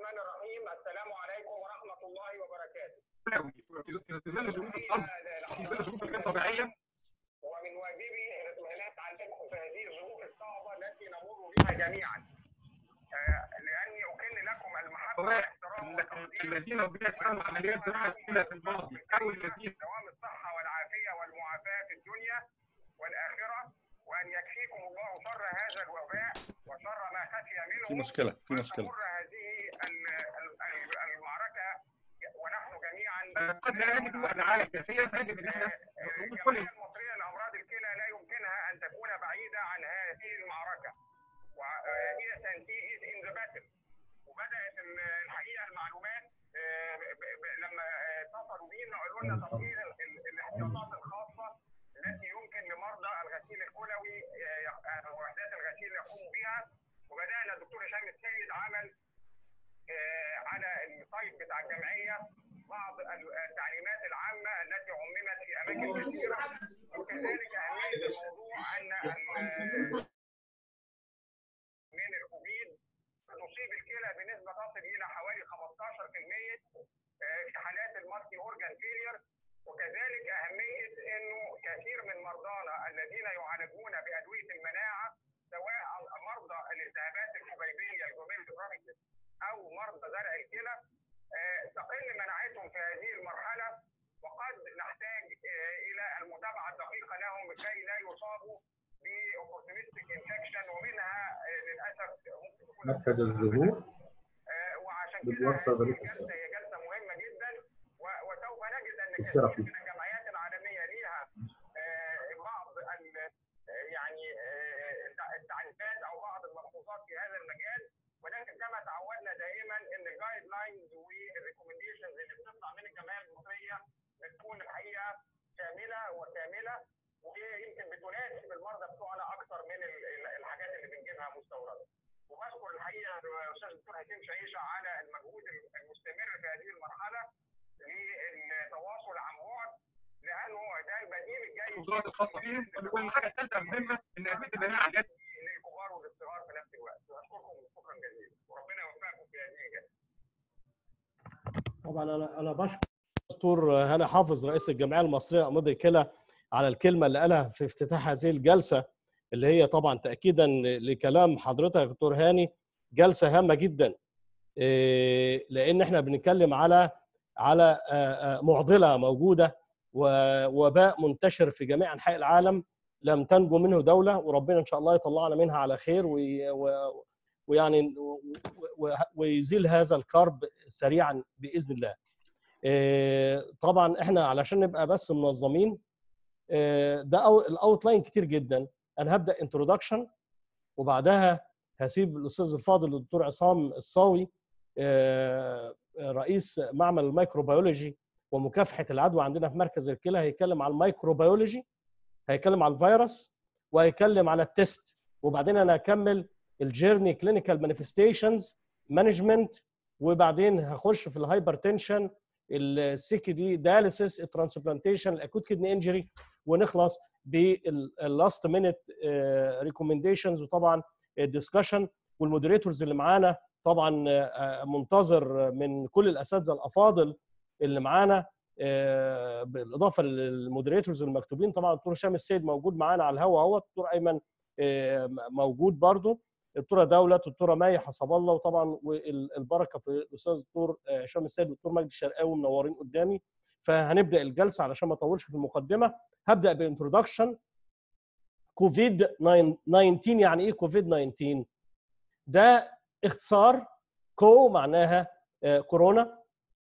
الرحمن الرحيم السلام عليكم ورحمة الله وبركاته في ظل ظروف الحظر في ظل ظروف غير طبيعيه ومن واجبي الاطمئنان عليكم في هذه الظروف الصعبة التي نمر بها جميعا آه، لأني أكن لكم المحبة سواء والاحترام والتقدير الذين ربنا كانوا عمليات زراعه كلى في الماضي او الذين دوام الصحة والعافية والمعافاة في الدنيا والآخرة وأن يكفيكم الله شر هذا الوباء وشر ما خفي منه في مشكله في مشكله وتمر هذه ال- ال- ال- المعركة ونحن جميعا قد لا يجدوا الرعايه الكافيه فيجب ان احنا نقول كل الجمعية المصرية لأمراض الكلى لا يمكنها أن تكون بعيدة عن هذه المعركة وهي سنتيجة إن ذا باتل وبدأت ال- الحقيقة المعلومات آه، ب- ب- لما آه، اتصلوا بينا قالوا لنا تفصيل ال- ال- الاحتياطات الخاصة التي يمكن لمرضى الغسيل الكلوي آه، يق- آه، وحدات الغسيل يقوموا بها وبدأنا الدكتور هشام السيد عمل آه، على السايت بتاع الجمعية بعض ال- التعليمات العامة التي عممت في أماكن كثيرة وكذلك أهمية الموضوع أن ال- من الكوفيد تصيب الكلى بنسبة تصل إلى حوالي 15% آه، في حالات المالتي أورجان فيلير وكذلك أهمية أنه كثير من مرضانا الذين يعالجون بأدوية المناعة سواء مرضى الالتهابات الحبيبية الجوبيل أو مرضى زرع الكلى آه، تقل مناعتهم في هذه المرحلة وقد نحتاج آه، إلى المتابعة الدقيقة لهم لكي لا يصابوا بأوبورتونيستيك انفكشن ومنها آه، للأسف ممكن تكون مركز الظهور آه، وعشان كده بالدور هذه صيدلية الجلسة السنة. هي جلسة مهمة جدا و- وسوف نجد أن السيرة كثير فيه. من الجمعيات العالمية ليها آه، بعض ال- آه، يعني آه، التع- التعريفات أو بعض الملحوظات في هذا المجال ولكن كما تعودنا دائما ان الجايد لاينز والريكومنديشنز اللي بتطلع من الجمعيه المصريه بتكون الحقيقه شامله وكامله ويمكن بتناسب المرضى بتوعنا اكثر من ال- ال- الحاجات اللي بنجيبها مستورده. وبشكر الحقيقه الاستاذ الدكتور حسين شعيشه على المجهود المستمر في هذه المرحله للتواصل عن بعد لانه ده البديل الجيد الوزارات الخاصه بهم والحاجه الثالثه المهمه ان ادويه المناعه جت للكبار والصغار في نفس الوقت واشكركم شكرا جزيلا وربنا يوفقكم في هذه الجلسه طبعا انا انا بشكر دكتور هاني حافظ رئيس الجمعيه المصريه لامراض الكلى على الكلمه اللي قالها في افتتاح هذه الجلسه اللي هي طبعا تاكيدا لكلام حضرتك يا دكتور هاني جلسه هامه جدا إيه، لان احنا بنتكلم على على آه، آه، معضله موجوده ووباء منتشر في جميع انحاء العالم لم تنجو منه دوله وربنا ان شاء الله يطلعنا منها على خير وي- و- ويعني و- و- ويزيل هذا الكرب سريعا باذن الله. إيه، طبعا احنا علشان نبقى بس منظمين إيه، ده أو- الاوتلاين كتير جدا انا هبدا انترودكشن وبعدها هسيب الاستاذ الفاضل الدكتور عصام الصاوي إيه، رئيس معمل الميكروبيولوجي ومكافحه العدوى عندنا في مركز الكلى هيتكلم على الميكروبيولوجي هيتكلم على الفيروس وهيتكلم على التست وبعدين انا هكمل الجيرني كلينيكال مانيفستيشنز مانجمنت وبعدين هخش في الهايبرتنشن السي كي دي دياليسيس الترانسبلانتيشن الاكوت كدني انجري ونخلص باللاست مينيت ريكومنديشنز وطبعا الدسكشن والمودريتورز اللي معانا طبعا آه، منتظر من كل الاساتذه الافاضل اللي معانا آه، بالاضافه للمودريتورز المكتوبين طبعا الدكتور هشام السيد موجود معانا على الهواء اهو الدكتور ايمن آه، موجود برضو الدكتوره دوله الدكتوره مي حسب الله وطبعا والبركه في الاستاذ الدكتور آه، هشام السيد والدكتور مجدي الشرقاوي منورين قدامي فهنبدا الجلسه علشان ما اطولش في المقدمه هبدا بانترودكشن كوفيد 19 يعني ايه كوفيد 19 ده اختصار كو معناها آه، كورونا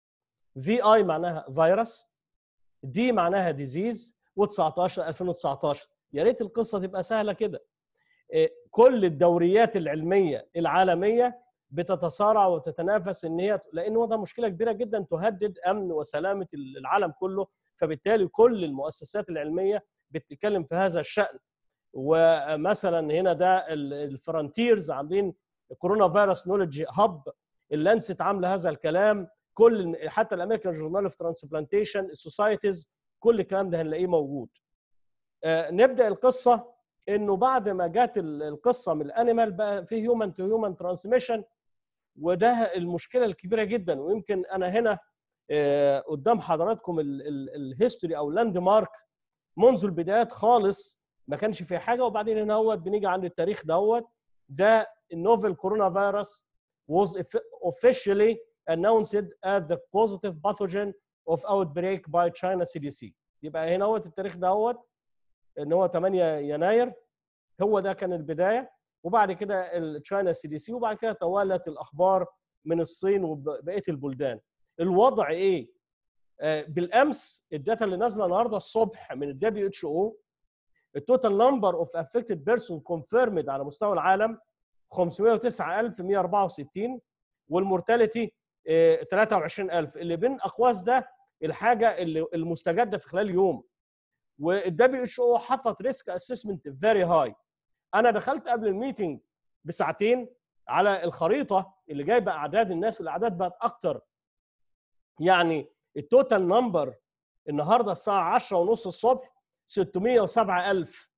في اي معناها فيروس دي معناها ديزيز و19 2019 يا ريت القصه تبقى سهله كده إيه، كل الدوريات العلميه العالميه بتتصارع وتتنافس ان هي لان هو ده مشكله كبيره جدا تهدد امن وسلامه العالم كله فبالتالي كل المؤسسات العلميه بتتكلم في هذا الشان ومثلا هنا ده ال- الفرونتيرز عاملين كورونا فيروس نولوجي هاب اللانست عامله هذا الكلام كل حتى الامريكان جورنال اوف ترانسبلانتيشن السوسايتيز كل الكلام ده هنلاقيه موجود آه، نبدا القصه انه بعد ما جت ال- القصه من الانيمال بقى في هيومن تو هيومن ترانسميشن وده المشكله الكبيره جدا ويمكن انا هنا آه، قدام حضراتكم الهيستوري او لاند مارك منذ البدايات خالص ما كانش في حاجه وبعدين هنا هو بنيجي عند التاريخ دوت ده النوفل كورونا فيروس was officially announced as the positive pathogen of outbreak by China CDC يبقى هنا هو التاريخ دوت ان هو 8 يناير هو ده كان البدايه وبعد كده التشاينا سي دي سي وبعد كده توالت الاخبار من الصين وبقيه البلدان الوضع ايه آه، بالامس الداتا اللي نازله النهارده الصبح من الدبليو اتش او التوتال نمبر اوف افكتد بيرسون كونفيرمد على مستوى العالم 509164 والمورتاليتي آه، 23000 اللي بين اقواس ده الحاجه اللي المستجده في خلال يوم والدبليو اتش او حطت ريسك اسسمنت فيري هاي انا دخلت قبل الميتنج بساعتين على الخريطه اللي جايبه اعداد الناس الاعداد بقت اكتر يعني التوتال نمبر النهارده الساعه 10 ونص الصبح 607000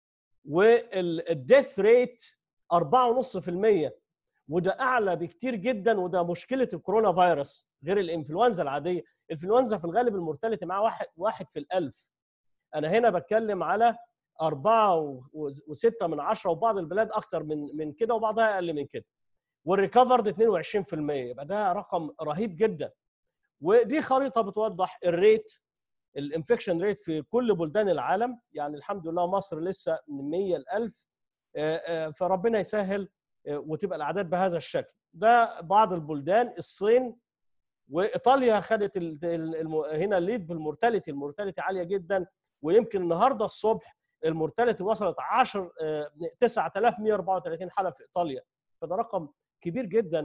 والديث ريت 4.5% وده اعلى بكتير جدا وده مشكله الكورونا فيروس غير الانفلونزا العاديه الانفلونزا في الغالب المورتاليتي معاه واحد واحد في الألف انا هنا بتكلم على أربعة و- وستة من عشرة وبعض البلاد أكتر من من كده وبعضها أقل من كده والريكفرد 22% يبقى ده رقم رهيب جدا ودي خريطة بتوضح الريت الانفكشن ريت في كل بلدان العالم يعني الحمد لله مصر لسه من 100 ل 1000 آه، آه، فربنا يسهل آه، وتبقى الاعداد بهذا الشكل ده بعض البلدان الصين وايطاليا خدت ال- ال- الم- هنا الليد بالمورتاليتي المورتاليتي عاليه جدا ويمكن النهارده الصبح المورتاليتي وصلت 10 آه، 9134 حاله في ايطاليا فده رقم كبير جدا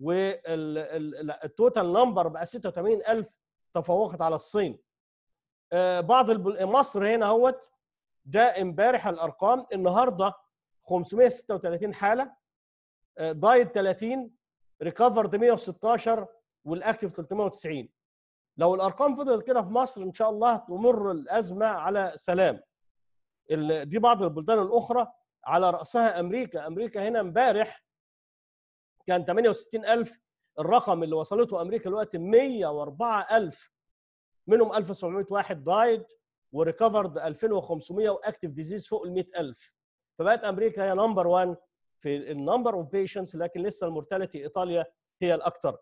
والتوتال نمبر بقى 86000 تفوقت على الصين آه، بعض البل... مصر هنا اهوت ده امبارح الارقام النهارده 536 حاله آه، دايت 30 ريكفرد 116 والاكتف 390 لو الارقام فضلت كده في مصر ان شاء الله تمر الازمه على سلام ال- دي بعض البلدان الاخرى على راسها امريكا امريكا هنا امبارح كان 68000 الرقم اللي وصلته امريكا دلوقتي 104000 منهم 1700 واحد دايد وريكفرد 2500 واكتف ديزيز فوق ال 100000 فبقت امريكا هي نمبر 1 في النمبر اوف بيشنتس لكن لسه المورتاليتي ايطاليا هي الاكثر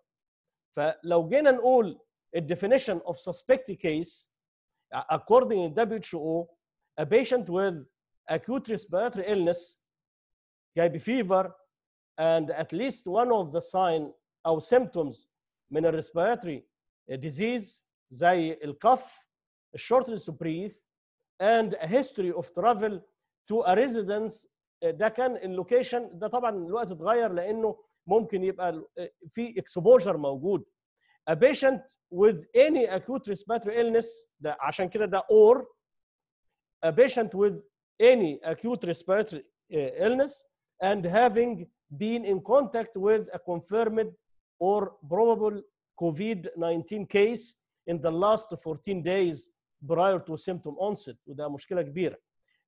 فلو جينا نقول الديفينيشن اوف suspected case according to WHO a patient with acute respiratory illness جاي بفيفر and at least one of the sign او symptoms من الريسبيراتوري disease زي الكف الشورتنس to breathe and a history of travel to a residence ده كان اللوكيشن ده طبعا الوقت اتغير لانه ممكن يبقى في اكسبوجر موجود a patient with any acute respiratory illness ده عشان كده ده or a patient with any acute respiratory uh, illness and having been in contact with a confirmed or probable COVID-19 case in the last 14 days prior to symptom onset وده مشكلة كبيرة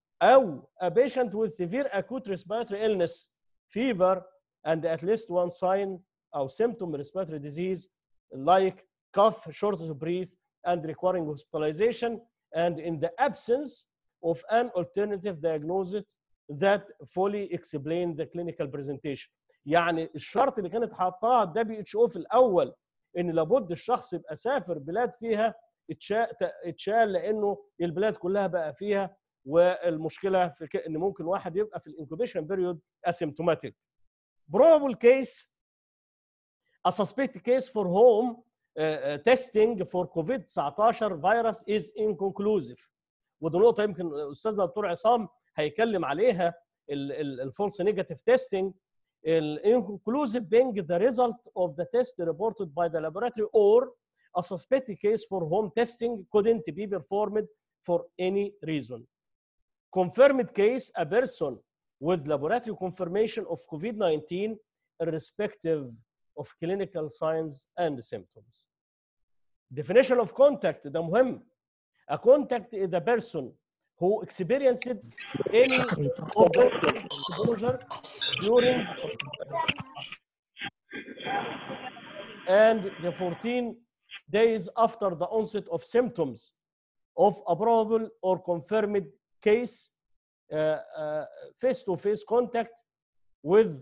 أو a patient with severe acute respiratory illness fever and at least one sign أو symptom respiratory disease like cough, shortness of breath, and requiring hospitalization, and in the absence of an alternative diagnosis that fully explain the clinical presentation. يعني الشرط اللي كانت حاطاه الدبليو اتش او في الاول ان لابد الشخص يبقى سافر بلاد فيها اتشال اتشال لانه البلاد كلها بقى فيها والمشكله في ك- ان ممكن واحد يبقى في الانكوبيشن بيريود اسيمتوماتيك. probable case a suspected case for home uh, uh, testing for COVID-19 virus is inconclusive ودي نقطة يمكن أستاذنا الدكتور عصام هيكلم عليها الفولس نيجاتيف تيستنج inconclusive being the result of the test reported by the laboratory or a suspected case for home testing couldn't be performed for any reason. Confirmed case, a person with laboratory confirmation of COVID-19 irrespective of clinical signs and symptoms. Definition of contact ده مهم. A contact is a person who experienced any of the exposure during and the 14 days after the onset of symptoms of a probable or confirmed case uh, uh, face-to-face contact with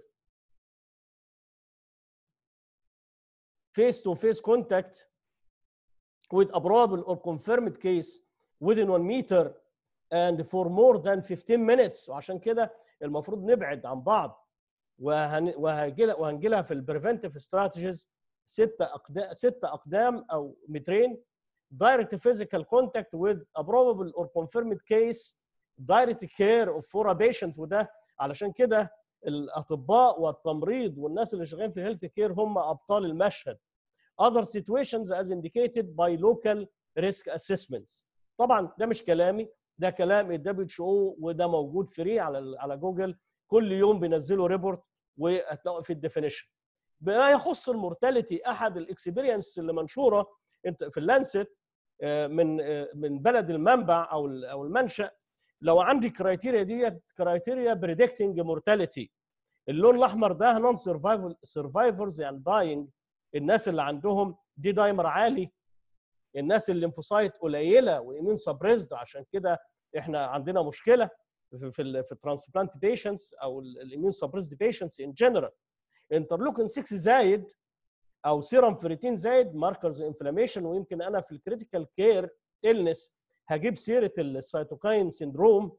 face-to-face contact with a probable or confirmed case within 1 meter and for more than 15 minutes وعشان كده المفروض نبعد عن بعض وهن وهنجي وهنجي لها في البريفنتيف استراتيجيز ستة أقدام ستة أقدام أو مترين direct physical contact with a probable or confirmed case direct care of for a patient وده علشان كده الأطباء والتمريض والناس اللي شغالين في الهيلث كير هم أبطال المشهد other situations as indicated by local risk assessments طبعا ده مش كلامي ده كلام الدبليو اتش او وده موجود فري على على جوجل كل يوم بينزلوا ريبورت وهتلاقوا في الديفينيشن بما يخص المورتاليتي احد الاكسبيرينس اللي منشوره انت في اللانست من من بلد المنبع او او المنشا لو عندي كرايتيريا ديت كرايتيريا بريدكتنج مورتاليتي اللون الاحمر ده نون سرفايفل سرفايفرز يعني داينج الناس اللي عندهم دي دايمر عالي الناس اللي انفوسايت قليله وايمين سبريزد عشان كده احنا عندنا مشكله في في, في الترانسبلانت بيشنتس او الايمين سبريزد بيشنتس ان جنرال انترلوكين 6 زايد او سيرم فريتين زايد ماركرز انفلاميشن ويمكن انا في الكريتيكال كير النس هجيب سيره السيتوكاين سيندروم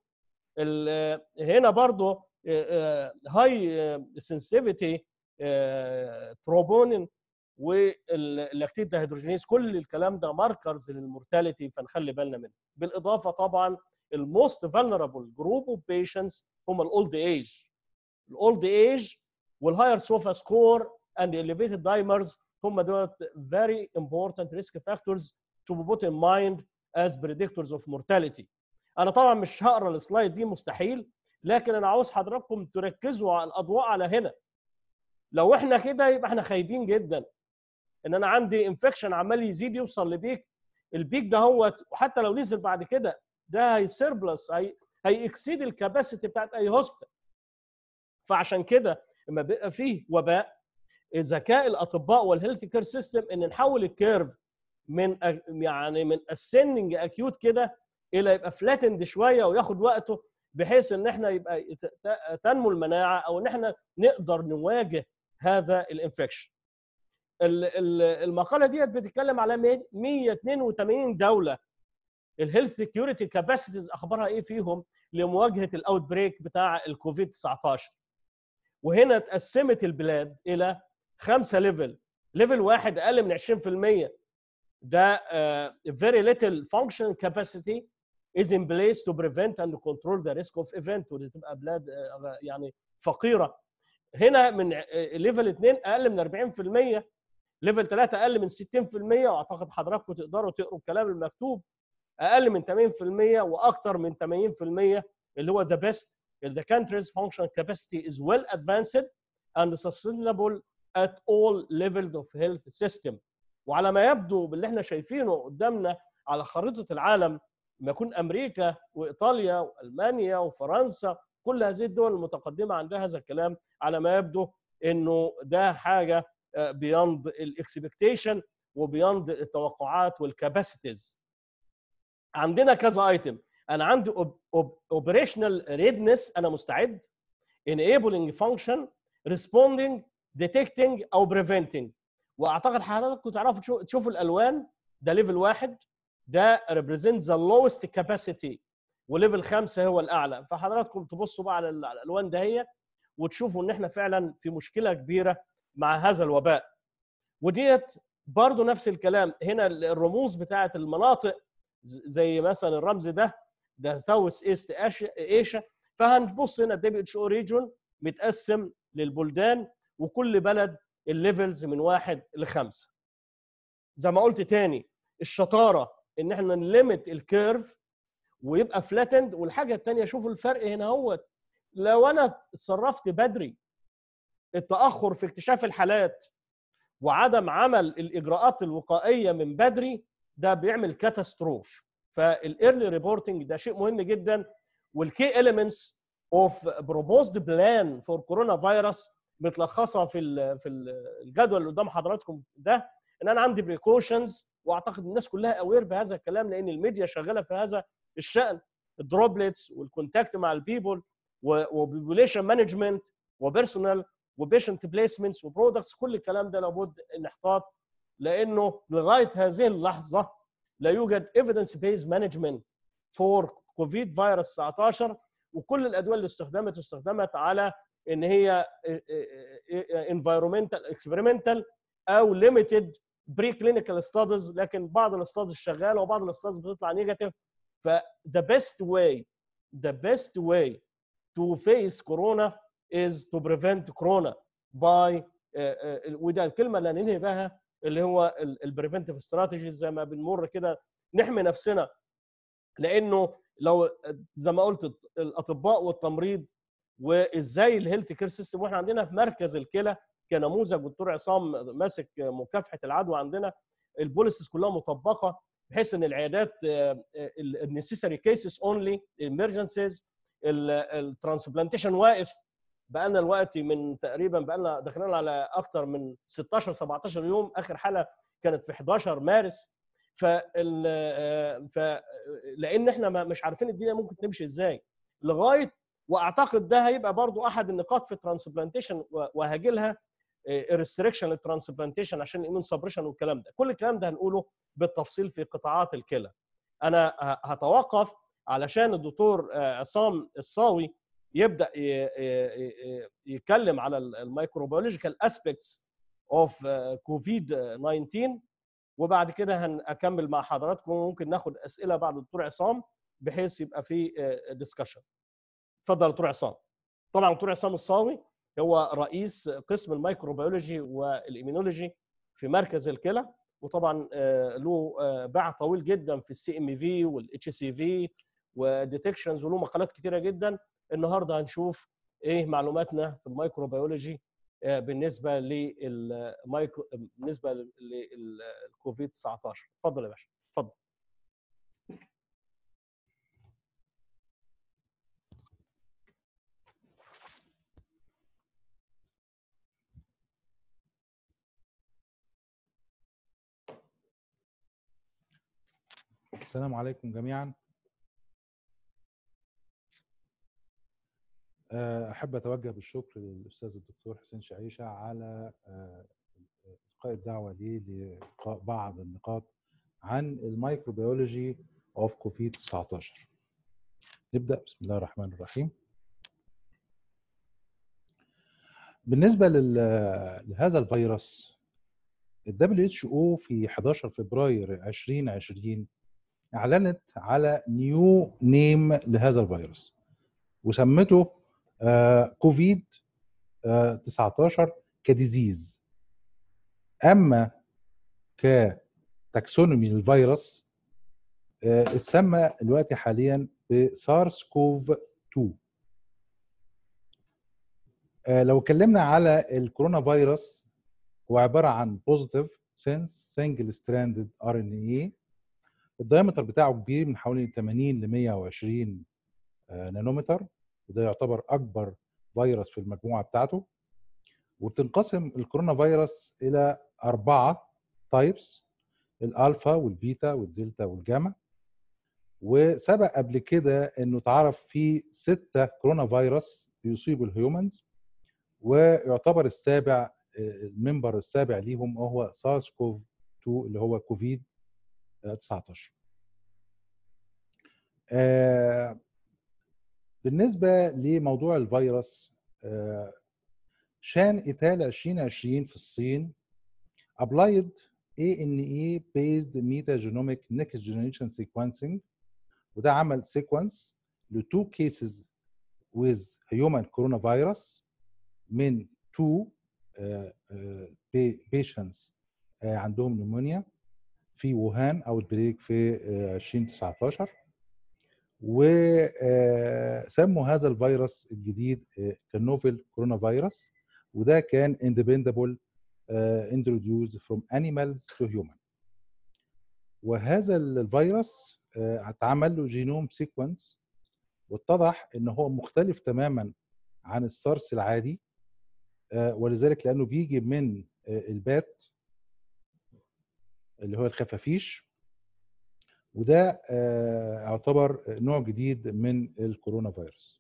هنا برضو هاي سنسيفيتي تروبونين واللاكتيت دهيدروجينيز كل الكلام ده ماركرز للمورتاليتي فنخلي بالنا منه بالاضافه طبعا الموست فولنربل جروب اوف بيشنتس هم الاولد ايج الاولد ايج والهاير سوفا سكور اند elevated دايمرز هم دول very important risk factors to be put in mind as predictors of mortality انا طبعا مش هقرا السلايد دي مستحيل لكن انا عاوز حضراتكم تركزوا على الاضواء على هنا لو احنا كده يبقى احنا خايبين جدا ان انا عندي انفكشن عمال يزيد يوصل لبيك البيك ده هو وحتى لو نزل بعد كده ده هيسيربلس هي هيكسيد الكباسيتي بتاعت اي هوسبيتال فعشان كده لما بيبقى فيه وباء ذكاء الاطباء والهيلث كير سيستم ان نحول الكيرف من يعني من اسندنج اكيوت كده الى يبقى فلاتند شويه وياخد وقته بحيث ان احنا يبقى تنمو المناعه او ان احنا نقدر نواجه هذا الانفكشن المقاله ديت بتتكلم على 182 دوله الهيلث سكيورتي كاباسيتيز اخبارها ايه فيهم لمواجهه الاوت بريك بتاع الكوفيد 19 وهنا اتقسمت البلاد الى خمسه ليفل ليفل واحد اقل من 20% ده uh, very little function capacity is in place to prevent and control the risk of event ودي تبقى بلاد uh, يعني فقيره هنا من ليفل 2 اقل من 40% ليفل 3 اقل من 60% واعتقد حضراتكم تقدروا تقروا الكلام المكتوب اقل من 80% واكثر من 80% اللي هو the best the country's functional capacity is well advanced and sustainable at all levels of health system وعلى ما يبدو باللي احنا شايفينه قدامنا على خريطه العالم ما يكون امريكا وايطاليا والمانيا وفرنسا كل هذه الدول المتقدمه عندها هذا الكلام على ما يبدو انه ده حاجه بياند الاكسبكتيشن وبياند التوقعات والكاباسيتيز عندنا كذا ايتم انا عندي اوبريشنال ريدنس انا مستعد enabling function responding detecting او preventing واعتقد حضراتكم تعرفوا تشوفوا الالوان ده ليفل واحد ده represents the lowest capacity وليفل خمسه هو الاعلى فحضراتكم تبصوا بقى على الالوان دهيت وتشوفوا ان احنا فعلا في مشكله كبيره مع هذا الوباء وديت برضو نفس الكلام هنا الرموز بتاعه المناطق زي مثلا الرمز ده ده ساوث ايست ايشيا فهنبص هنا الدبليو اتش او ريجون متقسم للبلدان وكل بلد الليفلز من واحد لخمسه زي ما قلت تاني الشطاره ان احنا نليمت الكيرف ويبقى فلاتند والحاجه الثانيه شوفوا الفرق هنا هو لو انا اتصرفت بدري التاخر في اكتشاف الحالات وعدم عمل الاجراءات الوقائيه من بدري ده بيعمل كاتاستروف فالايرلي ريبورتنج ده شيء مهم جدا والكي elements اوف بروبوزد بلان فور كورونا فيروس متلخصه في ال- في ال- الجدول اللي قدام حضراتكم ده ان انا عندي بريكوشنز واعتقد الناس كلها اوير بهذا الكلام لان الميديا شغاله في هذا الشان الدروبلتس والكونتاكت مع البيبول وبوبوليشن مانجمنت وبيرسونال وبيشنت بليسمنتس وبرودكتس كل الكلام ده لابد ان احتاط لانه لغايه هذه اللحظه لا يوجد ايفيدنس بيز مانجمنت فور كوفيد فيروس 19 وكل الادويه اللي استخدمت استخدمت على ان هي انفايرمنتال اكسبيرمنتال او ليميتد بري كلينيكال ستاديز لكن بعض الاستاديز شغاله وبعض الاستاديز بتطلع نيجاتيف ف the best way the best way to face corona is to prevent corona by آه، آه، وده الكلمه اللي هننهي بها اللي هو البريفنتيف استراتيجيز زي ما بنمر كده نحمي نفسنا لانه لو زي ما قلت الاطباء والتمريض وازاي الهيلث كير سيستم واحنا عندنا في مركز الكلى كنموذج دكتور عصام ماسك مكافحه العدوى عندنا البوليسز كلها مطبقه بحيث ان العيادات النسيسري كيسز اونلي emergencies الترانسبلانتيشن واقف بقى لنا الوقت من تقريبا بقى لنا داخلين على اكتر من 16 17 يوم اخر حاله كانت في 11 مارس فال ف لان احنا ما- مش عارفين الدنيا ممكن تمشي ازاي لغايه واعتقد ده هيبقى برضو احد النقاط في الترانسبلانتيشن وهاجي لها ريستريكشن للترانسبلانتيشن عشان الايمون سبريشن والكلام ده كل الكلام ده هنقوله بالتفصيل في قطاعات الكلى انا ه- هتوقف علشان الدكتور آه، عصام الصاوي يبدا ي- ي- ي- يتكلم على الميكروبيولوجيكال اسبيكتس اوف كوفيد 19 وبعد كده هنكمل مع حضراتكم وممكن ناخد اسئله بعد الدكتور عصام بحيث يبقى في ديسكشن اتفضل دكتور عصام طبعا دكتور عصام الصاوي هو رئيس قسم الميكروبيولوجي والايمينولوجي في مركز الكلى وطبعا آه، له آه، باع طويل جدا في السي ام في والاتش سي في وديتكشنز وله مقالات كتيره جدا النهارده هنشوف ايه معلوماتنا في الميكروبيولوجي آه، بالنسبه للمايكرو بالنسبه للكوفيد 19 اتفضل يا باشا اتفضل السلام عليكم جميعا آه، أحب أتوجه بالشكر للأستاذ الدكتور حسين شعيشة على آه، إلقاء الدعوة لي لإلقاء بعض النقاط عن الميكروبيولوجي أوف كوفيد 19 نبدأ بسم الله الرحمن الرحيم بالنسبة لل- لهذا الفيروس ال WHO في 11 فبراير 2020 اعلنت على نيو نيم لهذا الفيروس وسمته آه، كوفيد آه، 19 كديزيز اما كتاكسونومي للفيروس آه، اتسمى دلوقتي حاليا بسارس كوف 2 آه، لو اتكلمنا على الكورونا فيروس هو عباره عن بوزيتيف سنس سنجل ستراندد ار ان اي الدايمتر بتاعه كبير من حوالي 80 ل 120 آه، نانومتر وده يعتبر اكبر فيروس في المجموعه بتاعته وبتنقسم الكورونا فيروس الى اربعه تايبس الالفا والبيتا والدلتا والجاما وسبق قبل كده انه اتعرف في سته كورونا فيروس بيصيبوا الهيومنز ويعتبر السابع آه، المنبر السابع ليهم هو سارس كوف 2 اللي هو كوفيد آه، 19 آه، بالنسبه لموضوع الفيروس آه، شان ايتال 2020 في الصين applied ANE based metagenomic next generation sequencing وده عمل sequence ل two cases with human coronavirus من two uh, uh, pa- patients uh, عندهم نمونيا في ووهان اوت بريك في uh, 2019 وسموا هذا الفيروس الجديد كنوفل كورونا فيروس وده كان اندبندبل introduced from animals to human وهذا الفيروس آه، اتعمل له جينوم سيكونس واتضح ان هو مختلف تماما عن السارس العادي آه، ولذلك لانه بيجي من آه، البات اللي هو الخفافيش وده آه، يعتبر نوع جديد من الكورونا فيروس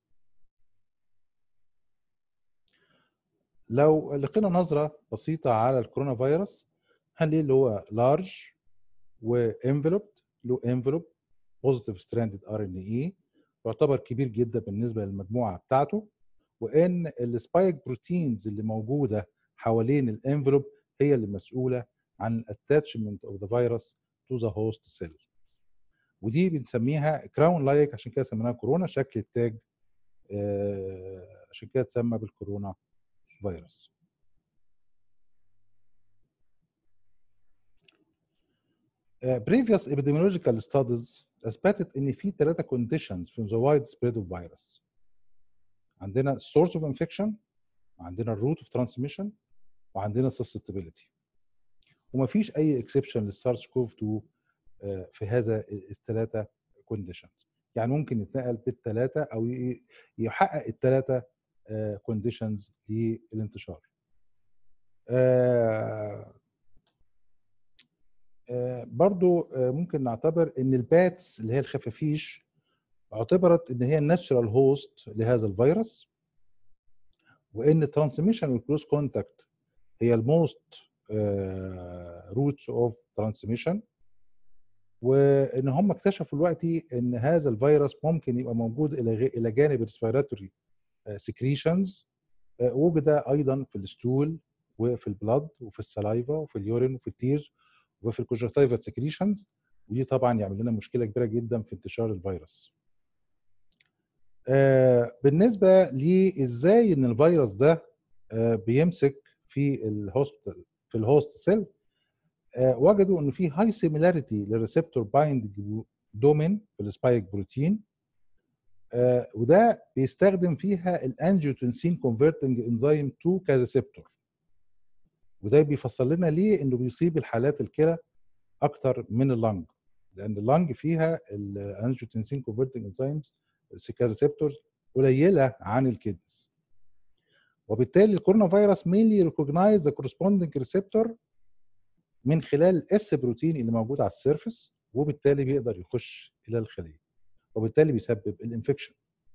لو لقينا نظرة بسيطة على الكورونا فيروس هنلاقي اللي هو لارج وانفلوبد له انفلوب بوزيتيف ستراندد ار ان اي يعتبر كبير جدا بالنسبة للمجموعة بتاعته وان السبايك بروتينز اللي موجودة حوالين الانفلوب هي اللي مسؤولة عن الاتاتشمنت اوف ذا فيروس تو ذا هوست سيل ودي بنسميها كراون لايك عشان كده سميناها كورونا شكل التاج آه، عشان كده تسمى بالكورونا فيروس آه، previous epidemiological studies اثبتت ان في ثلاثه conditions في the wide spread of virus عندنا source of infection وعندنا route of transmission وعندنا susceptibility ومفيش اي exception للسارس كوف 2 آه، في هذا الثلاثه conditions يعني ممكن يتنقل بالثلاثه او ي- يحقق الثلاثه كونديشنز للانتشار آه، آه، برضو آه، ممكن نعتبر ان الباتس اللي هي الخفافيش اعتبرت ان هي الناتشرال هوست لهذا الفيروس وان الترانسميشن والكلوز كونتاكت هي الموست روتس اوف ترانسميشن وان هم اكتشفوا دلوقتي ان هذا الفيروس ممكن يبقى موجود الى غي- الى جانب الريسبيراتوري سكريشنز وجد ايضا في الستول وفي البلد وفي السلايفا وفي اليورين وفي التير وفي الكونجكتيفال سكريشنز ودي طبعا يعمل لنا مشكله كبيره جدا في انتشار الفيروس. آه، بالنسبه لازاي ان الفيروس ده آه، بيمسك في الهوست في الهوست سيل آه، وجدوا انه في هاي سيميلاريتي للريسبتور بايند دومين في السبايك بروتين آه، وده بيستخدم فيها الانجيوتنسين كونفرتنج انزيم 2 كريسبتور وده بيفسر لنا ليه انه بيصيب الحالات الكلى اكتر من اللنج لان اللنج فيها الانجيوتنسين كونفرتنج انزيمز ريسبتورز قليله عن الكدنس وبالتالي الكورونا فيروس مينلي ريكوجنايز ذا كورسبوندنج ريسبتور من خلال الاس بروتين اللي موجود على السيرفس وبالتالي بيقدر يخش الى الخليه وبالتالي بيسبب الانفكشن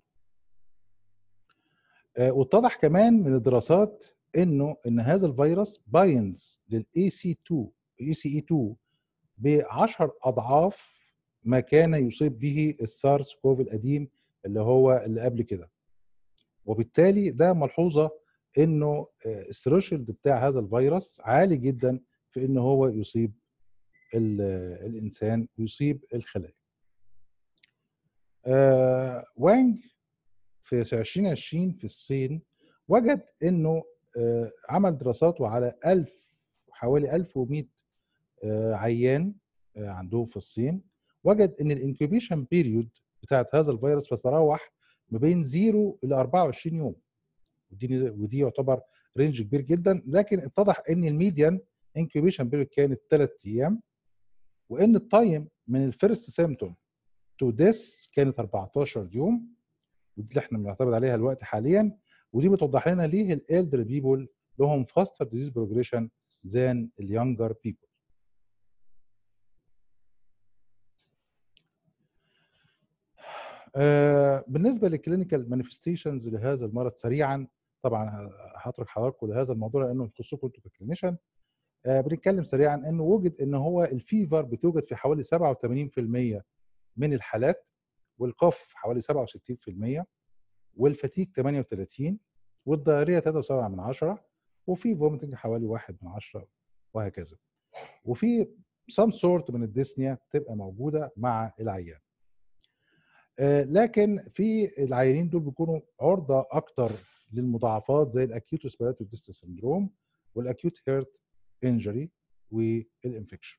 آه، واتضح كمان من الدراسات انه ان هذا الفيروس باينز للاي سي 2 اي سي اي 2 ب 10 اضعاف ما كان يصيب به السارس كوف القديم اللي هو اللي قبل كده وبالتالي ده ملحوظه انه آه، الثريشولد بتاع هذا الفيروس عالي جدا في ان هو يصيب ال- الانسان ويصيب الخلايا آه، وانج في 2020 في الصين وجد انه آه، عمل دراساته على 1000 حوالي 1100 آه، عيان آه، عندهم في الصين وجد ان الانكوبيشن بيريود بتاعت هذا الفيروس بتتراوح ما بين 0 الى 24 يوم ودي ودي يعتبر رينج كبير جدا لكن اتضح ان الميديان انكوبيشن بيريود كانت 3 ايام وان التايم من الفيرست سيمتوم تو ديس كانت 14 يوم ودي اللي احنا بنعتمد عليها الوقت حاليا ودي بتوضح لنا ليه الالدر بيبول لهم فاستر ديزيز بروجريشن ذان اليونجر بيبول بالنسبه للكلينيكال مانيفستيشنز لهذا المرض سريعا طبعا هترك حضراتكم لهذا الموضوع لانه يخصكم انتوا ككلينيشن آه، بنتكلم سريعا انه وجد ان هو الفيفر بتوجد في حوالي 87% من الحالات والقف حوالي 67% والفتيك 38 والدايريه 3.7 من عشرة وفي فوميتنج حوالي 1 من عشرة وهكذا وفي سام سورت من الديسنيا بتبقى موجوده مع العيان آه، لكن في العيانين دول بيكونوا عرضه اكتر للمضاعفات زي الاكيوت ريسبيراتوري ديست سندروم والاكيوت هيرت انجري والانفكشن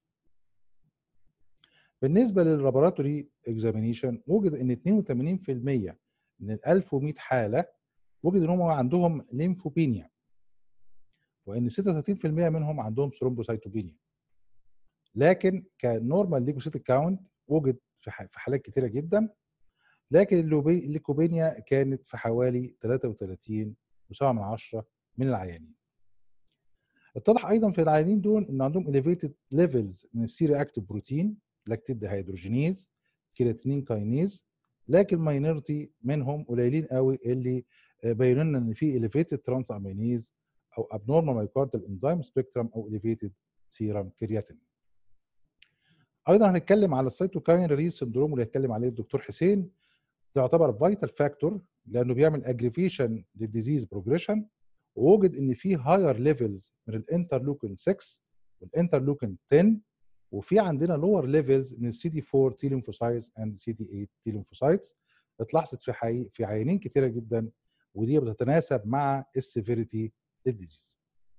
بالنسبه لللابوراتوري اكزامينيشن وجد ان 82% من ال 1100 حاله وجد ان هم عندهم ليمفوبينيا وان 36% منهم عندهم ثرومبوسايتوبينيا لكن كنورمال ليكوسيت كاونت وجد في ح- في حالات كتيره جدا لكن اللوبي- الليكوبينيا كانت في حوالي 33 و7 من عشرة من العيانين اتضح ايضا في العيانين دول ان عندهم elevated levels من السيري اكتيف بروتين لاكتيد دهيدروجينيز كيراتينين كاينيز لكن ماينورتي منهم قليلين قوي اللي بينوا لنا ان في elevated ترانس امينيز او abnormal myocardial enzyme spectrum او elevated serum creatinine. ايضا هنتكلم على السيتوكاين ريليز سندروم اللي هيتكلم عليه الدكتور حسين ده يعتبر فايتال فاكتور لانه بيعمل اجريفيشن للديزيز بروجريشن ووجد ان في هاير ليفلز من الانترلوكين 6 والانترلوكين 10 وفي عندنا لور ليفلز من السي دي 4 تي ليمفوسايتس اند سي دي 8 تي ليمفوسايتس اتلاحظت في حي... في عيانين كتيره جدا ودي بتتناسب مع السيفيريتي للديزيز.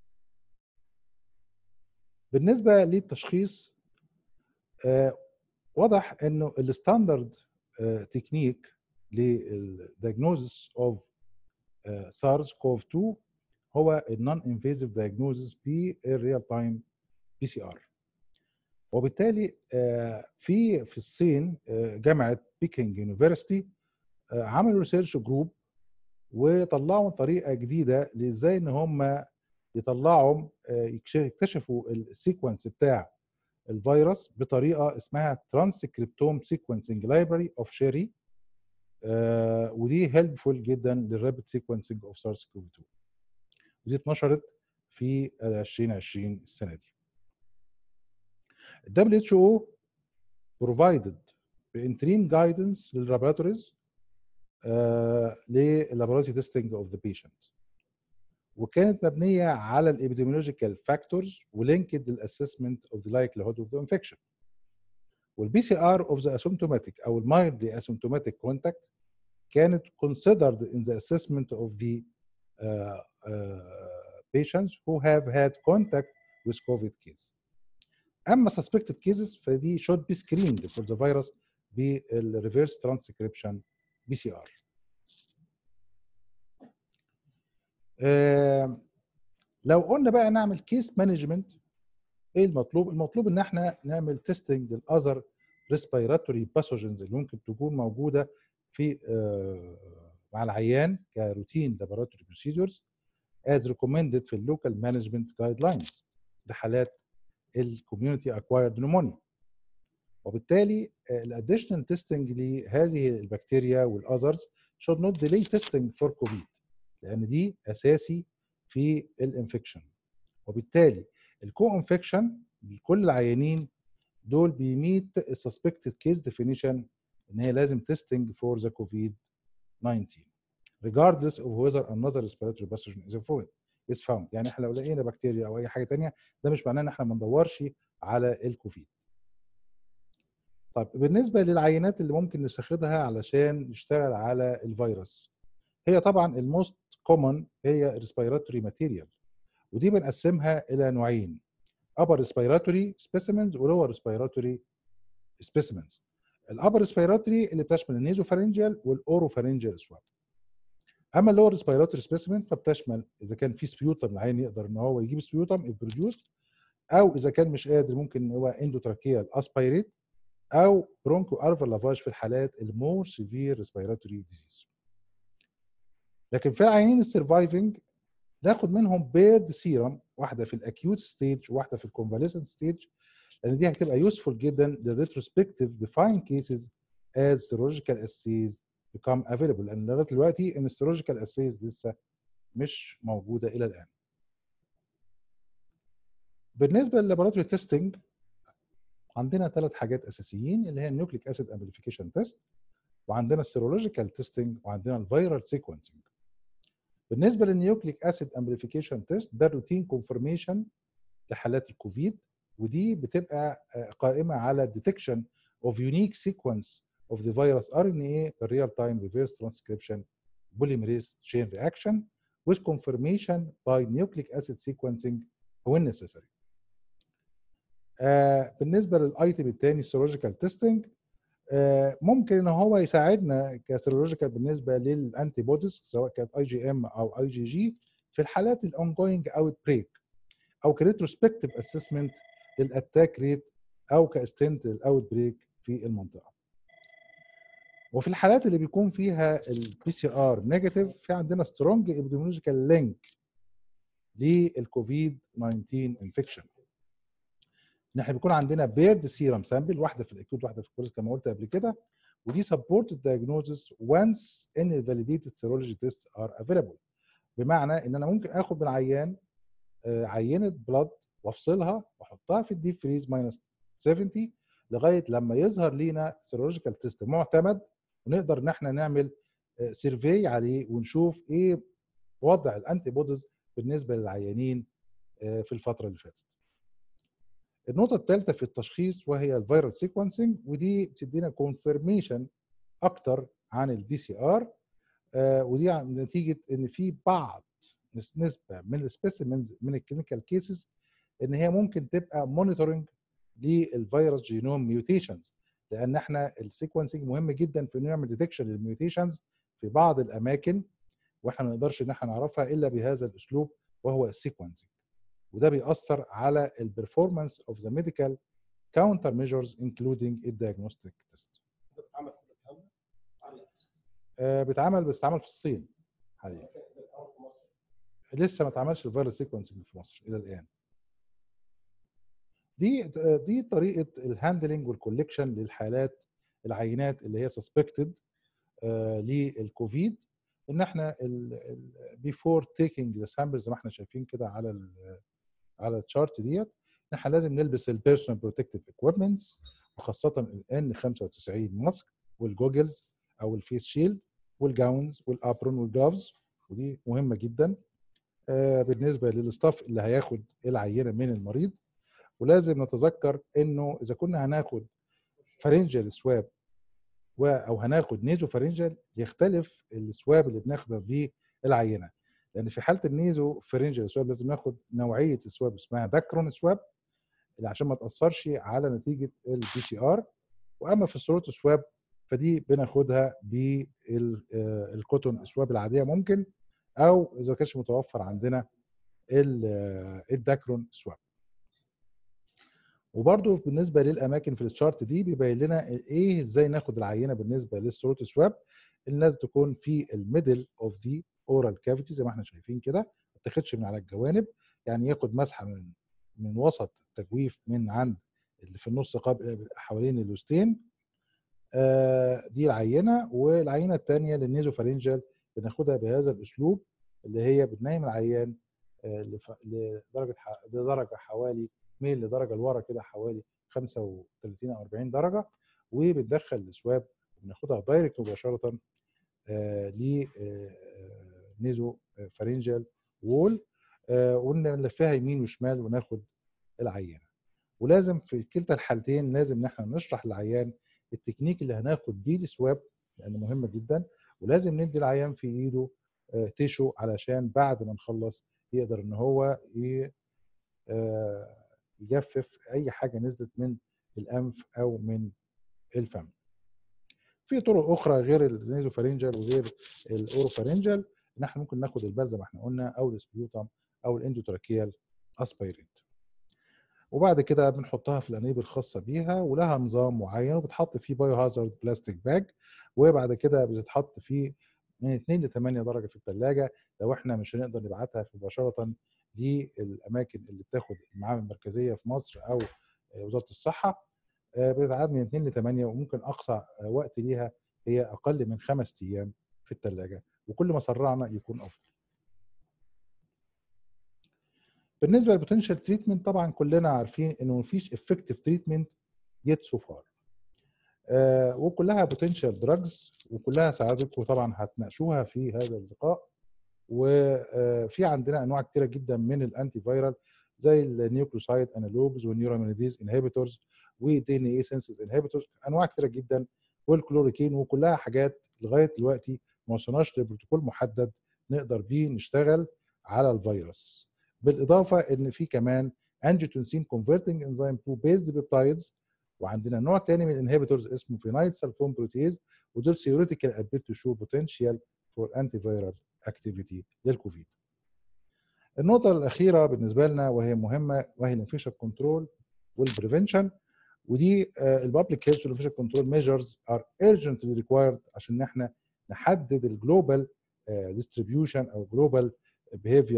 بالنسبه للتشخيص آه واضح انه الستاندرد آه تكنيك للدياجنوزس اوف سارس كوف 2 هو النون انفيزيف دايجنوزس بالريال تايم بي سي ار وبالتالي آه في في الصين جامعه بيكينج يونيفرستي عملوا ريسيرش جروب وطلعوا طريقه جديده لازاي ان هم يطلعوا يكتشفوا السيكونس بتاع الفيروس بطريقه اسمها ترانسكريبتوم سيكونسنج لايبراري اوف شيري ودي هيلبفول جدا للرابid سيكونسنج اوف سارس كوف 2 ودي اتنشرت في 2020 السنه دي ال WHO provided interim guidance لللابوراتوريز للابوراتوري تيستنج اوف ذا بيشنت وكانت مبنيه على الابيديميولوجيكال فاكتورز ولينكد للاسسمنت اوف ذا لايكليهود اوف ذا انفكشن والبي سي ار اوف ذا اسيمتوماتيك او المايلدلي اسيمتوماتيك كونتاكت كانت considered in the assessment of the uh, uh, patients who have had contact with COVID case. اما suspected cases فدي should be screened for the virus بالreverse transcription PCR. آه لو قلنا بقى نعمل كيس مانجمنت ايه المطلوب؟ المطلوب ان احنا نعمل تيستنج للاذر ريسبيراتوري باثوجنز اللي ممكن تكون موجوده في آه مع العيان كروتين لابوراتوري بروسيدورز as recommended في اللوكال مانجمنت جايد لاينز لحالات الكوميونتي اكوايرد نمونيا وبالتالي الاديشنال تيستنج لهذه البكتيريا والاذرز should not delay testing for COVID لان دي اساسي في الانفكشن وبالتالي الكو انفكشن لكل العيانين دول بيميت السسبكتد كيس ديفينيشن ان هي لازم تيستنج فور ذا كوفيد 19 regardless of whether another respiratory pathogen is found is found يعني احنا لو لقينا بكتيريا او اي حاجه ثانيه ده مش معناه ان احنا ما ندورش على الكوفيد طيب بالنسبه للعينات اللي ممكن نستخدمها علشان نشتغل على الفيروس هي طبعا الموست كومن هي respiratory ماتيريال ودي بنقسمها الى نوعين upper respiratory specimens و lower respiratory specimens الابر ريسبيراتوري اللي بتشمل النيزوفارنجيال والاوروفارنجيال سواب اما اللور ريسبيراتوري سبيسمن فبتشمل اذا كان في سبيوتم العين يقدر ان هو يجيب سبيوتم البروديوس او اذا كان مش قادر ممكن هو اندوتراكيال اسبيريت او برونكو ارفر لافاج في الحالات المور سيفير ريسبيراتوري ديزيز لكن في العيانين السرفايفنج ناخد منهم بيرد سيرم واحده في الاكيوت ستيج وواحده في الكونفاليسنت ستيج لان دي هتبقى يوسفول جدا للريتروسبكتيف ديفاين كيسز as serological assays become available لان لغايه دلوقتي ان السيرولوجيكال اسيز لسه مش موجوده الى الان. بالنسبه لللابوراتوري تيستنج عندنا ثلاث حاجات اساسيين اللي هي النيوكليك اسيد امبليفيكيشن تيست وعندنا السيرولوجيكال تيستنج وعندنا الفيرال سيكونسنج. بالنسبه للنيوكليك اسيد امبليفيكيشن تيست ده روتين كونفرميشن لحالات الكوفيد ودي بتبقى قائمه على detection of unique sequence of the virus RNA real time reverse transcription polymerase chain reaction with confirmation by nucleic acid sequencing when necessary. آه بالنسبه للايتم الثاني السيرولوجيكال تيستنج آه ممكن ان هو يساعدنا كسيرولوجيكال بالنسبه للانتي بوديز سواء كانت اي جي ام او اي جي جي في الحالات الاونجوينج اوت بريك او كريتروسبكتيف اسسمنت للاتاك ريت او كاستنت للاوت بريك في المنطقه. وفي الحالات اللي بيكون فيها البي سي ار نيجاتيف في عندنا سترونج ابيديمولوجيكال لينك للكوفيد 19 انفكشن ان احنا بيكون عندنا بيرد سيرم سامبل واحده في الاكيوت واحده في الكورس كما قلت قبل كده ودي سبورت diagnosis once any validated serology tests are available بمعنى ان انا ممكن اخد من عيان آه، عينه بلاد وافصلها واحطها في الديب فريز ماينس 70 لغايه لما يظهر لينا سيرولوجيكال تيست معتمد ونقدر ان احنا نعمل سيرفي عليه ونشوف ايه وضع الانتي بوديز بالنسبه للعيانين آه، في الفتره اللي فاتت. النقطه الثالثه في التشخيص وهي الفيرال سيكونسنج ودي بتدينا كونفirmation اكتر عن البي سي ار ودي عن نتيجه ان في بعض نس- نسبه من السبيسيمنز من الكلينيكال كيسز ان هي ممكن تبقى مونيتورنج للفيروس جينوم ميوتيشنز لان احنا السيكونسنج مهم جدا في انه يعمل ديتكشن للميوتيشنز في بعض الاماكن واحنا ما نقدرش ان احنا نعرفها الا بهذا الاسلوب وهو السيكونسنج وده بيأثر على البرفورمانس اوف ذا ميديكال كاونتر ميجرز انكلودينج الدايجنوستيك تيست بتتعمل في الهواء على بيتعمل بيستعمل في الصين حاليا في مصر لسه ما اتعملش الفيروس سيكونسنج في مصر الى الان دي دي طريقه الهاندلنج والكوليكشن للحالات العينات اللي هي سسبكتد للكوفيد ان احنا بيفور تيكينج ذا سامبل زي ما احنا شايفين كده على ال على الشارت ديت ان احنا لازم نلبس البيرسونال بروتكتيف اكويبمنتس وخاصه الان 95 ماسك والجوجلز او الفيس شيلد والجاونز والابرون والجلافز ودي مهمه جدا آه، بالنسبه للستاف اللي هياخد العينه من المريض ولازم نتذكر انه اذا كنا هناخد فارنجل سواب و او هناخد نيزو فارنجل يختلف السواب اللي بناخده بيه العينه لان في حاله النيزو فارنجل سواب لازم ناخد نوعيه السواب اسمها داكرون سواب اللي عشان ما تاثرش على نتيجه البي سي ار واما في الثروت سواب فدي بناخدها بالكوتون سواب العاديه ممكن او اذا ما كانش متوفر عندنا ال- الداكرون سواب وبرده بالنسبه للاماكن في الشارت دي بيبين لنا ايه ازاي ناخد العينه بالنسبه للثروت سواب الناس تكون في الميدل اوف ذا اورال كافيتي زي ما احنا شايفين كده ما تاخدش من على الجوانب يعني ياخد مسحه من من وسط التجويف من عند اللي في النص قبل حوالين اللوستين آه، دي العينه والعينه الثانيه للنيزوفارينجال بناخدها بهذا الاسلوب اللي هي بتنيم العيان آه، لف- لدرجه ح- لدرجه حوالي ميل لدرجه لورا كده حوالي 35 او 40 درجه وبتدخل السواب وبناخدها دايركت مباشره ل نيزو فارينجال وول آه، ونلفها يمين وشمال وناخد العينه ولازم في كلتا الحالتين لازم ان احنا نشرح للعيان التكنيك اللي هناخد بيه السواب لانه مهمه جدا ولازم ندي العيان في ايده آه، تيشو علشان بعد ما نخلص يقدر ان هو ي- آه، يجفف اي حاجه نزلت من الانف او من الفم. في طرق اخرى غير النيزوفارينجال وغير الاوروفارينجال ان احنا ممكن ناخد البال زي ما احنا قلنا او السبيوتم او الاندوتراكيال اسبيريت. وبعد كده بنحطها في الانابيب الخاصه بيها ولها نظام معين وبتحط فيه بايو هازارد بلاستيك باج وبعد كده بتتحط فيه من 2 ل 8 درجه في الثلاجه لو احنا مش هنقدر نبعتها مباشره للاماكن اللي بتاخد المعامل المركزيه في مصر او وزاره الصحه آه، بتتعاد من 2 ل 8 وممكن اقصى آه، وقت ليها هي اقل من خمس ايام في الثلاجه وكل ما سرعنا يكون افضل. بالنسبه للبوتنشال تريتمنت طبعا كلنا عارفين انه مفيش افكتيف تريتمنت يت سو فار وكلها بوتنشال دراجز وكلها ساعدكم طبعا هتناقشوها في هذا اللقاء وفي عندنا انواع كتيره جدا من الانتي فيرال زي النيوكلوسايد انالوجز والنيورامينيديز انهبيتورز ودي ان اي سنسز انهبيتورز انواع كتيره جدا والكلوريكين وكلها حاجات لغايه دلوقتي ما وصلناش لبروتوكول محدد نقدر بيه نشتغل على الفيروس بالاضافه ان في كمان انجيوتنسين كونفرتنج انزيم 2 بيزد بيبتايدز وعندنا نوع تاني من الانهبيتورز اسمه فينايل سلفون بروتيز ودول ثيوريتيكال ابيت تو شو بوتنشال فور انتي فيرال اكتيفيتي للكوفيد. النقطة الأخيرة بالنسبة لنا وهي مهمة وهي الانفكشن كنترول والبريفنشن ودي البابليك هيلث والانفكشن كنترول ميجرز ار urgently ريكوايرد عشان احنا نحدد الجلوبال ديستريبيوشن او جلوبال بيهيفير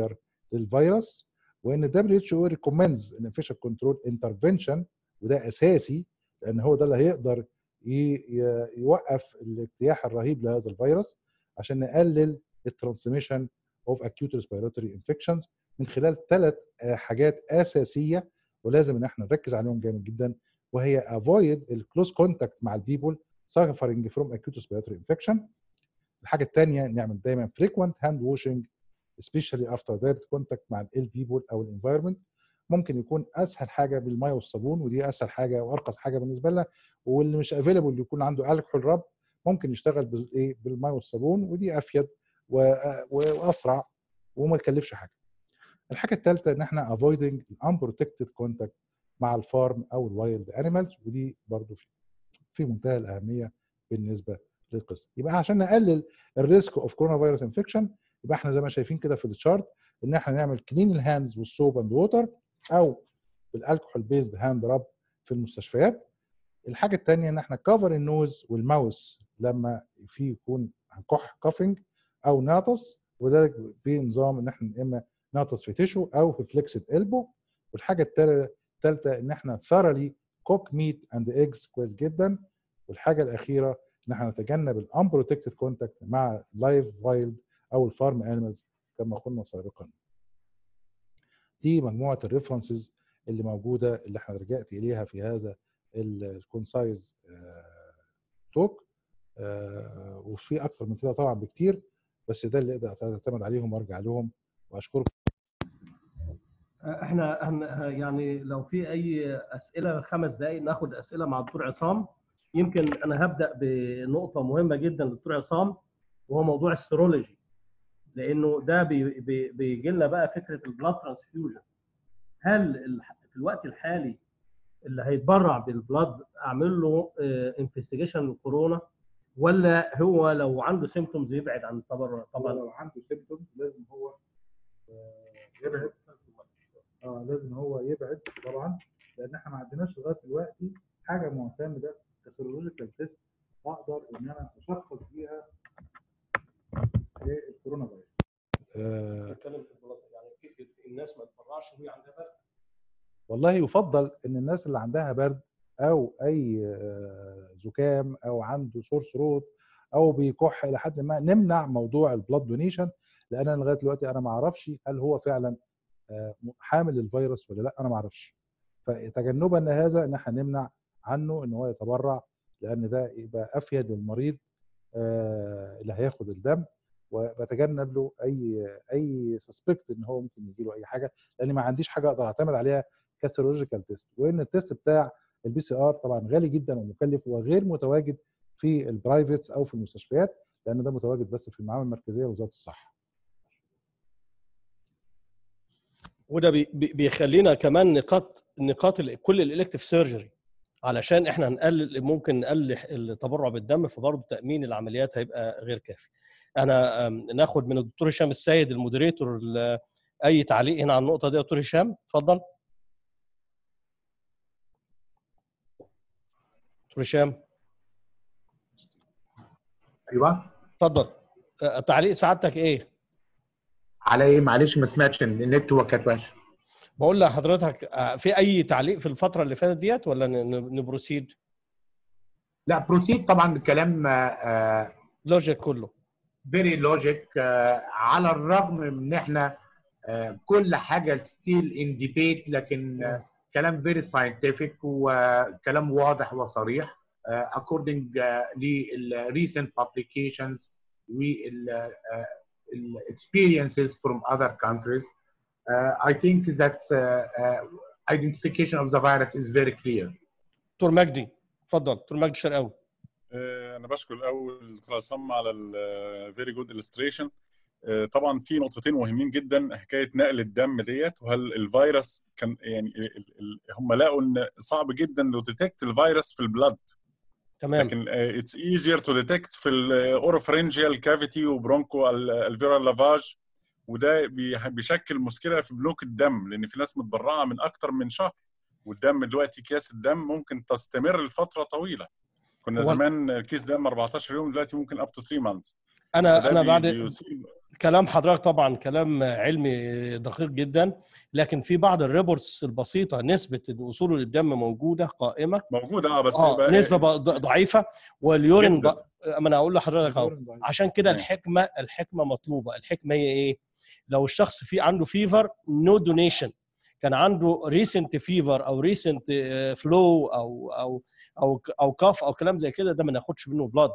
للفيروس وان الدبليو اتش او ريكومندز ان انفكشن كنترول انترفنشن وده اساسي لان هو ده اللي هيقدر ي- ي- يوقف الاجتياح الرهيب لهذا الفيروس عشان نقلل الترانسميشن اوف اكيوت ريسبيراتوري انفكشنز من خلال ثلاث حاجات اساسيه ولازم ان احنا نركز عليهم جامد جدا وهي افويد الكلوز كونتاكت مع البيبول suffering from acute respiratory infection الحاجه الثانيه نعمل دايما frequent hand washing especially after direct contact مع ال people او الانفايرمنت ممكن يكون اسهل حاجه بالميه والصابون ودي اسهل حاجه وارخص حاجه بالنسبه لنا واللي مش افيلبل يكون عنده الكحول رب ممكن يشتغل بالايه بالميه والصابون ودي افيد و- واسرع وما تكلفش حاجه الحاجه الثالثه ان احنا avoiding unprotected contact مع الفارم او الوايلد انيمالز ودي برضو في في منتهى الاهميه بالنسبه للقصه يبقى عشان نقلل الريسك اوف كورونا فيروس انفكشن يبقى احنا زي ما شايفين كده في الشارت ان احنا نعمل كلين الهاندز والسوب اند ووتر او بالالكحول بيزد هاند راب في المستشفيات الحاجه الثانيه ان احنا كفر النوز والماوس لما في يكون كح كافنج او ناطس وذلك بنظام ان احنا يا اما ناطس في تيشو او في فليكسد البو والحاجه الثالثه ان احنا ثرلي كوك ميت اند ايجز كويس جدا والحاجه الاخيره ان احنا نتجنب الانبروتكتد كونتاكت مع لايف وايلد او الفارم انيمالز كما قلنا سابقا دي مجموعه الريفرنسز اللي موجوده اللي احنا رجعت اليها في هذا الكونسايز توك وفي اكتر من كده طبعا بكتير بس ده اللي اقدر اعتمد عليهم وارجع لهم واشكركم احنا هن- يعني لو في اي اسئله خمس دقائق ناخد اسئله مع الدكتور عصام يمكن انا هبدا بنقطه مهمه جدا للدكتور عصام وهو موضوع السيرولوجي لانه ده بي- بي- بيجي لنا بقى فكره البلاد ترانسفيوجن هل الح- في الوقت الحالي اللي هيتبرع بالبلاد اعمل له انفستيجيشن للكورونا ولا هو لو عنده سيمتومز يبعد عن التبرع طبعا طبعا لو عنده سيمبتومز لازم هو آه، يبعد اه لازم هو يبعد طبعا لان احنا ما عندناش لغايه دلوقتي حاجه معتمده كسيرولوجيكال تيست اقدر ان انا اشخص بيها إيه الكورونا فيروس. آه بتكلم في البلاد يعني فكره الناس ما تتبرعش وهي عندها برد والله يفضل ان الناس اللي عندها برد او اي آه، زكام او عنده سور ثروت او بيكح الى حد ما نمنع موضوع البلاد دونيشن لان انا لغايه دلوقتي انا ما اعرفش هل هو فعلا آه، حامل الفيروس ولا لا انا ما اعرفش فتجنبا لهذا ان احنا نمنع عنه ان هو يتبرع لان ده يبقى افيد للمريض آه، اللي هياخد الدم وبتجنب له اي اي سسبكت ان هو ممكن يجي له اي حاجه لان ما عنديش حاجه اقدر اعتمد عليها كسيرولوجيكال تيست وان التيست بتاع البي سي ار طبعا غالي جدا ومكلف وغير متواجد في البرايفتس او في المستشفيات لان ده متواجد بس في المعامل المركزيه لوزاره الصحه وده بي- بي- بيخلينا كمان نقاط نقاط ال- كل الالكتيف سيرجري علشان احنا نقلل ممكن نقلل التبرع بالدم فبرضه تامين العمليات هيبقى غير كافي. انا أم، ناخد من الدكتور هشام السيد المودريتور ال- اي تعليق هنا على النقطه دي يا دكتور هشام اتفضل. دكتور هشام ايوه اتفضل أه، تعليق سعادتك ايه؟ على ايه معلش ما سمعتش النت هو كانت وحشه بقول لحضرتك أه، في اي تعليق في الفتره اللي فاتت ديت ولا ن- ن- نبروسيد؟ لا بروسيد طبعا الكلام لوجيك كله. فيري لوجيك على الرغم من ان احنا آه، كل حاجه ستيل ان ديبيت لكن آه، كلام فيري ساينتفك وكلام واضح وصريح آه، according للريسنت publications وال uh, experiences from other countries. Uh, I think that uh, uh, identification of the virus is very clear. دكتور مجدي اتفضل دكتور مجدي الشرقاوي. آه، انا بشكر الاول دكتور عصام على الفيري جود illustration آه، طبعا في نقطتين مهمين جدا حكايه نقل الدم ديت وهل الفيروس كان يعني ال- ال- هم لقوا ان صعب جدا لو ديتكت الفيروس في البلد تمام لكن اتس ايزير تو ديتكت في الاوروفرنجيال كافيتي وبرونكو الفيرال لافاج وده بي- بيشكل مشكله في بنوك الدم لان في ناس متبرعه من اكتر من شهر والدم دلوقتي اكياس الدم ممكن تستمر لفتره طويله كنا هو- زمان كيس دم 14 يوم دلوقتي ممكن اب تو 3 مانثs انا فده انا بي- بعد بيثير كلام حضرتك طبعا كلام علمي دقيق جدا لكن في بعض الريبورتس البسيطه نسبه وصوله للدم موجوده قائمه موجوده اه بس اه بقى- نسبه بقى ض- ضعيفه واليورين جداً. ض- ما انا اقول لحضرتك اهو ضعيف. عشان كده تمام. الحكمه الحكمه مطلوبه الحكمه هي ايه لو الشخص في عنده فيفر نو دونيشن كان عنده ريسنت فيفر او ريسنت فلو او او او او كاف او كلام زي كده ده ما ناخدش منه بلاد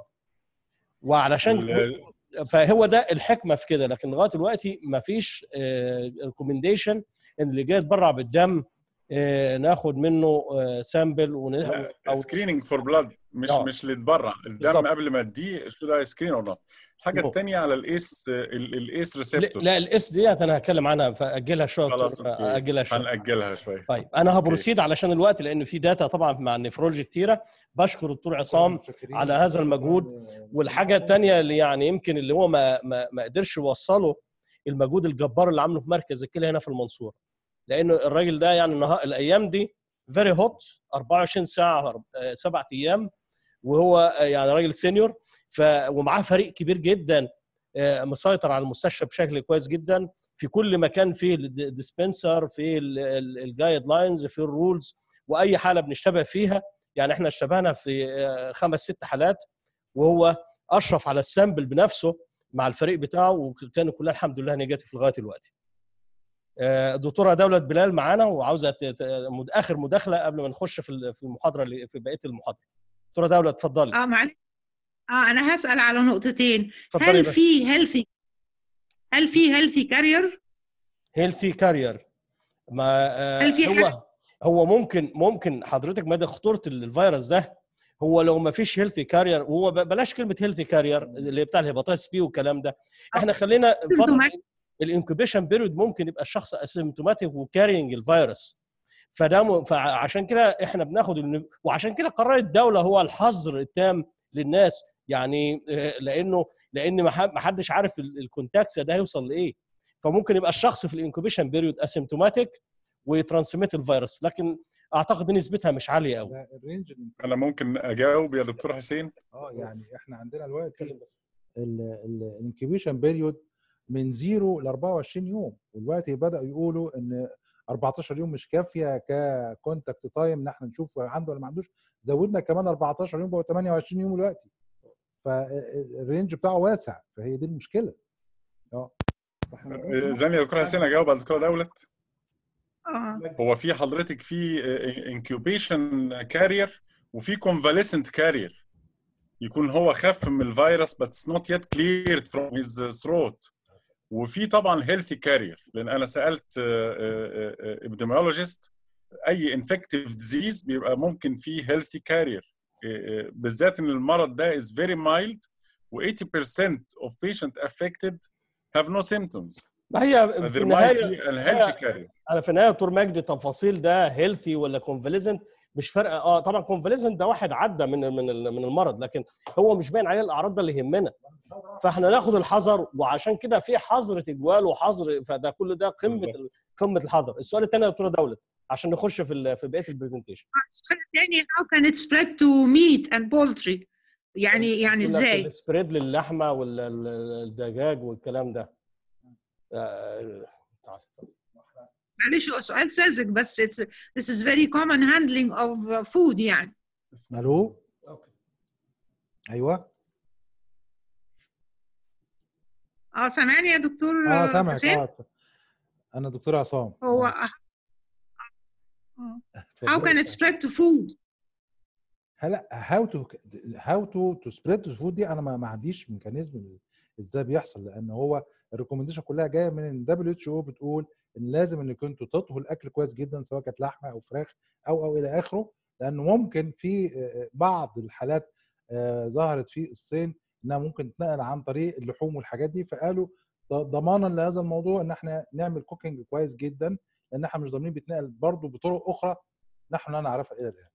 وعلشان ال- فهو ده الحكمه في كده لكن لغايه دلوقتي ما فيش ريكومنديشن ان اللي جاي يتبرع بالدم آه، ناخد منه سامبل او سكريننج فور بلاد مش آه. مش اللي يتبرع الدم بالظبط. قبل ما تديه شو ده سكرين ولا الحاجه نو. الثانيه على الايس ال- الايس لا ريسبتورز لا الاس ديت انا هتكلم عنها فاجلها شويه خلاص دكتور، اوكي اجلها شويه هنأجلها شويه طيب انا هبروسيد علشان الوقت لان في داتا طبعا مع النفرولوجي كتيره بشكر الدكتور عصام متشكرين. على هذا المجهود. والحاجه الثانيه اللي يعني يمكن اللي هو ما ما, ما قدرش يوصله المجهود الجبار اللي عامله في مركز الكلى هنا في المنصوره لانه الراجل ده يعني النهار الايام دي فيري هوت 24 ساعه آه، سبعة ايام وهو آه، يعني راجل سينيور ف ومعاه فريق كبير جدا آه، مسيطر على المستشفى بشكل كويس جدا في كل مكان فيه الديسبنسر في الجايد لاينز في الرولز واي حاله بنشتبه فيها يعني احنا اشتبهنا في آه، خمس ست حالات وهو اشرف على السامبل بنفسه مع الفريق بتاعه وكانوا كلها الحمد لله نيجاتيف لغايه الوقت. آه، الدكتوره دوله بلال معانا وعاوزه ت- ت- مد- اخر مداخله قبل ما نخش في ال- في المحاضره اللي في بقيه المحاضره. دكتوره دوله اتفضلي اه معلش اه انا هسأل على نقطتين اتفضلي هل بس في هيلثي هل في هيلثي كارير هيلثي كارير ما آه، هل في هو هو ممكن ممكن حضرتك مدى خطوره الفيروس ده هو لو ما فيش هيلثي كارير وهو ب- بلاش كلمه هيلثي كارير اللي بتاع الهيباتيتس بي والكلام ده احنا خلينا فتره الانكوبيشن بيريود ممكن يبقى الشخص اسيمتوماتيك وكارينج الفيروس فده م... فعشان كده احنا بناخد الن- وعشان كده قرار الدوله هو الحظر التام للناس يعني آه، لانه لان ما ح- ما حدش عارف ال- الكونتاكس ده هيوصل لايه فممكن يبقى الشخص في الانكوبيشن بيريود اسيمتوماتيك ويترانسميت الفيروس لكن اعتقد ان نسبتها مش عاليه قوي ده الرينج اللي- انا ممكن اجاوب يا دكتور حسين اه يعني احنا عندنا دلوقتي الانكيبيشن بيريود من 0 ل 24 يوم ودلوقتي بداوا يقولوا ان 14 يوم مش كافيه ككونتاكت تايم ان احنا نشوف عنده ولا ما عندوش زودنا كمان 14 يوم بقوا 28 يوم دلوقتي فالرينج بتاعه واسع فهي دي المشكله اه فإحنا بنقول- زاني يا دكتور حسين اجاوب على الدكتوره دولت اه هو في حضرتك في انكيوبيشن كارير وفي كونفاليسنت كارير يكون هو خف من الفيروس بس نوت يت كليرد فروم هيز ثروت وفي طبعا هيلثي كارير لان انا سالت ابيديميولوجيست اي انفكتيف ديزيز بيبقى ممكن فيه هيلثي كارير بالذات ان المرض ده is very mild و 80% of patient affected have no symptoms ما هي في there might النهايه be a healthy carrier انا في النهايه دكتور مجدي تفاصيل ده هيلثي ولا كونفاليزنت مش فارقه اه طبعا كونفاليزنت ده واحد عدى من من ال- من المرض لكن هو مش باين عليه الاعراض ده اللي يهمنا فاحنا ناخد الحذر وعشان كده في حظر تجوال وحظر فده كل ده قمه بالظبط. ال- قمه الحذر السؤال الثاني يا دكتوره دولت عشان نخش في ال- في بقيه البرزنتيشن السؤال الثاني how can it spread to meat and poultry يعني يعني ازاي السبريد للحمه والدجاج والكلام ده آه، معلش هو سؤال ساذج بس it's, this is very common handling of food يعني الو أوكي. ايوه اه سامعني يا دكتور اه سامعك حسين اه انا دكتور عصام هو آه، آه. how اتفضلي. can it spread to food هلا هاو تو هاو تو تو سبريد فود دي انا ما ما عنديش ميكانيزم ازاي بيحصل لان هو الريكومنديشن كلها جايه من الدبليو اتش او بتقول ان لازم ان كنتوا تطهوا الاكل كويس جدا سواء كانت لحمه او فراخ او او الى اخره لانه ممكن في آه، بعض الحالات آه، ظهرت في الصين انها ممكن تتنقل عن طريق اللحوم والحاجات دي فقالوا ض- ضمانا لهذا الموضوع ان احنا نعمل كوكينج كويس جدا لان احنا مش ضامنين بيتنقل برضه بطرق اخرى نحن لا نعرفها الى الان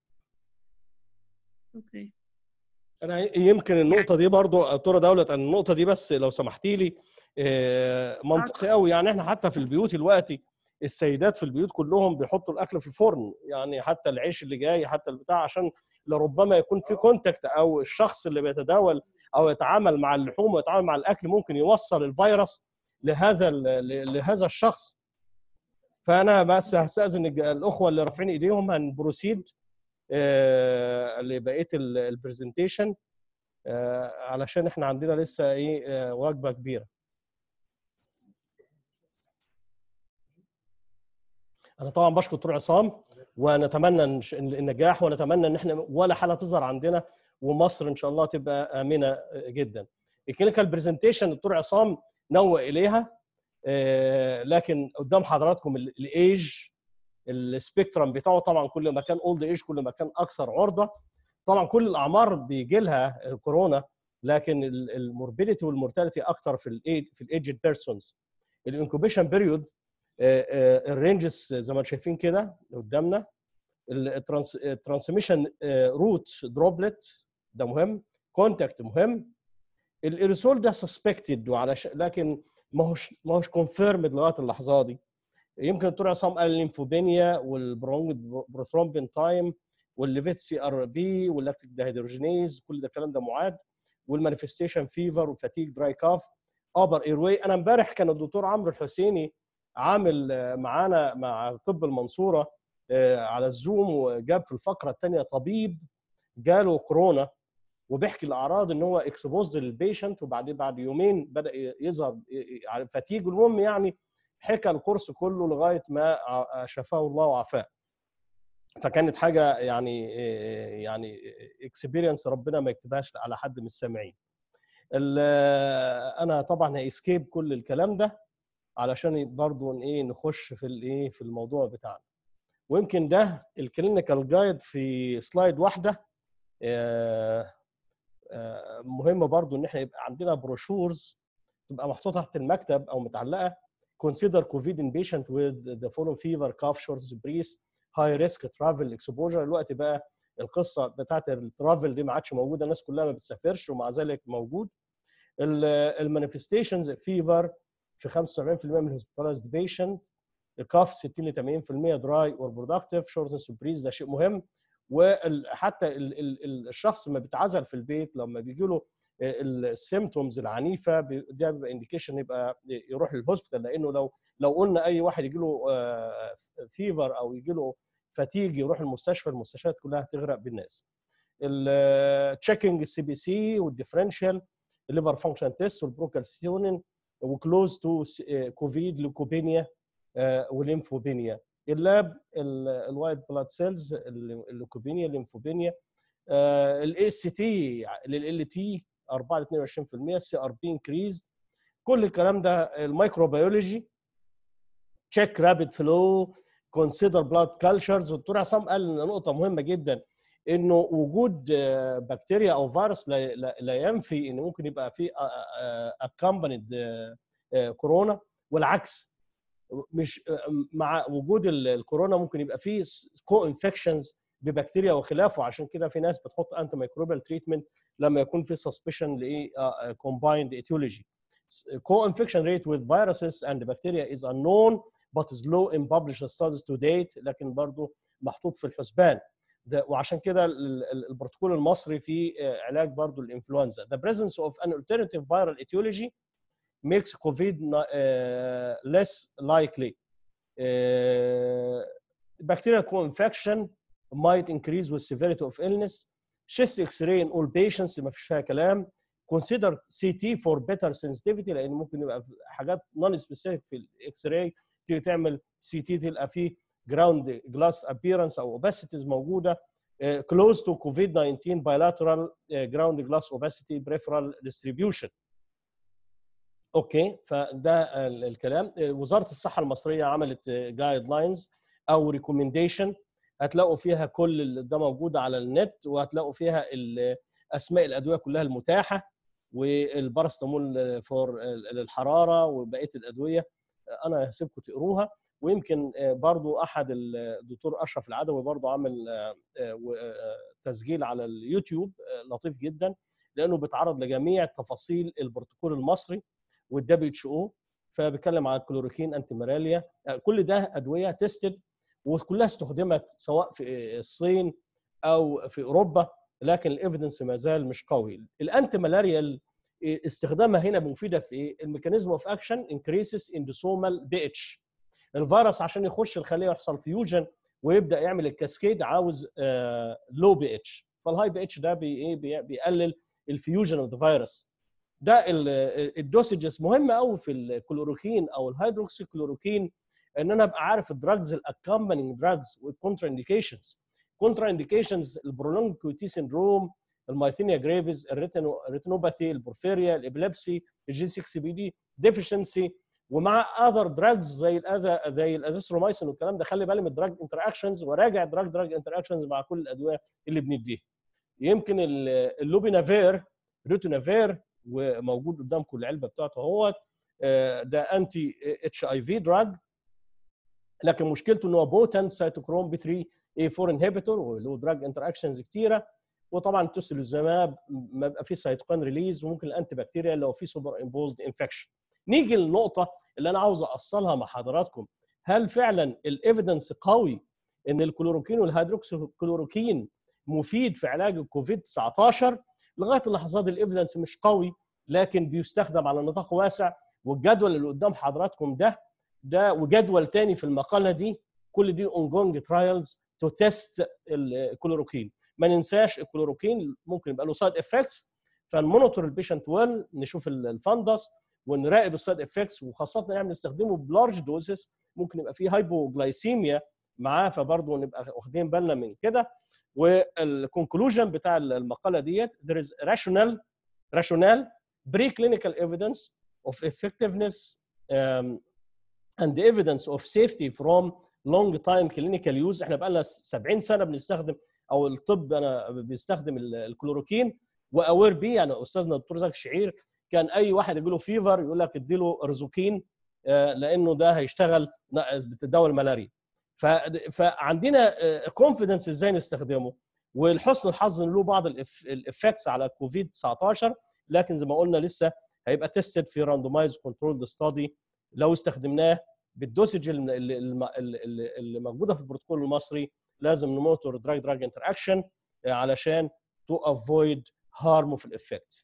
اوكي انا يمكن النقطه دي برضو دكتوره دولت أن النقطه دي بس لو سمحتي لي آه، منطقي قوي يعني احنا حتى في البيوت دلوقتي السيدات في البيوت كلهم بيحطوا الاكل في الفرن يعني حتى العيش اللي جاي حتى البتاع عشان لربما يكون في كونتاكت او الشخص اللي بيتداول او يتعامل مع اللحوم ويتعامل مع الاكل ممكن يوصل الفيروس لهذا ال- لهذا الشخص فانا بس هستاذن الج- الاخوه اللي رافعين ايديهم هنبروسيد آه، لبقيه البرزنتيشن علشان احنا عندنا لسه ايه آه، وجبه كبيره انا طبعا بشكر دكتور عصام ونتمنى إن- النجاح ونتمنى ان احنا ولا حاله تظهر عندنا ومصر ان شاء الله تبقى امنه جدا الكلينيكال برزنتيشن دكتور عصام نوه اليها آه، لكن قدام حضراتكم ال- الايج السبيكترم بتاعه طبعا كل ما كان اولد ايج كل ما كان اكثر عرضه طبعا كل الاعمار بيجي لها الكورونا لكن الموربيديتي والمورتاليتي اكتر في الايج في الايجد بيرسونز الانكوبيشن بيريود الرينجز زي ما شايفين كده قدامنا الترانسميشن روت دروبلت ده مهم كونتاكت مهم الايرسول ده سسبكتد وعلى لكن ما هوش ما هوش كونفيرمد لغايه اللحظه دي يمكن الدكتور عصام قال الليمفوبينيا والبروثرومبين تايم والليفيت سي ار بي واللاكتيك دهيدروجينيز كل ده الكلام ده معاد والمانيفستيشن فيفر وفاتيج دراي كاف ابر اير واي انا امبارح كان الدكتور عمرو الحسيني عامل آه، معانا مع طب المنصوره آه، على الزوم وجاب في الفقره الثانيه طبيب جاله كورونا وبيحكي الاعراض ان هو اكسبوزد للبيشنت وبعدين بعد يومين بدا يظهر فاتيج المهم يعني حكى الكورس كله لغايه ما ع- شفاه الله وعافاه فكانت حاجه يعني يعني اكسبيرينس ربنا ما يكتبهاش على حد من السامعين ال- انا طبعا هيسكيب كل الكلام ده علشان برضو ايه نخش في الايه في الموضوع بتاعنا ويمكن ده الكلينيكال جايد في سلايد واحده آه، آه، مهم برضو ان احنا يبقى عندنا بروشورز تبقى محطوطه تحت المكتب او متعلقه consider COVID in patient with the following fever, cough, shortness of breath, high risk travel exposure الوقت بقى القصه بتاعت الترافل دي ما عادش موجوده الناس كلها ما بتسافرش ومع ذلك موجود المانيفستيشنز فيفر في 75% من الهوسبيتاليزد بيشنت الكاف 60 ل 80% دراي اور برودكتيف شورتنس اوف بريز ده شيء مهم وحتى ال- ال- ال- الشخص ما بيتعزل في البيت لما بيجي له السيمتومز العنيفه بي- ده بيبقى انديكيشن يبقى يروح للهوسبيتال لانه لو لو قلنا اي واحد يجي له فيفر او يجي له فتيج يروح المستشفى المستشفيات كلها هتغرق بالناس التشيكنج السي بي سي والديفرنشال الليفر فانكشن تيست والبروكالسيتونين وكلوز تو كوفيد لوكوبينيا وليمفوبينيا اللاب الوايت بلاد سيلز اللوكوبينيا الليمفوبينيا الاي سي تي لل تي 4 ل 22% السي ار بي انكريز كل الكلام ده الميكروبيولوجي تشيك رابيد فلو كونسيدر بلاد كالتشرز والدكتور عصام قال إن نقطه مهمه جدا انه وجود آه، بكتيريا او فيروس لا, لا, لا ينفي ان ممكن يبقى في اكمبانيد كورونا والعكس مش آه، مع وجود ال- الكورونا ممكن يبقى فيه كو انفكشنز ببكتيريا وخلافه عشان كده في ناس بتحط انتي ميكروبيال تريتمنت لما يكون في سسبشن لايه كومبايند ايتيولوجي co-infection rate with viruses and bacteria is unknown but is low in published studies to date لكن برضه محطوط في الحسبان ده وعشان كده ال- ال- البروتوكول المصري في آه، علاج برضه الانفلونزا the presence of an alternative viral etiology makes COVID not, uh, less likely uh, bacterial co-infection might increase with severity of illness chest x-ray in all patients ما فيش فيها كلام consider CT for better sensitivity لان ممكن يبقى حاجات non specific في الاكس راي تيجي تعمل سي تي تلقى فيه جراوند جلاس ابييرنس او اوباسيتيز موجوده uh, close to COVID-19 bilateral uh, ground glass opacity peripheral distribution. اوكي فده ال- الكلام آه، وزاره الصحه المصريه عملت جايد لاينز او ريكومنديشن هتلاقوا فيها كل ال- ده موجود على النت وهتلاقوا فيها ال- اسماء الادويه كلها المتاحه والبارستامول فور للحراره وبقيه الادويه انا هسيبكم تقروها ويمكن آه، برضو احد ال- الدكتور اشرف العدوي برضو عامل آه، آه، و- آه، تسجيل على اليوتيوب آه، لطيف جدا لانه بيتعرض لجميع تفاصيل البروتوكول المصري والدبليو اتش او فبيتكلم عن كلوروكين انتي مالاريا آه، كل ده ادويه تيستد وكلها استخدمت سواء في الصين او في اوروبا لكن الايفيدنس ما زال مش قوي الانتي مالاريال استخدامها هنا مفيده في ايه الميكانيزم اوف اكشن انكريسز اندوسومال بي اتش الفيروس عشان يخش الخليه يحصل فيوجن ويبدا يعمل الكاسكيد عاوز لو بي اتش فالهاي بي اتش ده بي ايه بي- بيقلل الفيوجن اوف ذا فيروس ده الدوسجز مهم قوي في الكلوروكين او الهيدروكسي كلوروكين ان انا ابقى عارف الدراجز الاكمبانينج دراجز والكونترا انديكيشنز كونترا انديكيشنز البرولونج كويتي سيندروم المايثينيا جريفيز الريتينو الريتينوباثي البورفيريا الابليبسي الجي 6 بي دي ديفيشنسي ومع اذر دراجز زي الاذى زي الازيثرومايسين والكلام ده خلي بالي من الدراج انتر اكشنز وراجع دراج دراج انتر اكشنز مع كل الادويه اللي بنديها يمكن ال- اللوبينافير ريتونافير وموجود قدامكم العلبه بتاعته اهوت آه، ده انتي اتش اي في دراج لكن مشكلته ان هو بوتنت سيتوكروم بي 3 اي 4 انهبيتور وله دراج انتر اكشنز كتيره وطبعا التوسيلوزماب ما بيبقى فيه سيتوكاين ريليز وممكن الانتي بكتيريا لو في سوبر امبوزد انفكشن نيجي للنقطه اللي انا عاوز اوصلها مع حضراتكم هل فعلا الايفيدنس قوي ان الكلوروكين والهيدروكسيكلوروكين مفيد في علاج الكوفيد 19 لغايه اللحظات الايفيدنس مش قوي لكن بيستخدم على نطاق واسع والجدول اللي قدام حضراتكم ده ده وجدول تاني في المقاله دي كل دي اونجونج ترايلز تو تيست الكلوروكين ما ننساش الكلوروكين ممكن يبقى له سايد افكتس فنمونيتور البيشنت ويل نشوف ال- الفندس ونراقب السايد افكتس وخاصه يعني نستخدمه بلارج دوزز ممكن يبقى فيه هايبوجلايسيميا معاه فبرضه نبقى واخدين بالنا من كده والكونكلوجن بتاع المقاله ديت there is rational rational preclinical evidence of effectiveness um, and the evidence of safety from long time clinical use احنا بقى لنا 70 سنه بنستخدم او الطب انا بيستخدم ال- الكلوروكين واوير بيه يعني استاذنا الدكتور زكي الشعير كان اي واحد يجي له فيفر يقول لك اديله رزوكين آه، لانه ده هيشتغل ن- بتداوى الملاريا ف- فعندنا كونفيدنس ازاي نستخدمه ولحسن الحظ ان له بعض الافكتس على كوفيد 19 لكن زي ما قلنا لسه هيبقى تيستد في راندومايز كنترول ستادي لو استخدمناه بالدوسج اللي, اللي, اللي, اللي موجوده في البروتوكول المصري لازم نمونيتور دراج دراج انتر اكشن علشان تو افويد هارم في الافكت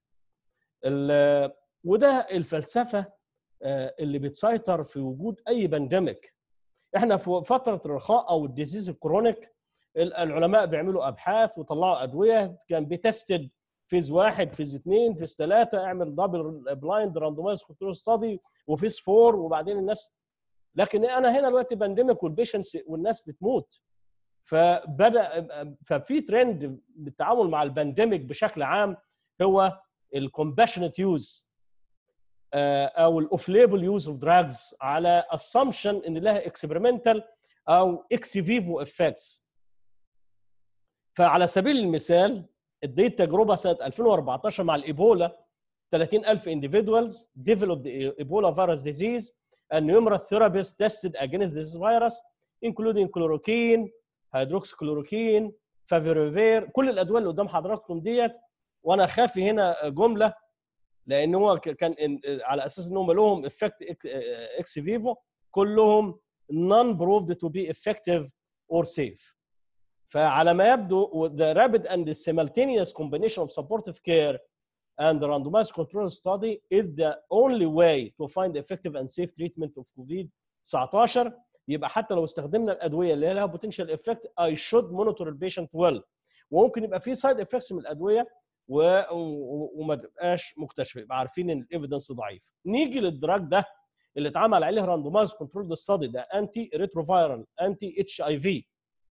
وده الفلسفه آه، اللي بتسيطر في وجود اي بانديميك احنا في فتره الرخاء او الديزيز الكرونيك ال- العلماء بيعملوا ابحاث وطلعوا ادويه كان بيتستد فيز واحد فيز اثنين فيز ثلاثه اعمل دبل بلايند راندومايز كنترول ستادي وفيز فور وبعدين الناس لكن انا هنا دلوقتي بانديميك والبيشنس والناس بتموت فبدا ففي ترند بالتعامل مع البانديميك بشكل عام هو الكومباشنت يوز او الاوف ليبل يوز اوف دراجز على اسامبشن ان لها اكسبيرمنتال او اكس فيفو افكتس فعلى سبيل المثال اديت تجربه سنه 2014 مع الايبولا 30000 individuals developed Ebola virus disease and numerous therapies tested against this virus including chloroquine hydroxychloroquine favipiravir كل الادويه اللي قدام حضراتكم ديت وانا خافي هنا جمله لان هو ك- كان إن- على اساس ان هم لهم افكت اكس فيفو كلهم non proved to be effective or safe فعلى ما يبدو the rapid and simultaneous combination of supportive care and the randomized control study is the only way to find effective and safe treatment of COVID 19 يبقى حتى لو استخدمنا الادويه اللي لها potential effect I should monitor the patient well وممكن يبقى في سايد افكتس من الادويه و... و... وما تبقاش مكتشفه يبقى عارفين ان الايفيدنس ضعيف نيجي للدراج ده اللي اتعمل عليه راندومايز كنترول ستادي ده انتي ريتروفايرال انتي اتش اي في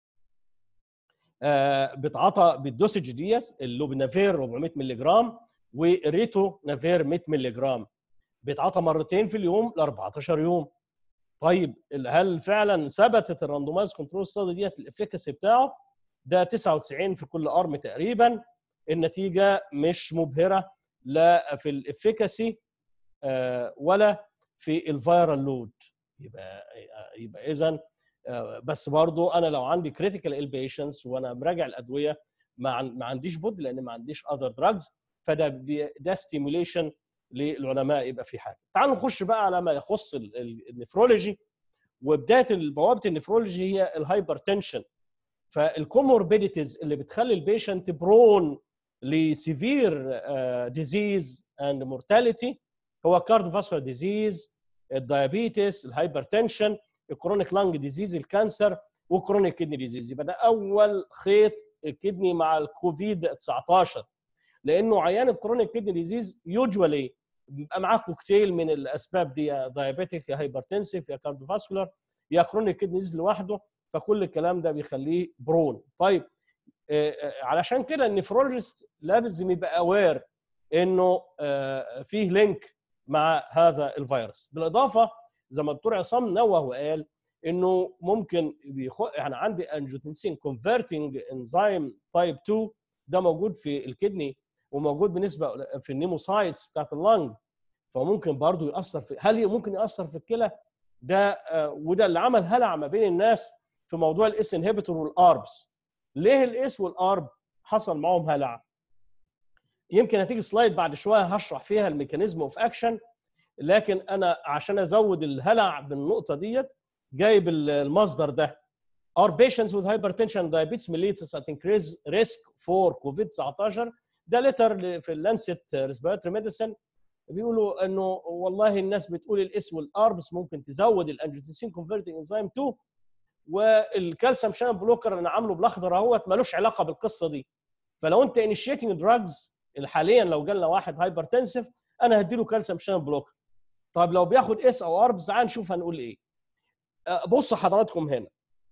بتعاطى بالدوسج ديت اللوبنافير 400 مللي جرام وريتو نافير 100 مللي جرام بيتعاطى مرتين في اليوم ل 14 يوم طيب هل فعلا ثبتت الراندومايز كنترول ستادي ديت الافكاسي بتاعه ده 99 في كل ارم تقريبا النتيجه مش مبهره لا في الافكاسي ولا في الفيرال لود يبقى يبقى اذا بس برضو انا لو عندي كريتيكال البيشنس وانا مراجع الادويه ما عن- ما عنديش بد لان ما عنديش اذر دراجز فده بي- ده ستيموليشن للعلماء يبقى في حاجه تعالوا نخش بقى على ما يخص ال- ال- النفرولوجي وبدايه بوابه النفرولوجي هي الهايبرتنشن فالكوموربيديتيز اللي بتخلي البيشنت برون لسيفير ديزيز اند مورتاليتي هو كارديوفاسكولار ديزيز الدايابيتس الهايبرتنشن الكرونيك لانج ديزيز الكانسر وكرونيك كدني ديزيز يبقى ده اول خيط الكدني مع الكوفيد 19 لانه عيان الكرونيك كدني ديزيز يوجوالي بيبقى معاه كوكتيل من الاسباب دي يا دايابيتيك يا هايبرتنسيف يا كارديوفاسكولار يا كرونيك كدني ديزيز لوحده فكل الكلام ده بيخليه برون طيب آه، آه، علشان كده النفرولوجيست لازم يبقى اوير انه آه، فيه لينك مع هذا الفيروس بالاضافه زي ما الدكتور عصام نوه وقال انه ممكن بيخ... يعني عندي انجيوتنسين كونفرتنج انزيم تايب 2 ده موجود في الكدني وموجود بنسبه في النيموسايتس بتاعت اللنج فممكن برضه ياثر في هل ممكن ياثر في الكلى ده آه، وده اللي عمل هلع ما بين الناس في موضوع الاس انهبيتور والاربس ليه الاس والارب حصل معاهم هلع يمكن هتيجي سلايد بعد شويه هشرح فيها الميكانيزم اوف اكشن لكن انا عشان ازود الهلع بالنقطه ديت جايب ال- المصدر ده Our patients with hypertension and diabetes mellitus at increased risk for COVID-19 ده لتر في اللانست ريسبيراتوري ميديسن بيقولوا انه والله الناس بتقول الاس والاربس ممكن تزود الانجيوتنسين كونفرتنج انزيم 2 والكالسيوم شان بلوكر انا عامله بالاخضر اهوت ملوش علاقه بالقصه دي فلو انت انيشيتنج دراجز حاليا لو جالنا واحد هايبرتنسيف انا هديله كالسيوم شان بلوكر طيب لو بياخد اس او اربس تعال نشوف هنقول ايه أه، بصوا حضراتكم هنا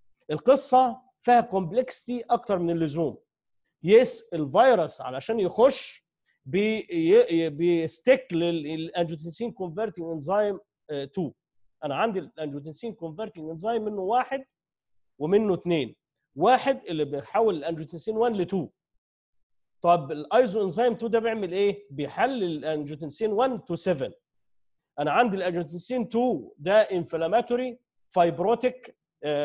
القصه فيها كومبلكسيتي اكتر من اللزوم يس الفيروس علشان يخش بي ي- بيستيك للانجيوتنسين كونفرتنج انزيم 2 انا عندي الانجيوتنسين كونفرتنج انزيم منه واحد ومنه اثنين واحد اللي بيحول الانجيوتنسين 1 ل 2 طب الايزو انزيم 2 ده بيعمل ايه؟ بيحلل الانجيوتنسين 1 تو 7 انا عندي الانجيوتنسين 2 ده انفلاماتوري فايبروتيك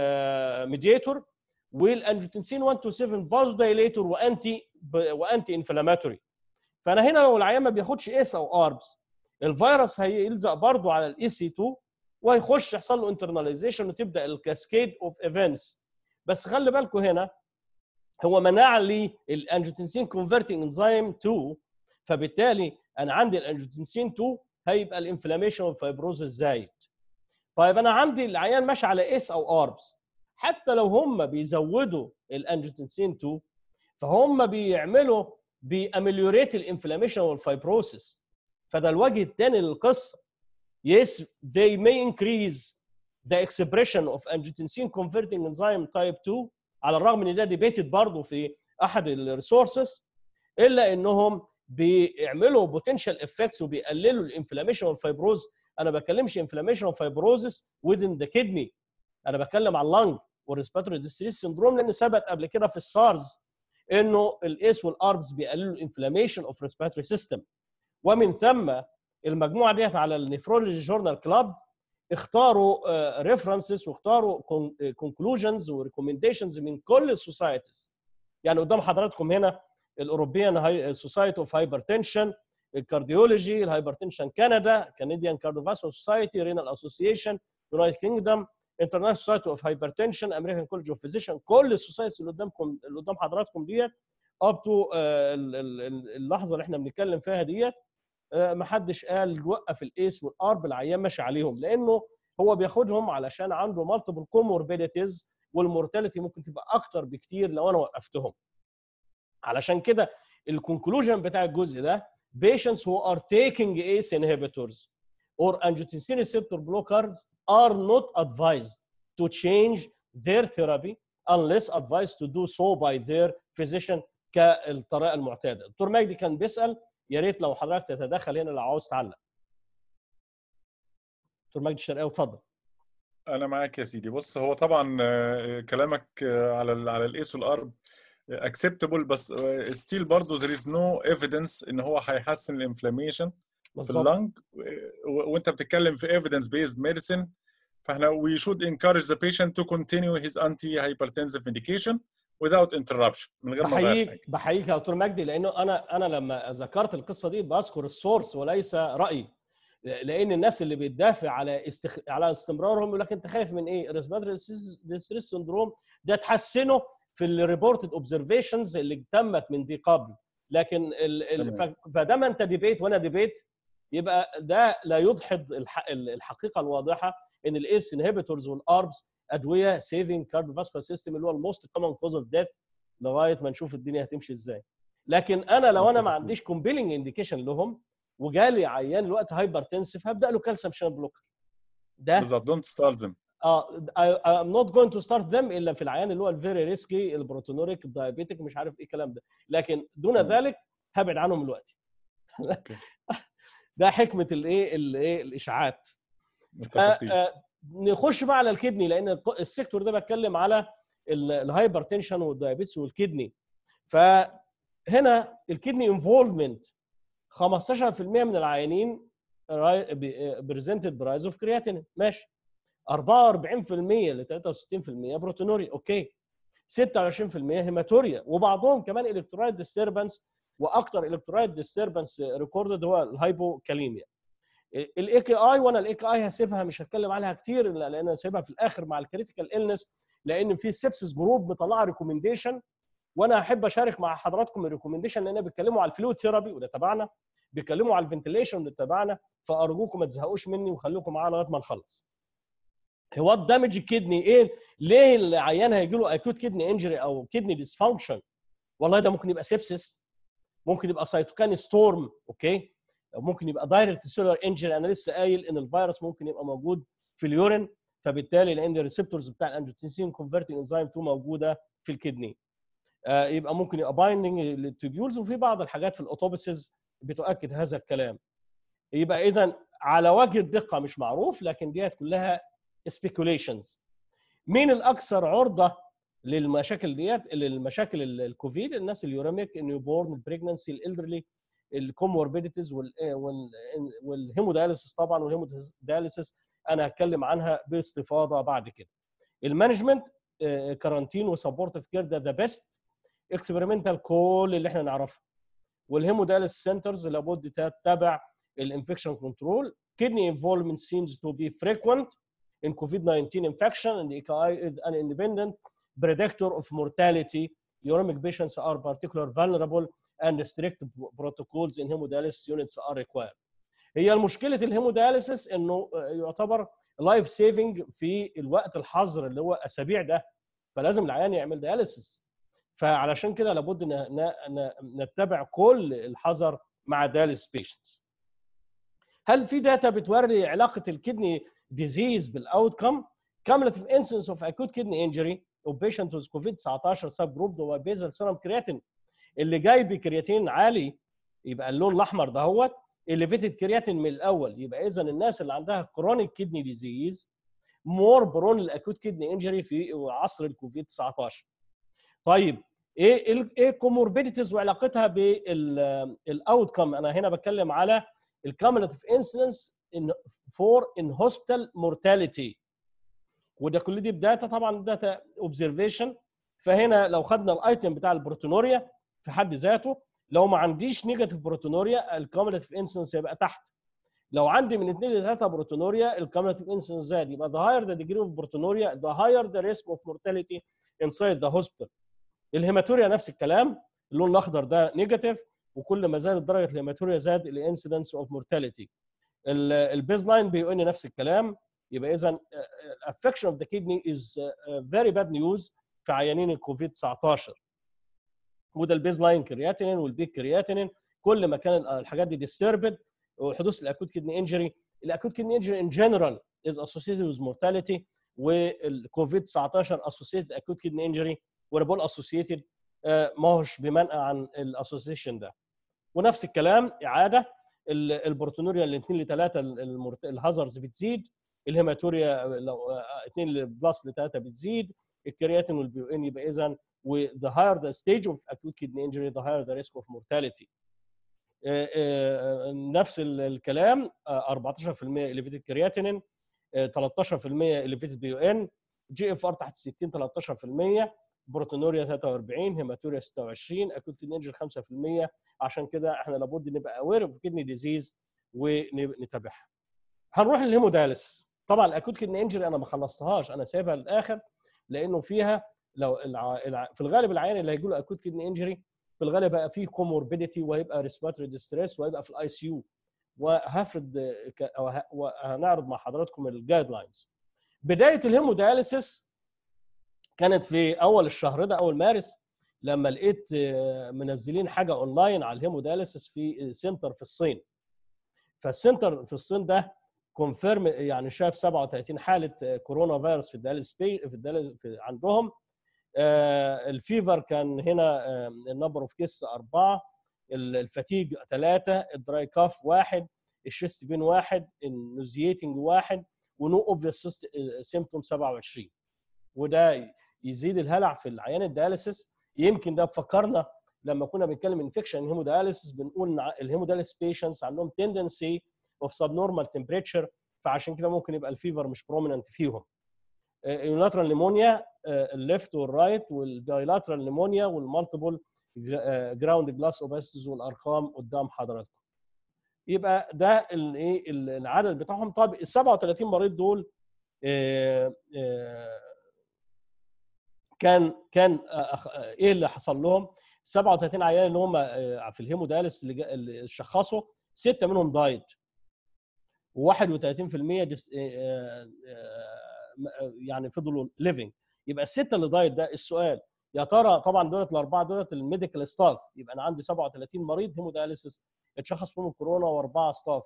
ميديتور والانجيوتنسين 1 تو 7 فازو دايليتور وانتي وانتي انفلاماتوري فانا هنا لو العيان ما بياخدش اس او اربس الفيروس هيلزق برضه على الاي سي 2 وهيخش يحصل له انترناليزيشن وتبدا الكاسكيد اوف ايفنتس بس خلي بالكم هنا هو منع لي الانجيوتنسين كونفرتنج انزيم 2 فبالتالي انا عندي الانجيوتنسين 2 هيبقى الانفلاميشن والفايبروز زايد طيب انا عندي العيان ماشي على اس او اربس حتى لو هم بيزودوا الانجيوتنسين 2 فهم بيعملوا بيأمليوريت الانفلاميشن والفايبروسيس فده الوجه الثاني للقصه yes they may increase the expression of angiotensin converting enzyme type 2 على الرغم ان ده ديبيتد برضه في احد الريسورسز الا انهم بيعملوا بوتنشال افكتس وبيقللوا الانفلاميشن والفايبروز انا ما بتكلمش انفلاميشن وفايبروزس within the kidney انا بتكلم على اللنج والريسبيراتوري ديستريس سندروم لان ثبت قبل كده في السارز انه الاس والاربس بيقللوا الانفلاميشن اوف ريسبيراتوري سيستم ومن ثم المجموعه ديت على النفرولوجي جورنال كلاب اختاروا ريفرنسز واختاروا كونكلوجنز وريكومنديشنز من كل السوسايتيز يعني قدام حضراتكم هنا الاوروبيان سوسايتي اوف هايبرتنشن الكارديولوجي الهايبرتنشن كندا كنديان كارديوفاسكولار سوسايتي رينال اسوسيشن يونايتد كينجدم انترناشونال سوسايتي اوف هايبرتنشن امريكان كولج اوف فيزيشن كل السوسايتيز اللي قدامكم اللي قدام حضراتكم ديت اب تو اللحظه اللي احنا بنتكلم فيها ديت ما حدش قال وقف الايس والارب العيان ماشي عليهم لانه هو بياخدهم علشان عنده مالتيبل كوموربيديتيز والمورتاليتي ممكن تبقى اكتر بكتير لو انا وقفتهم علشان كده الكونكلوجن بتاع الجزء ده patients who are taking ACE inhibitors or angiotensin receptor blockers are not advised to change their therapy unless advised to do so by their physician كالطريقه المعتاده. دكتور مجدي كان بيسال يا ريت لو حضرتك تتدخل هنا لو عاوز تعلق. دكتور مجدي الشرقاوي اتفضل. انا معاك يا سيدي بص هو طبعا آه، كلامك آه، على ال على الايس والارب اكسبتبل بس ستيل برضه there is no evidence ان هو هيحسن الانفلاميشن في بالظبط اللنج و- وانت بتتكلم في evidence based medicine فاحنا we should encourage the patient to continue his anti-hypertensive medication without interruption من غير ما نغير حاجه بحييك بحييك يا دكتور مجدي لانه انا انا لما ذكرت القصه دي بذكر السورس وليس رايي لان الناس اللي بتدافع على استخ... على استمرارهم يقول لك انت خايف من ايه؟ ريسبيراتوري ديستريس سندروم ده تحسنه في الريبورتد اوبزرفيشنز اللي تمت من دي قبل لكن ال ال تمام. ف- فدام انت ديبيت وانا ديبيت يبقى ده لا يدحض الح- ال- الحقيقه الواضحه ان الايس انهبيتورز والاربس ادويه سيفنج كارديوفاسكولار سيستم اللي هو الموست كومن كوز اوف ديث لغايه ما نشوف الدنيا هتمشي ازاي لكن انا لو انا ما متفق عنديش كومبيلنج انديكيشن لهم وجالي عيان الوقت هايبر تنسف هبدا له كالسيوم شان بلوكر ده بالظبط دونت ستارت ذم اه I- I'm not going to start them الا في العيان اللي هو الفيري ريسكي البروتونوريك الدايابيتيك مش عارف ايه الكلام ده لكن دون تمام. ذلك هبعد عنهم دلوقتي أوكي. ده حكمه الايه الايه الاشاعات آه، متفقين آه، نخش بقى على الكدني لان الق- السيكتور ده بتكلم على الهايبر تنشن والدايابيتس والكدني فهنا الكدني انفولفمنت 15% من العيانين بريزنتد برايز اوف كرياتين ماشي 44% ل 63% بروتونوريا اوكي 26% هيماتوريا وبعضهم كمان الكترولايت ديستربنس واكثر الكترولايت ديستربنس ريكوردد هو الهايبوكاليميا الاي كي اي وانا الاي كي اي هسيبها مش هتكلم عليها كتير لان انا سيبها في الاخر مع الكريتيكال النس لان في سيبسس جروب مطلعه ريكومنديشن وانا احب اشارك مع حضراتكم الريكومنديشن لان بيتكلموا على الفلويد ثيرابي وده تبعنا بيتكلموا على الفنتليشن وده تبعنا فارجوكم ما تزهقوش مني وخليكم معايا لغايه ما نخلص هو دامج الكدني ايه ليه العيان هيجي له اكيوت كدني انجري او كدني ديسفانكشن والله ده ممكن يبقى سيبسس ممكن يبقى سيتوكاين ستورم اوكي ممكن يبقى دايركت سيلولار انجري انا لسه قايل ان الفيروس ممكن يبقى موجود في اليورين فبالتالي لان الريسبتورز بتاع الانجيوتنسين كونفرتنج انزيم 2 موجوده في الكدني آه، يبقى ممكن يبقى بايندنج للتوبيولز وفي بعض الحاجات في الاوتوبسز بتؤكد هذا الكلام يبقى اذا على وجه الدقه مش معروف لكن ديت كلها speculations مين الاكثر عرضه للمشاكل ديت للمشاكل ال- الكوفيد الناس اليوريميك النيو بورن البريجنسي الالدرلي الكوموربيديتيز والهيموداياليسيس طبعا والهيموداياليسيس انا هتكلم عنها باستفاضه بعد كده المانجمنت كارانتين وسبورتيف كير ده ذا بيست اكسبيرمنتال كل اللي احنا نعرفه والهيموداياليسيس سنترز لابد تتبع الانفكشن كنترول kidney involvement seems to be frequent in COVID-19 infection and the EKI is an independent predictor of mortality. Uremic patients are particularly vulnerable and strict protocols in hemodialysis units are required. هي المشكلة الهيمودياليسيس انه يعتبر لايف سيفنج في الوقت الحظر اللي هو اسابيع ده فلازم العيان يعمل دياليسيس فعلشان كده لابد ن- ن- ن- نتبع كل الحذر مع دياليس بيشنتس هل في داتا بتوري علاقه الكدني ديزيز بالاوت كم cumulative incidence of acute kidney injury of patient with COVID 19 سب جروب هو بيزل سيرم كرياتين اللي جاي بكرياتين عالي يبقى اللون الاحمر دهوت elevated كرياتين من الاول يبقى اذا الناس اللي عندها كرونيك كدني ديزيز مور برون الاكوت كدني انجري في عصر الكوفيد 19 طيب ايه ال- ايه كوموربيديتيز وعلاقتها بالاوت كم انا هنا بتكلم على الكاميلاتيف انسيدنس ان فور ان هوسبيتال مورتاليتي وده كل دي بداتا طبعا داتا اوبزرفيشن فهنا لو خدنا الايتم بتاع البروتونوريا في حد ذاته لو ما عنديش نيجاتيف بروتونوريا الكاميلاتيف انسيدنس يبقى تحت لو عندي من 2 ل 3 بروتونوريا الكاميلاتيف انسيدنس زاد يبقى the higher the degree of proteinuria the higher the risk of mortality inside the hospital الهيماتوريا نفس الكلام اللون الاخضر ده نيجاتيف وكل ما زادت درجه الهيماتوريا زاد الانسيدنس اوف مورتاليتي البيز لاين بيقول لي نفس الكلام يبقى اذا affection of the kidney is uh, very bad news في عيانين الكوفيد 19 وده البيز لاين كرياتينين والبيك كرياتينين كل ما كان الحاجات دي disturbed وحدوث الاكوت كدني انجري الاكوت كدني انجري ان جنرال is associated with mortality والكوفيد 19 associated acute kidney injury وانا بقول associated آه، ما هوش بمنأى عن الاسوسيشن ده ونفس الكلام اعاده ال- البروتونوريا اللي 2 ل 3 الهازرز بتزيد الهيماتوريا لو 2 بلس ل 3 بتزيد الكرياتين والبي ان يبقى اذا the higher the stage of acute kidney injury the higher the risk of mortality آه، آه، نفس ال- الكلام آه، 14% elevated كرياتينين 13% elevated بي ان جي اف ار تحت 60 13% بروتونوريا 43 هيماتوريا 26 اكوت كدني انجري 5% عشان كده احنا لابد نبقى اوير اوف كدني ديزيز ونتابعها هنروح للهيموداليس طبعا الاكوت كدني انجري انا ما خلصتهاش انا سايبها للاخر لانه فيها لو الع... الع... في الغالب العيان اللي هيجي له اكوت كدني انجري في الغالب هيبقى فيه كوموربيديتي وهيبقى ريسبيرتوري ديستريس وهيبقى في الاي سي يو وهفرض ك... أو ه... وهنعرض مع حضراتكم الجايد لاينز بدايه الهيمودياليسيس كانت في اول الشهر ده اول مارس لما لقيت آه، منزلين حاجه اونلاين على الهيمودياليسيس في سنتر في الصين فالسنتر في الصين ده كونفيرم يعني شاف 37 حاله آه، كورونا فيروس في الدياليس في الدياليس في عندهم آه، الفيفر كان هنا النمبر اوف كيس اربعه ال- الفتيج ثلاثه الدراي كاف واحد الشيست بين واحد النوزييتنج واحد ونو اوبفيس سيمتوم 27 وده يزيد الهلع في العيان الدياليسيس يمكن ده فكرنا لما كنا بنتكلم انفكشن هيمودياليسيس بنقول ان الهيمودياليس بيشنتس عندهم تندنسي اوف سب نورمال تمبريتشر فعشان كده ممكن يبقى الفيفر مش بروميننت فيهم يوناترال نيمونيا الليفت والرايت والبايلاترال نيمونيا والمالتيبل جراوند جلاس اوباسيس والارقام قدام حضراتكم يبقى ده الايه العدد بتاعهم طب ال 37 مريض دول آه، آه، كان كان آه، أخ- آه، ايه اللي حصل لهم 37 عيان اللي هم آه، في الهيمودياليس اللي جا- اللي شخصوا سته منهم دايت و31% ديس- آه، آه، آه، يعني فضلوا ليفنج يبقى السته اللي دايت ده السؤال يا ترى طبعا دولت الاربعه دولت الميديكال ستاف يبقى انا عندي 37 مريض هيمودياليسيس اتشخص فيهم كورونا واربعه ستاف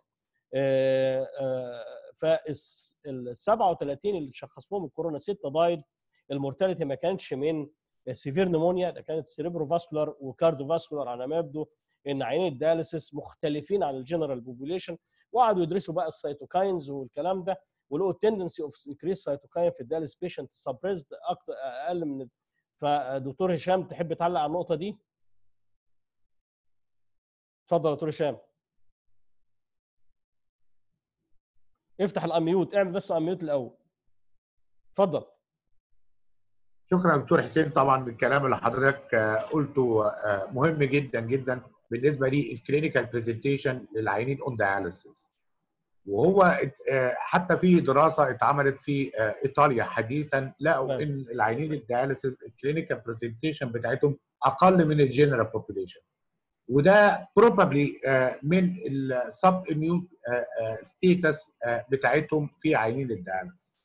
فال 37 اللي شخص فيهم الكورونا سته دايت المورتاليتي ما كانش من سيفير نمونيا ده كانت سيريبرو فاسكولار وكارديو فاسكولار على ما يبدو ان عينين الدياليسيس مختلفين عن الجنرال بوبوليشن وقعدوا يدرسوا بقى السيتوكاينز والكلام ده ولقوا التندنسي اوف انكريس سيتوكاين في الدياليس بيشنت سبريزد اكتر اقل من فدكتور هشام تحب تعلق على النقطه دي؟ اتفضل يا دكتور هشام افتح الاميوت اعمل بس اميوت الاول اتفضل شكرا يا دكتور حسين طبعا بالكلام اللي حضرتك آه، قلته آه، مهم جدا جدا بالنسبه لي الكلينيكال برزنتيشن للعيانين اون داياليسيس وهو ات- آه، حتى في دراسه اتعملت في آه، ايطاليا حديثا لقوا تمام. ان العيانين الدياليسيس الكلينيكال برزنتيشن بتاعتهم اقل من الجنرال بوبوليشن وده بروبابلي من السب اميون ستيتس بتاعتهم في عيانين الدياليسيس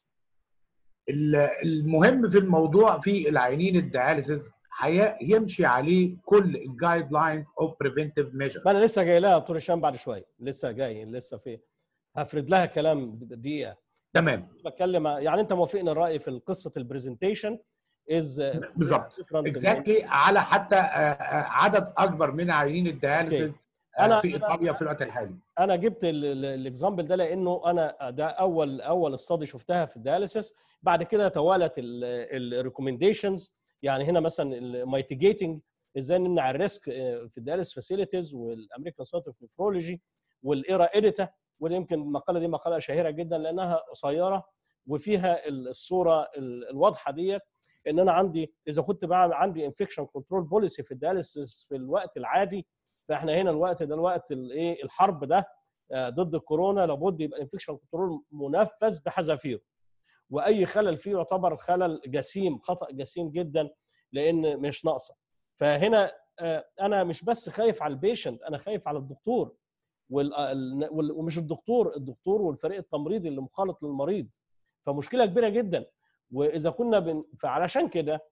ال- المهم في الموضوع في العيانين الدياليسيس حي- يمشي عليه كل الجايد لاينز اوف بريفنتيف ميجر ما انا لسه جاي لها يا دكتور هشام بعد شويه لسه جاي لسه في هفرد لها كلام دقيقه تمام بتكلم يعني انت موافقني الراي في قصه البرزنتيشن از بالظبط اكزاكتلي على حتى آه، آه، عدد اكبر من عيانين الدياليسيس آه، أنا- في أنا- ايطاليا في الوقت الحالي انا جبت الاكزامبل ده لانه انا ده اول اول استادي شفتها في الدياليسيس بعد كده توالت الريكومنديشنز يعني هنا مثلا الميتيجيتنج ازاي نمنع الريسك في الدياليس فاسيلتيز والامريكان سوت اوف نفرولوجي والايرا اديتا وده يمكن المقاله دي مقاله شهيره جدا لانها قصيره وفيها الصوره ال- الواضحه ديت ان انا عندي اذا كنت بعمل عندي انفكشن كنترول بوليسي في الدياليسيس في الوقت العادي فاحنا هنا الوقت ده الوقت الايه الحرب ده آه، ضد الكورونا لابد يبقى الانفكشن كنترول منفذ بحذافيره واي خلل فيه يعتبر خلل جسيم خطا جسيم جدا لان مش ناقصه فهنا آه، انا مش بس خايف على البيشنت انا خايف على الدكتور وال- ال- وال- ومش الدكتور الدكتور والفريق التمريضي اللي مخالط للمريض فمشكله كبيره جدا واذا كنا بن... فعلشان كده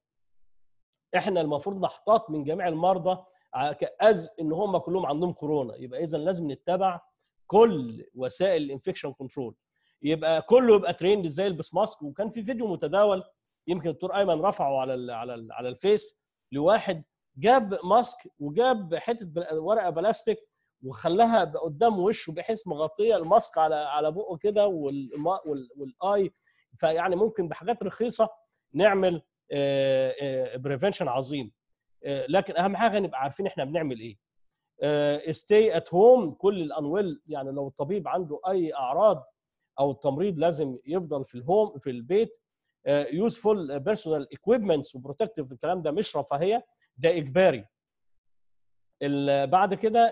احنا المفروض نحتاط من جميع المرضى ع- كأز ان هم كلهم عندهم كورونا يبقى اذا لازم نتبع كل وسائل الانفكشن كنترول يبقى كله يبقى تريند ازاي يلبس ماسك وكان في فيديو متداول يمكن الدكتور ايمن رفعه على ال على ال على الفيس لواحد جاب ماسك وجاب حته بل- ورقه بلاستيك وخلاها قدام وشه بحيث مغطيه الماسك على على بقه كده والما- وال- والاي فيعني ممكن بحاجات رخيصه نعمل بريفنشن عظيم آه، لكن اهم حاجه نبقى عارفين احنا بنعمل ايه ستي ات هوم كل الانويل يعني لو الطبيب عنده اي اعراض او التمريض لازم يفضل في الهوم في البيت يوزفول بيرسونال اكويبمنتس وبروتكتيف الكلام ده مش رفاهيه ده اجباري ال- بعد كده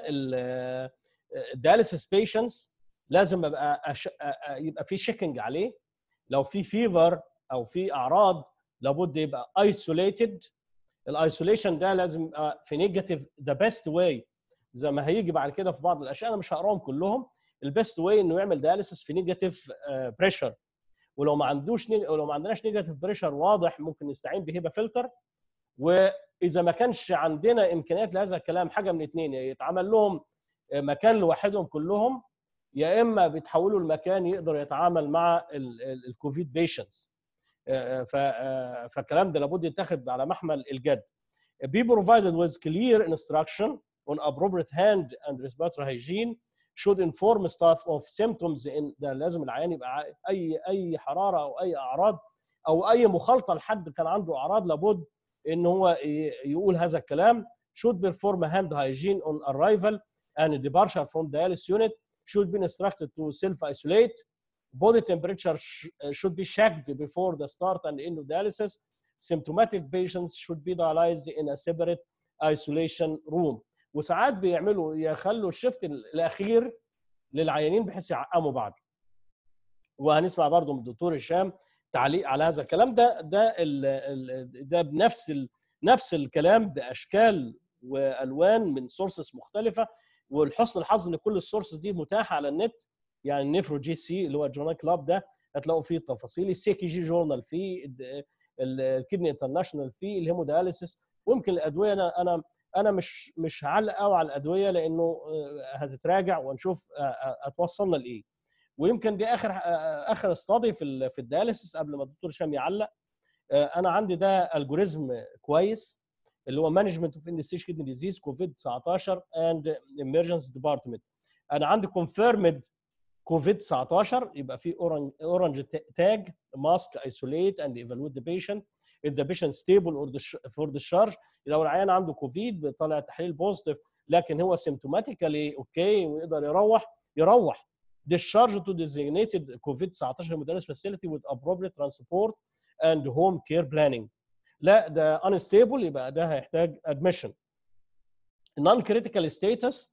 الدياليسيس بيشنتس لازم ابقى أش... أ- أ- يبقى في شيكنج عليه لو في فيفر او في اعراض لابد يبقى ايسوليتد الايسوليشن ده لازم يبقى في نيجاتيف ذا بيست واي زي ما هيجي بعد كده في بعض الاشياء انا مش هقراهم كلهم البيست واي انه يعمل دياليسيس في نيجاتيف بريشر ولو ما عندوش نيج... ولو ما عندناش نيجاتيف بريشر واضح ممكن نستعين بهيبه فلتر واذا ما كانش عندنا امكانيات لهذا الكلام حاجه من اثنين يا يتعمل لهم مكان لوحدهم كلهم يا اما بيتحولوا المكان يقدر يتعامل مع الكوفيد بيشنتس فالكلام ده لابد يتاخد على محمل الجد be provided with clear instruction on appropriate hand and respiratory hygiene should inform staff of symptoms in ده لازم العيان يبقى اي اي حراره او اي اعراض او اي مخالطه لحد كان عنده اعراض لابد ان هو يقول هذا الكلام should perform hand hygiene on arrival and departure from dialysis unit should be instructed to self isolate body temperature should be checked before the start and end of dialysis symptomatic patients should be dialyzed in a separate isolation room وساعات بيعملوا يخلوا الشفت الاخير للعيانين بحيث يعقموا بعض وهنسمع برضه من الدكتور هشام تعليق على هذا الكلام ده ده ال ال ده بنفس ال نفس الكلام باشكال والوان من سورسز مختلفه والحسن الحظ ان كل السورسز دي متاحه على النت يعني النيفرو جي سي اللي هو الجورنال كلاب ده هتلاقوا فيه تفاصيل السي كي جي جورنال فيه الكدني انترناشونال فيه الهيمودياليسيس ويمكن الادويه انا انا انا مش مش هعلق قوي على الادويه لانه هتتراجع ونشوف هتوصلنا لايه ويمكن دي اخر اخر استادي في في الدياليسيس قبل ما الدكتور هشام يعلق انا عندي ده الجوريزم كويس اللي هو مانجمنت اوف اند ستيج كدني ديزيز كوفيد 19 اند ايمرجنسي ديبارتمنت انا عندي كونفيرمد كوفيد 19 يبقى في اورنج اورنج تاج ماسك ايسوليت اند ايفالويت ذا بيشنت if the patient stable or the for discharge لو العيان عنده كوفيد بيطلع تحليل بوزيتيف لكن هو سيمتوماتيكالي اوكي ويقدر يروح يروح discharge to designated COVID-19 modality facility with appropriate transport and home care planning. لا ده unstable يبقى ده هيحتاج admission. non critical status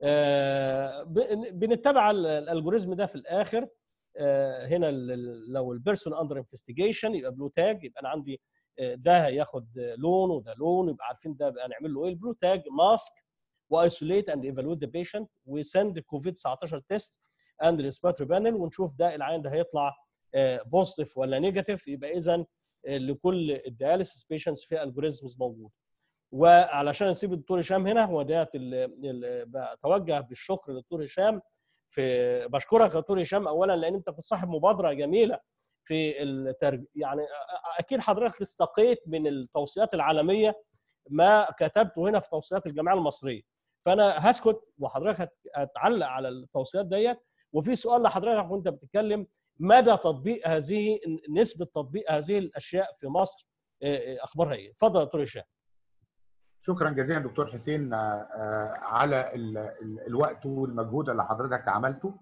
آه بنتبع الالجوريزم ده في الاخر آه هنا لو البيرسون اندر انفستيجيشن يبقى بلو تاج يبقى انا عندي ده هياخد لون وده لون يبقى عارفين ده بقى نعمل له ايه البلو تاج ماسك وايسوليت اند ايفالويت ذا بيشنت وسند كوفيد 19 تيست اند ريسبيرتوري بانل ونشوف ده العيان ده هيطلع بوزيتيف ولا نيجاتيف يبقى اذا لكل الدياليسيس بيشنتس في الجوريزمز موجود وعلشان نسيب الدكتور هشام هنا هو ديت بتوجه بالشكر للدكتور هشام في بشكرك يا دكتور هشام اولا لان انت كنت صاحب مبادره جميله في الترج... يعني اكيد حضرتك استقيت من التوصيات العالميه ما كتبته هنا في توصيات الجامعه المصريه فانا هسكت وحضرتك هتعلق على التوصيات ديت وفي سؤال لحضرتك وانت بتتكلم مدى تطبيق هذه نسبه تطبيق هذه الاشياء في مصر اخبارها ايه؟ اتفضل يا دكتور هشام. شكرا جزيلا دكتور حسين على الوقت والمجهود اللي حضرتك عملته.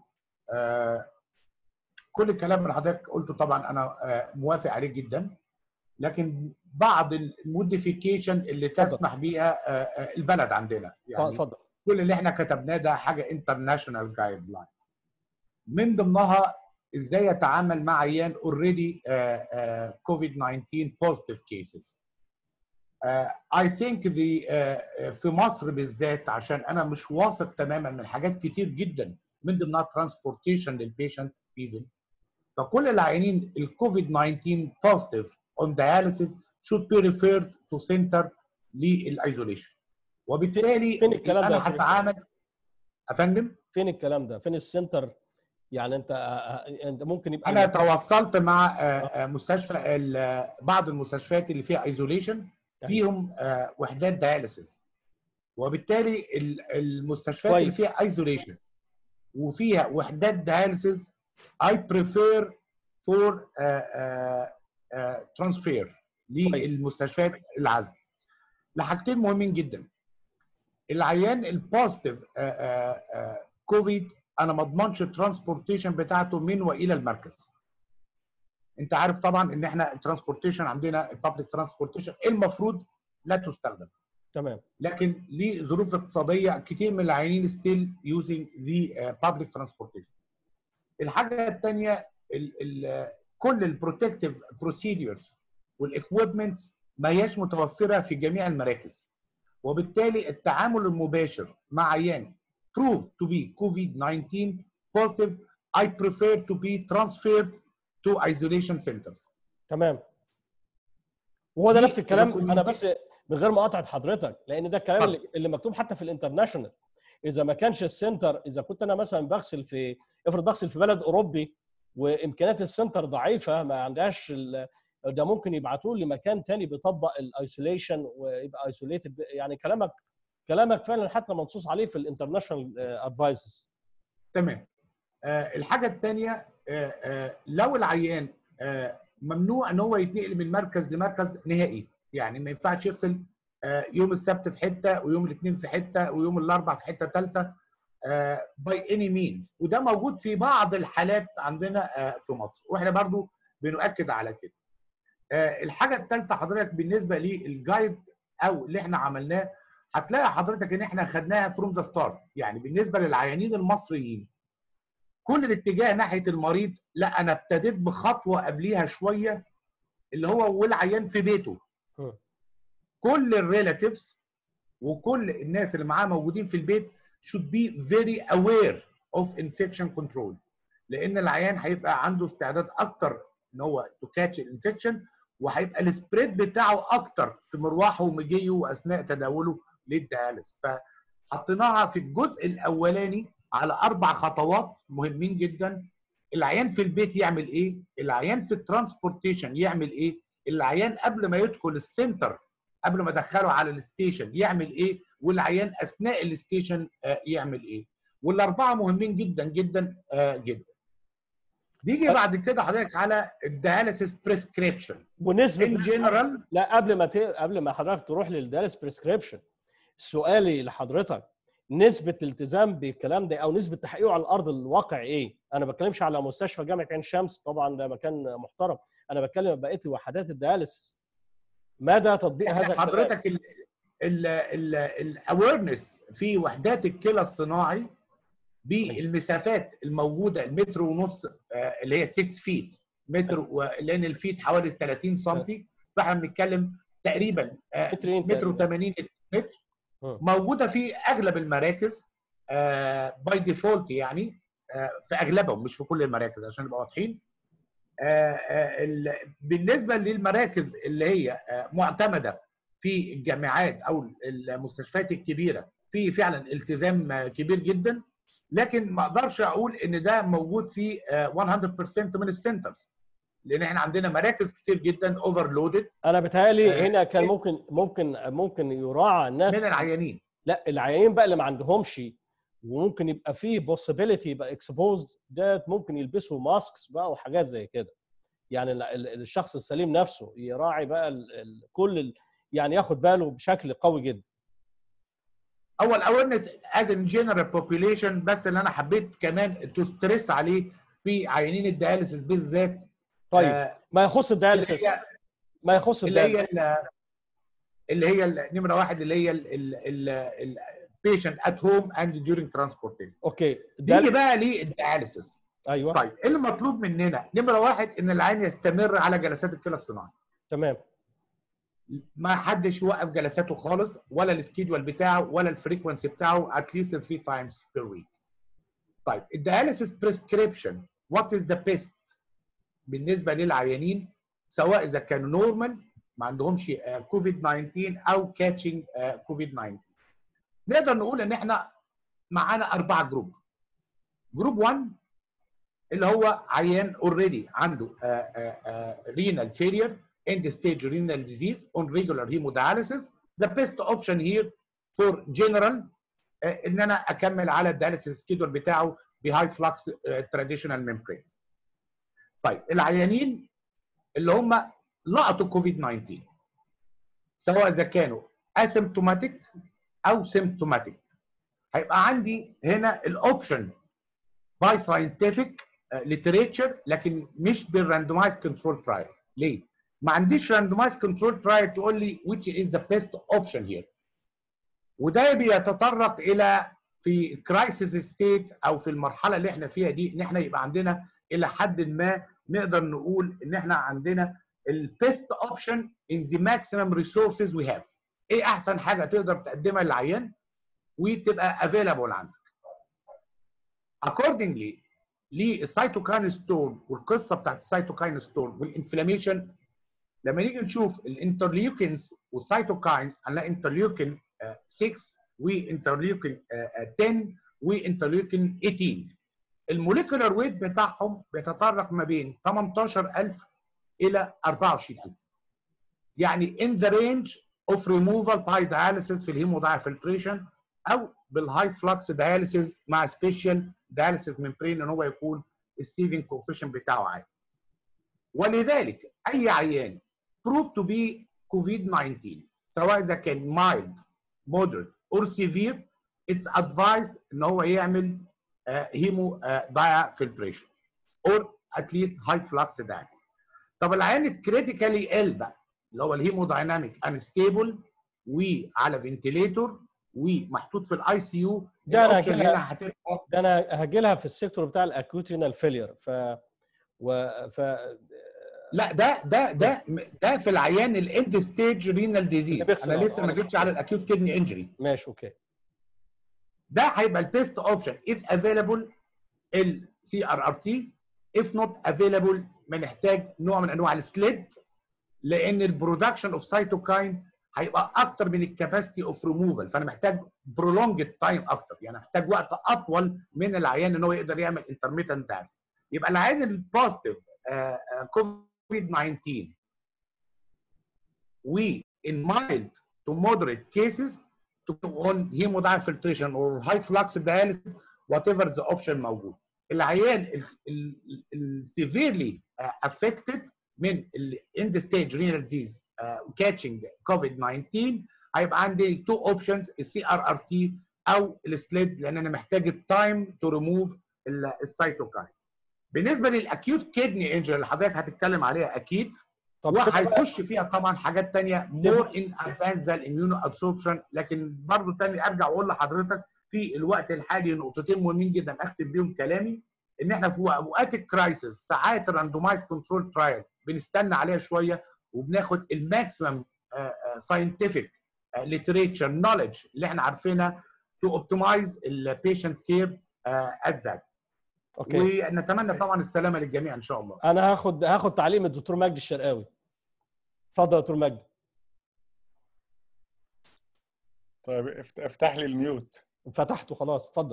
كل الكلام اللي حضرتك قلته طبعا انا موافق عليه جدا لكن بعض الموديفيكيشن اللي تسمح بيها البلد عندنا يعني اتفضل كل اللي احنا كتبناه ده حاجه انترناشونال جايد لاين من ضمنها ازاي يتعامل مع عيان اوريدي كوفيد 19 بوزيتيف كيسز اي ثينك ذي في مصر بالذات عشان انا مش واثق تماما من حاجات كتير جدا من ضمنها ترانسبورتيشن للبيشنت ايفن فكل العيانين الكوفيد 19 بوزيتيف اون dialysis should be referred to center للايزوليشن وبالتالي فين الكلام ده انا هتعامل افندم فين الكلام ده فين السنتر يعني انت انت ممكن يبقى انا تواصلت مع مستشفى بعض المستشفيات اللي فيها ايزوليشن فيهم وحدات دياليسيس وبالتالي المستشفيات اللي فيها ايزوليشن وفيها وحدات دياليسيس I prefer for ترانسفير للمستشفيات العزل لحاجتين مهمين جدا العيان البوزيتيف كوفيد انا ما اضمنش الترانسبورتيشن بتاعته من والى المركز انت عارف طبعا ان احنا الترانسبورتيشن عندنا البابليك ترانسبورتيشن المفروض لا تستخدم تمام لكن لظروف اقتصاديه كتير من العيانين ستيل يوزنج ذا بابليك ترانسبورتيشن الحاجه الثانيه كل البروتكتيف بروسيدورز والاكويبمنت ما هياش متوفره في جميع المراكز وبالتالي التعامل المباشر مع عيان proved to be COVID-19 positive I prefer to be transferred to isolation centers تمام وهو ده دي نفس الكلام recommendation. انا بس من غير ما اقطع حضرتك لان ده الكلام اللي, اللي مكتوب حتى في الانترناشونال اذا ما كانش السنتر اذا كنت انا مثلا بغسل في افرض بغسل في بلد اوروبي وامكانيات السنتر ضعيفه ما عندهاش ال... ده ممكن يبعتوه لمكان تاني بيطبق الايسوليشن ويبقى ايسوليتد يعني كلامك كلامك فعلا حتى منصوص عليه في الانترناشونال ادفايسز تمام آه الحاجه الثانيه آه آه لو العيان آه ممنوع ان هو يتنقل من مركز لمركز نهائي يعني ما ينفعش يغسل آه يوم السبت في حته ويوم الاثنين في حته ويوم الاربع في حته ثالثه باي اني مينز وده موجود في بعض الحالات عندنا آه في مصر واحنا برضو بنؤكد على كده آه الحاجه الثالثه حضرتك بالنسبه للجايد او اللي احنا عملناه هتلاقي حضرتك ان احنا خدناها فروم ذا ستارت يعني بالنسبه للعيانين المصريين كل الاتجاه ناحيه المريض لا انا ابتديت بخطوه قبليها شويه اللي هو والعيان في بيته م. كل الريلاتيفز وكل الناس اللي معاه موجودين في البيت should be very aware of infection control لان العيان هيبقى عنده استعداد اكتر ان هو to catch الانفكشن وهيبقى السبريد بتاعه اكتر في مروحه ومجيه واثناء تداوله للدياليس فحطيناها في الجزء الاولاني على اربع خطوات مهمين جدا العيان في البيت يعمل ايه العيان في الترانسبورتيشن يعمل ايه العيان قبل ما يدخل السنتر قبل ما ادخله على الستيشن يعمل ايه والعيان اثناء الستيشن آه يعمل ايه والاربعه مهمين جدا جدا آه جدا نيجي بعد كده حضرتك على الدياليسيس بريسكريبشن ونسبه ان جنرال لا قبل ما ت... قبل ما حضرتك تروح للدارس بريسكريبشن سؤالي لحضرتك نسبه الالتزام بالكلام ده او نسبه تحقيقه على الارض الواقع ايه؟ انا ما بتكلمش على مستشفى جامعه عين شمس طبعا ده مكان محترم انا بتكلم بقيه وحدات الدياليسيس مدى تطبيق هذا الكلام؟ حضرتك الاويرنس في وحدات الكلى الصناعي بالمسافات الموجوده المتر ونص اللي هي 6 فيت متر لان الفيت حوالي 30 سم فاحنا بنتكلم تقريبا متر و80 متر موجوده في اغلب المراكز باي ديفولت يعني في اغلبهم مش في كل المراكز عشان نبقى واضحين بالنسبه للمراكز اللي هي معتمده في الجامعات او المستشفيات الكبيره في فعلا التزام كبير جدا لكن ما اقدرش اقول ان ده موجود في 100% من السنترز لان احنا عندنا مراكز كتير جدا اوفرلودد انا بتهيألي هنا كان ممكن ممكن ممكن يراعى الناس من العيانين لا العيانين بقى اللي ما عندهمش وممكن يبقى فيه بوسيبيليتي يبقى اكسبوزد ده ممكن يلبسوا ماسكس بقى وحاجات زي كده يعني الشخص السليم نفسه يراعي بقى ال ال كل ال يعني ياخد باله بشكل قوي جدا هو الاويرنس از ان جنرال بوبيليشن بس اللي انا حبيت كمان تو ستريس عليه في عيانين الدياليسيس بالذات طيب آه ما يخص الدياليسيس ما يخص اللي هي اللي هي نمره واحد اللي هي البيشنت ات هوم اند ديورنج ترانسبورتيشن اوكي نيجي بقى للدياليسيس ايوه طيب ايه اللي مطلوب مننا؟ نمره واحد ان العيان يستمر على جلسات الكلى الصناعي تمام ما حدش يوقف جلساته خالص ولا السكيدول بتاعه ولا الفريكونسي بتاعه اتليست 3 تايمز بير ويك. طيب الدياليسيس بريسكريبشن وات از ذا بيست بالنسبه للعيانين سواء اذا كانوا نورمال ما عندهمش كوفيد 19 او كاتشنج كوفيد 19. نقدر نقول ان احنا معانا اربعه جروب. جروب 1 اللي هو عيان اوريدي عنده رينال فيلير end stage renal disease on regular hemodialysis the best option here for general uh, ان انا اكمل على الدياليسيس سكيدول بتاعه بهاي فلكس تراديشنال ميمبرينز طيب العيانين اللي هم لقطوا كوفيد 19 سواء اذا كانوا اسيمتوماتيك او سيمتوماتيك هيبقى عندي هنا الاوبشن باي ساينتفك ليتريتشر لكن مش بالراندومايز كنترول ترايل ليه؟ ما عنديش راندومايز كنترول ترايل تقول لي which is the best option here وده بيتطرق الى في كرايسيس ستيت او في المرحله اللي احنا فيها دي ان احنا يبقى عندنا الى حد ما نقدر نقول ان احنا عندنا البيست اوبشن ان ذا ماكسيمم ريسورسز وي هاف ايه احسن حاجه تقدر تقدمها للعيان وتبقى افيلابل عندك accordingly للسيتوكاين ستورم والقصه بتاعت السيتوكاين ستورم والانفلاميشن لما نيجي نشوف الانترليوكينز والسيتوكاينز هنلاقي انترليوكين 6 وانترليوكين 10 وانترليوكين 18 الموليكولار ويت بتاعهم بيتطرق ما بين 18000 الى 24000 يعني in the range of removal by dialysis في الهيمودايفلتريشن او بالهاي فلكس dialysis مع سبيشال dialysis membrane ان هو يكون السيفنج كوفيشن بتاعه عالي ولذلك اي عيان prove to be COVID-19 سواء اذا كان mild, moderate or severe it's advised ان هو يعمل هيمو دايا فلتريشن or at least high flux dialysis طب العيان الكريتيكالي ال بقى اللي هو الهيمودايناميك انستيبل وعلى فنتيليتور ومحطوط في الاي سي يو ده أنا الاوبشن هجيلها- هنا هتبقى ده انا هاجي لها في السيكتور بتاع الاكوت رينال فيلير ف و ف لا ده ده ده ده في العيان الاند ستيج رينال اللي ديزيز بيغسل انا لسه ما أعصابه. جيتش على الاكيوت كدني انجري ماشي اوكي ده هيبقى البيست اوبشن if available السي ار ار تي if not available بنحتاج نوع من انواع السليد لان البرودكشن اوف سايتوكاين هيبقى اكتر من الكاباسيتي اوف ريموفال فانا محتاج برولونج تايم اكتر يعني محتاج وقت اطول من العيان ان هو يقدر يعمل انترميتنت دايلس يبقى العيان البوزيتيف كوفيد 19 و in mild to moderate cases to go on hemodiafiltration or high flux dialysis whatever the option موجود العيان السيفيرلي affected من الاند ستيج رينال ديزيز catching كوفيد 19 هيبقى عندي تو اوبشنز السي ار ار تي او السليد لان انا محتاج التايم تو ريموف السيتوكاين بالنسبه للاكيوت كدني انجري اللي حضرتك هتتكلم عليها اكيد طب وهيخش فيها طبعا حاجات تانية مور ان ادفانس زي الاميونو ابسوربشن لكن برضو تاني ارجع واقول لحضرتك في الوقت الحالي نقطتين مهمين جدا اختم بيهم كلامي ان احنا في اوقات الكرايسيس ساعات الراندومايز كنترول ترايل بنستنى عليها شويه وبناخد الماكسيمم ساينتفك ليتريتشر نوليدج اللي احنا عارفينها تو اوبتمايز البيشنت كير ات ذات اوكي ونتمنى طبعا السلامه للجميع ان شاء الله انا هاخد هاخد تعليق من الدكتور مجدي الشرقاوي اتفضل يا دكتور مجدي طيب افت- افتح لي الميوت فتحته خلاص اتفضل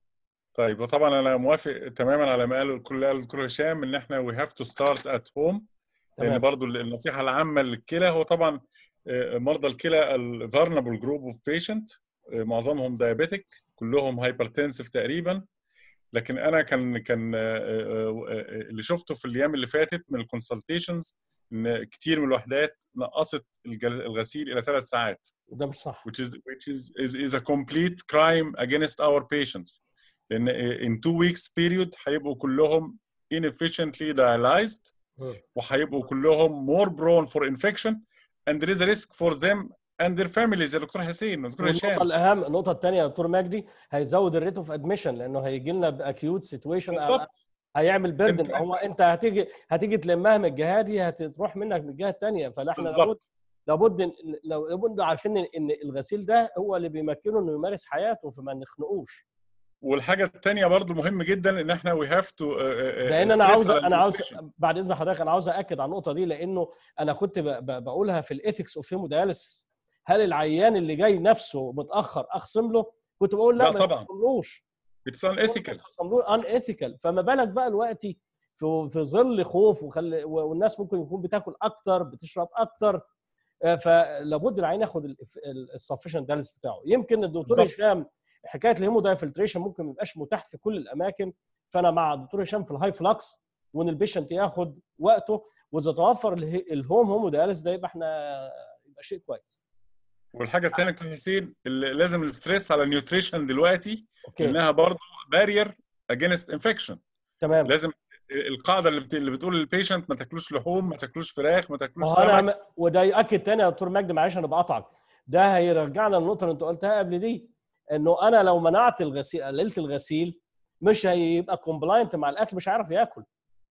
طيب وطبعا انا موافق تماما على ما قاله كل اللي قاله الدكتور هشام ان احنا وي هاف تو ستارت ات هوم لان تمام. برضو النصيحه العامه للكلى هو طبعا آه، مرضى الكلى الفارنبل جروب اوف بيشنت معظمهم دايابيتك كلهم هايبرتنسف تقريبا لكن انا كان كان آه، آه، آه، اللي شفته في الايام اللي فاتت من الكونسلتيشنز ان كتير من الوحدات نقصت الجل- الغسيل الى ثلاث ساعات وده مش صح which is which is is, is a complete crime against our patients لان in two weeks period هيبقوا كلهم inefficiently dialyzed مم. وهيبقوا كلهم more prone for infection and there is a risk for them and their families يا دكتور حسين ودكتور والنقطة هشام الأهم النقطة الثانية يا دكتور مجدي هيزود الريت اوف ادميشن لأنه هيجي لنا بأكيوت سيتويشن بالظبط هيعمل بيردن أنت- هو أنت هتيجي هتيجي تلمها من الجهة دي هتروح منك من الجهة الثانية فنحن لابد بالظبط لابد إن- لو- لابد عارفين إن- ان الغسيل ده هو اللي بيمكنه انه يمارس حياته فما نخنقوش والحاجه الثانيه برضو مهم جدا ان احنا we have to uh, uh, لان انا stress عاوز على انا عاوز nutrition. بعد اذن حضرتك انا عاوز اكد على النقطه دي لانه انا كنت ب- ب- بقولها في الايثكس اوف هيمودياليس هل العيان اللي جاي نفسه متاخر اخصم له كنت بقول لا, لا ما طبعاً. تخصملوش it's unethical ان ايثيكال فما بالك بقى دلوقتي في في ظل خوف وخل... والناس ممكن يكون بتاكل اكتر بتشرب اكتر آه، فلابد العين ياخد السفشنت دالس بتاعه يمكن الدكتور بالظبط. هشام حكايه الهيمودايفلتريشن ممكن ما يبقاش متاح في كل الاماكن فانا مع الدكتور هشام في الهاي فلكس وان البيشنت ياخد وقته واذا توفر اله- الهوم هيموداياليس ده يبقى احنا يبقى شيء كويس والحاجه الثانيه دكتور حسين اللي لازم الستريس على النيوتريشن دلوقتي اوكي انها برضو بارير اجينست انفكشن تمام لازم القاعده اللي, بت... اللي بتقول للبيشنت ما تاكلوش لحوم ما تاكلوش فراخ ما تاكلوش ما هو سمك انا م- وده ياكد تاني يا دكتور مجدي معلش انا بقطعك ده هيرجعنا للنقطه اللي انت قلتها قبل دي انه انا لو منعت الغسيل قللت الغسيل مش هيبقى كومبلاينت مع الاكل مش هيعرف ياكل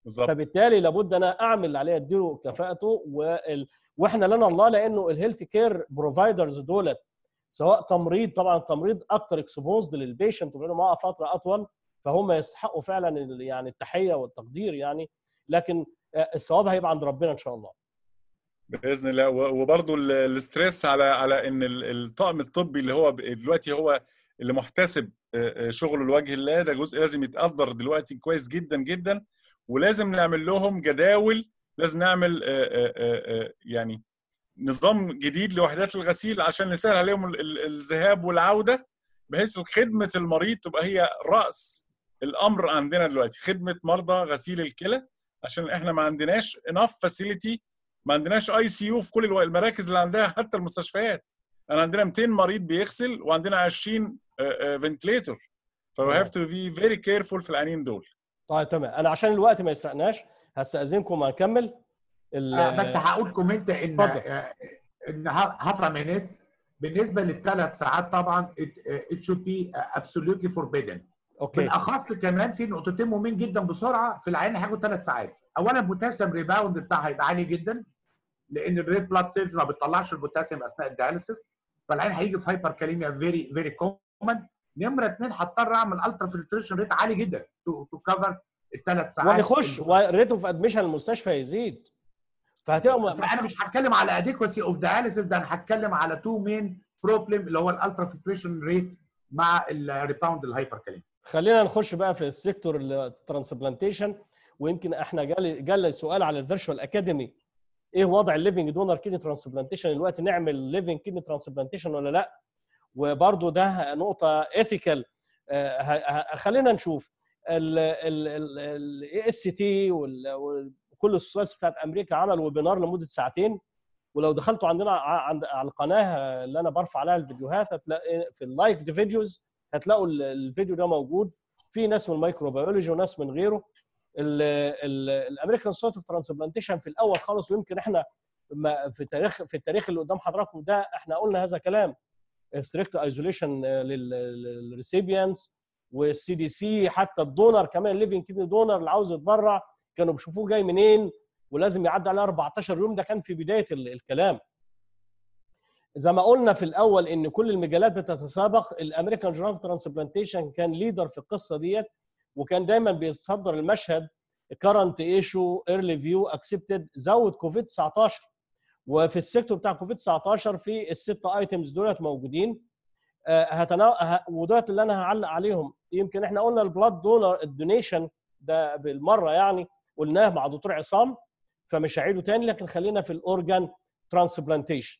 بالظبط فبالتالي لابد انا اعمل اللي عليا اديله كفاءته وال... واحنا لنا الله لانه الهيلث كير بروفايدرز دولت سواء تمريض طبعا التمريض اكتر اكسبوزد للبيشنت وبيقعدوا معاه فتره اطول فهم يستحقوا فعلا ال- يعني التحيه والتقدير يعني لكن آه، الثواب هيبقى عند ربنا ان شاء الله باذن الله و- وبرضه ال- الاستريس على على ان ال- الطاقم الطبي اللي هو ب- دلوقتي هو اللي محتسب آه، آه، شغله لوجه الله ده جزء لازم يتقدر دلوقتي كويس جدا جدا ولازم نعمل لهم جداول لازم نعمل آه، آه، آه، آه، يعني نظام جديد لوحدات الغسيل عشان نسهل عليهم ال- ال- الذهاب والعوده بحيث خدمه المريض تبقى هي راس الامر عندنا دلوقتي خدمه مرضى غسيل الكلى عشان احنا ما عندناش انف فاسيلتي ما عندناش اي سي يو في كل الو- المراكز اللي عندها حتى المستشفيات انا عندنا 200 مريض بيغسل وعندنا 20 فنتليتور ف we have to be very careful في العيانين دول طيب تمام انا عشان الوقت ما يسرقناش هستاذنكم هنكمل ال- آه، بس هقول كومنت ان اتفضل. آه، ان هاف مينيت بالنسبه للثلاث ساعات طبعا it should be absolutely forbidden اوكي بالاخص كمان في نقطتين مهمين جدا بسرعه في العين هياخد ثلاث ساعات اولا البوتاسيوم ريباوند بتاعها هيبقى عالي جدا لان الريد بلاد سيلز ما بتطلعش البوتاسيوم اثناء الدياليسيس فالعين هيجي في هايبر كاليميا فيري فيري كومن نمره اثنين هضطر اعمل الترا فلتريشن ريت عالي جدا تو كفر الثلاث ساعات ونخش وريت اوف ادميشن المستشفى يزيد فهتبقى م- فانا مش هتكلم على اديكوسي اوف دياليسيس ده انا هتكلم على تو مين بروبلم اللي هو الالترا فلتريشن ريت مع الريباوند الهايبر كاليميا خلينا نخش بقى في السيكتور الترانسبلانتيشن ويمكن احنا جالي جالي سؤال على الفيرتشوال اكاديمي ايه وضع الليفنج دونر كيدني ترانسبلانتيشن دلوقتي نعمل ليفنج كيدني ترانسبلانتيشن ولا لا وبرضو ده نقطه ايثيكال خلينا نشوف الاي اس تي وكل السويس بتاعت امريكا عمل ويبينار لمده ساعتين ولو دخلتوا عندنا ع- عند على القناه اللي انا برفع عليها الفيديوهات هتلاقي في اللايك فيديوز هتلاقوا ال- الفيديو ده موجود في ناس من الميكروبيولوجي وناس من غيره الامريكان سوت اوف ترانسبلانتيشن في الاول خالص ويمكن احنا ما- في تاريخ في التاريخ اللي قدام حضراتكم ده احنا قلنا هذا كلام ستريكت ايزوليشن للريسيبيانس والسي دي سي حتى الدونر كمان ليفنج كيدني دونر اللي عاوز يتبرع كانوا بيشوفوه جاي منين ولازم يعدي عليه 14 يوم ده كان في بدايه ال- الكلام زي ما قلنا في الاول ان كل المجالات بتتسابق الامريكان جورنال ترانسبلانتيشن كان ليدر في القصه ديت وكان دايما بيتصدر المشهد كرنت ايشو ايرلي فيو اكسبتد زود كوفيد 19 وفي السيكتور بتاع كوفيد 19 في الست ايتمز دولت موجودين آه، هتنا... ه... ودولت اللي انا هعلق عليهم يمكن احنا قلنا البلاد دونر الدونيشن ده بالمره يعني قلناه مع دكتور عصام فمش هعيده تاني لكن خلينا في الاورجان ترانسبلانتيشن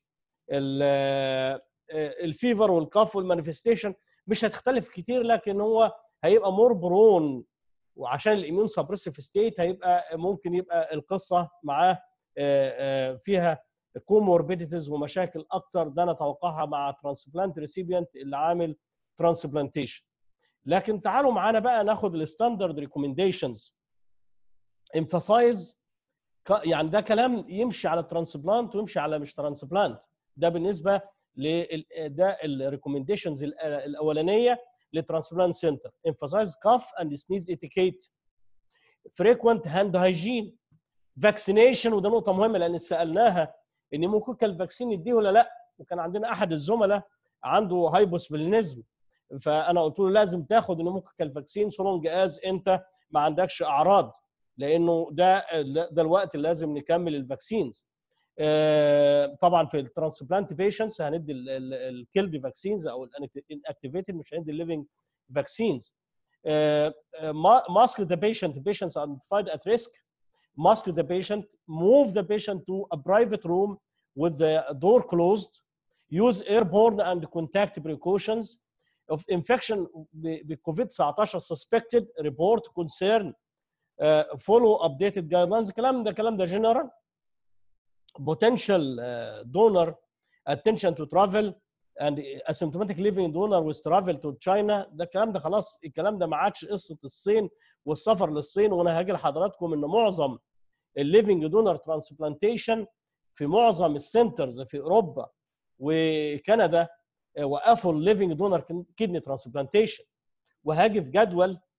الفيفر والكاف والمانيفستيشن مش هتختلف كتير لكن هو هيبقى مور برون وعشان الاميون سبريسيف ستيت هيبقى ممكن يبقى القصه معاه آه، آه، فيها كوموربيديتيز ومشاكل اكتر ده نتوقعها مع ترانسبلانت ريسيبيانت اللي عامل ترانسبلانتيشن لكن تعالوا معانا بقى ناخد الستاندرد ريكومنديشنز emphasize ك- يعني ده كلام يمشي على الترانسبلانت ويمشي على مش ترانسبلانت ده بالنسبه ل ده الريكومنديشنز الاولانيه للترانسبلانت سنتر emphasize cough and sneeze etiquette frequent hand hygiene vaccination وده نقطه مهمه لان سالناها ان ممكن الفاكسين يديه ولا لا وكان عندنا احد الزملاء عنده هايبوسبلينيزم فانا قلت له لازم تاخد ممكن الفاكسين سولونج از انت ما عندكش اعراض لانه ده ده الوقت اللي لازم نكمل الفاكسينز آه، طبعا في الترانسبلانت بيشنتس هندي الكيلد فاكسينز او الانكتيفيتد مش هندي الليفنج فاكسينز ماسك ذا بيشنت patients identified at risk mask the patient move the patient to a private room with the door closed use airborne and contact precautions of infection بكوفيد 19 suspected report concern uh, follow updated guidelines الكلام ده الكلام ده جنرال potential uh, donor attention to travel and asymptomatic living donor with travel to China ده الكلام ده خلاص الكلام ده ما عادش قصه الصين والسفر للصين وانا هاجي لحضراتكم ان معظم الليفنج دونر ترانسبلانتيشن في معظم السنترز في اوروبا وكندا وقفوا الليفنج دونر كدني ترانسبلانتيشن وهاجي في جدول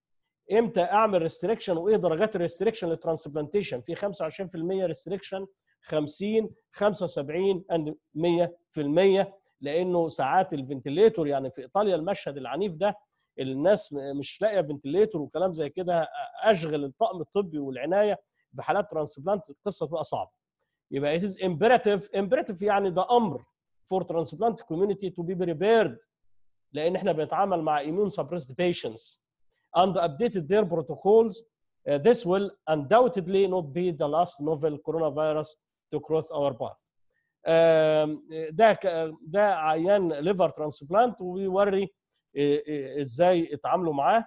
امتى اعمل ريستريكشن وايه درجات الريستريكشن للترانسبلانتيشن في 25% ريستريكشن 50 75 and 100% لانه ساعات الفنتليتور يعني في ايطاليا المشهد العنيف ده الناس مش لاقيه فنتليتور وكلام زي كده اشغل الطاقم الطبي والعنايه بحالات ترانسبلانت القصه تبقى صعبه يبقى it is imperative imperative يعني ده امر for transplant community to be prepared لان احنا بنتعامل مع immune suppressed patients and updated their protocols uh, this will undoubtedly not be the last novel coronavirus to cross our path آم، ده ك- ده عيان ليفر ترانسبلانت وبيوري إيه، إيه، ازاي اتعاملوا معاه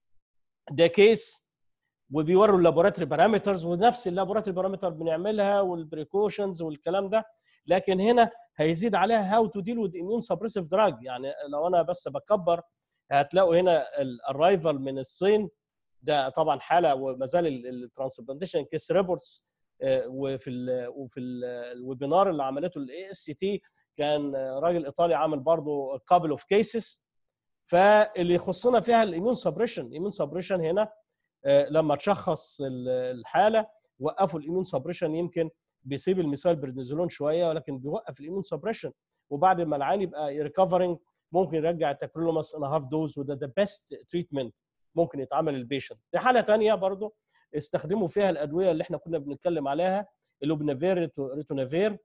ده كيس وبيوروا اللابوراتوري بارامترز ونفس اللابوراتوري بارامتر بنعملها والبريكوشنز والكلام ده لكن هنا هيزيد عليها هاو تو ديل وذ اميون سبريسيف دراج يعني لو انا بس بكبر هتلاقوا هنا الارايفل من الصين ده طبعا حاله وما زال الترانسبلانتيشن كيس ريبورتس وفي ال وفي ال- الويبينار اللي عملته الاي اس تي كان آه، راجل ايطالي عامل برضه كابل اوف كيسز فاللي يخصنا فيها الاميون سبريشن الاميون سبريشن هنا آه، لما تشخص ال- الحاله وقفوا الاميون سبريشن يمكن بيسيب المثال بريدنيزولون شويه ولكن بيوقف الاميون سبريشن وبعد ما العين يبقى ريكفرنج ممكن يرجع التاكريلوماس ان هاف دوز وده ذا بيست تريتمنت ممكن يتعمل للبيشنت دي حاله ثانيه برضو استخدموا فيها الادويه اللي احنا كنا بنتكلم عليها اللوبنافير ريتونافير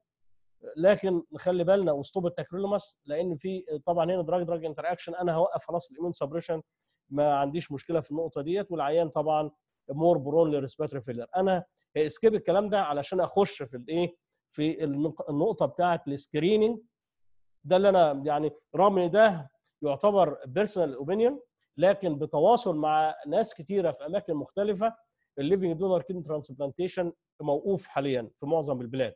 لكن نخلي بالنا وسطوب التاكريلوماس لان في طبعا هنا دراج دراج انتر اكشن انا هوقف خلاص الاميون سبريشن ما عنديش مشكله في النقطه ديت والعيان طبعا مور برون للريسبيرتوري فيلر انا اسكيب الكلام ده علشان اخش في الايه في النق- النقطه بتاعه السكريننج ده اللي انا يعني رغم ان ده يعتبر بيرسونال اوبينيون لكن بتواصل مع ناس كتيره في اماكن مختلفه الليفنج دونر كيدني ترانسبلانتيشن موقوف حاليا في معظم البلاد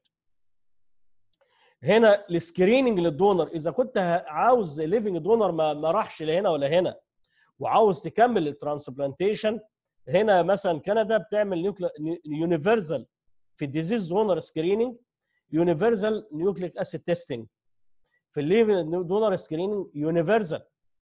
هنا السكريننج للدونر اذا كنت ه- عاوز ليفنج دونر ما, ما راحش لهنا ولا هنا وعاوز تكمل الترانسبلانتيشن هنا مثلا كندا بتعمل يونيفرسال في الديزيز دونر سكريننج يونيفرسال نيوكليك اسيد تيستنج في الليفنج دونر سكريننج يونيفرسال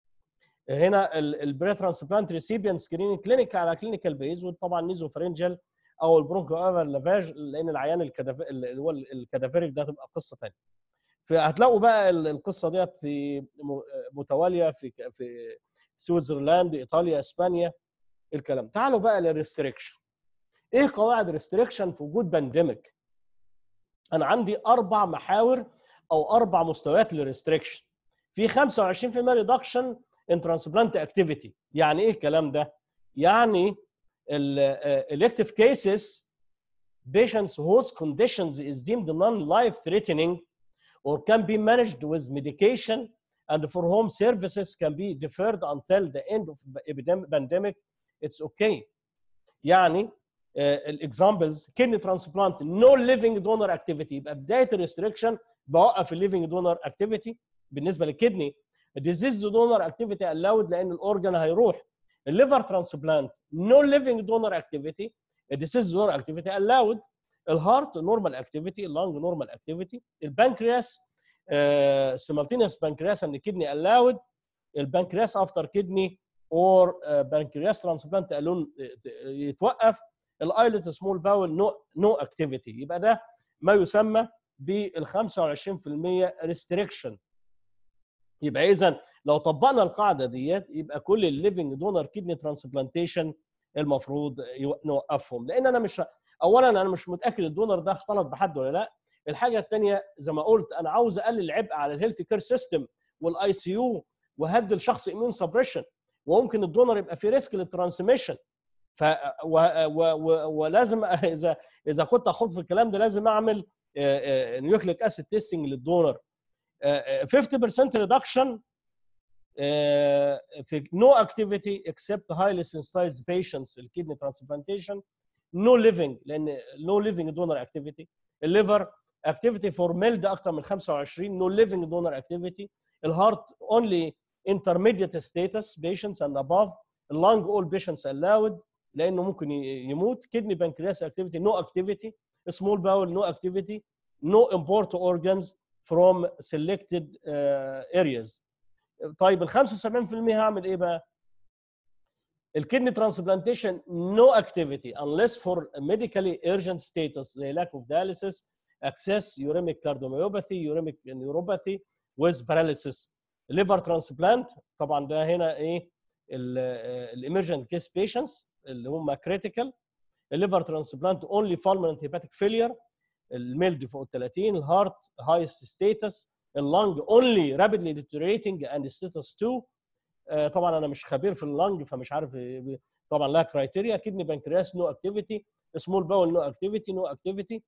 هنا البري ترانسبلانت ريسيبيان سكريننج كلينيك على كلينيكال بيز وطبعا نيزوفرنجل او البرونكو ايفر لافاج لان العيان الكدف- اللي هو الكادافيريك ده هتبقى قصه ثانيه فهتلاقوا بقى ال- القصه ديت في م- متواليه في ك- في سويسرلاند ايطاليا اسبانيا الكلام تعالوا بقى للريستريكشن ايه قواعد الريستريكشن في وجود بانديميك انا عندي اربع محاور او اربع مستويات للريستريكشن في 25% ريدكشن ان ترانسبلانت اكتيفيتي يعني ايه الكلام ده يعني elective cases patients whose conditions is deemed non-life threatening or can be managed with medication and for whom services can be deferred until the end of the epidemic pandemic it's okay يعني الاكزامبلز كدني ترانسبلانت نو ليفنج دونر اكتيفيتي يبقى بدايه الريستريكشن بوقف الليفنج دونر اكتيفيتي بالنسبه للكدني الديزيز دونر اكتيفيتي الاود لان الاورجن هيروح الليفر ترانسبلانت نو ليفنج دونر اكتيفيتي الديزيز دونر اكتيفيتي الاود الهارت نورمال اكتيفيتي اللنج نورمال اكتيفيتي البنكرياس سيمالتينيوس بنكرياس اند كدني الاود البنكرياس افتر كدني اور بنكرياس ترانسبلانت الون يتوقف الايلت سمول باول نو نو اكتيفيتي يبقى ده ما يسمى بال 25% ريستريكشن يبقى اذا لو طبقنا القاعده ديت يبقى كل الليفنج دونر كدني ترانسبلانتيشن المفروض نوقفهم لان انا مش اولا انا مش متاكد الدونر ده اختلط بحد ولا لا الحاجه الثانيه زي ما قلت انا عاوز اقلل العبء على الهيلث كير سيستم والاي سي يو وهدي الشخص اميون سبريشن وممكن الدونر يبقى في ريسك للترانسميشن ف و... و... و... ولازم اذا اذا كنت اخوض في الكلام ده لازم اعمل نيوكليك اسيد تيستنج للدونر 50% ريدكشن في no activity except highly sensitized patients الكدني transplantation no living لان no living donor activity الليفر activity for male ده اكثر من 25 no living donor activity الهارت only intermediate status patients and above lung all patients allowed لانه ممكن يموت kidney pancreas activity no activity small bowel no activity no import organs from selected uh, areas طيب ال 75% هعمل ايه بقى؟ الكدني ترانسبلانتيشن no activity unless for medically urgent status زي lack of dialysis access uremic cardiomyopathy uremic neuropathy with paralysis liver transplant طبعا ده هنا ايه الامرجنت كيس patients اللي هم critical الليفر ترانسبلانت اونلي fulminant hepatic failure الميلد فوق ال 30 الهارت هايست ستيتس اللنج اونلي رابيدلي deteriorating and status 2 آه، طبعا انا مش خبير في اللنج فمش عارف آه، طبعا لها كرايتيريا كدني بنكرياس نو اكتيفيتي سمول باول نو اكتيفيتي نو اكتيفيتي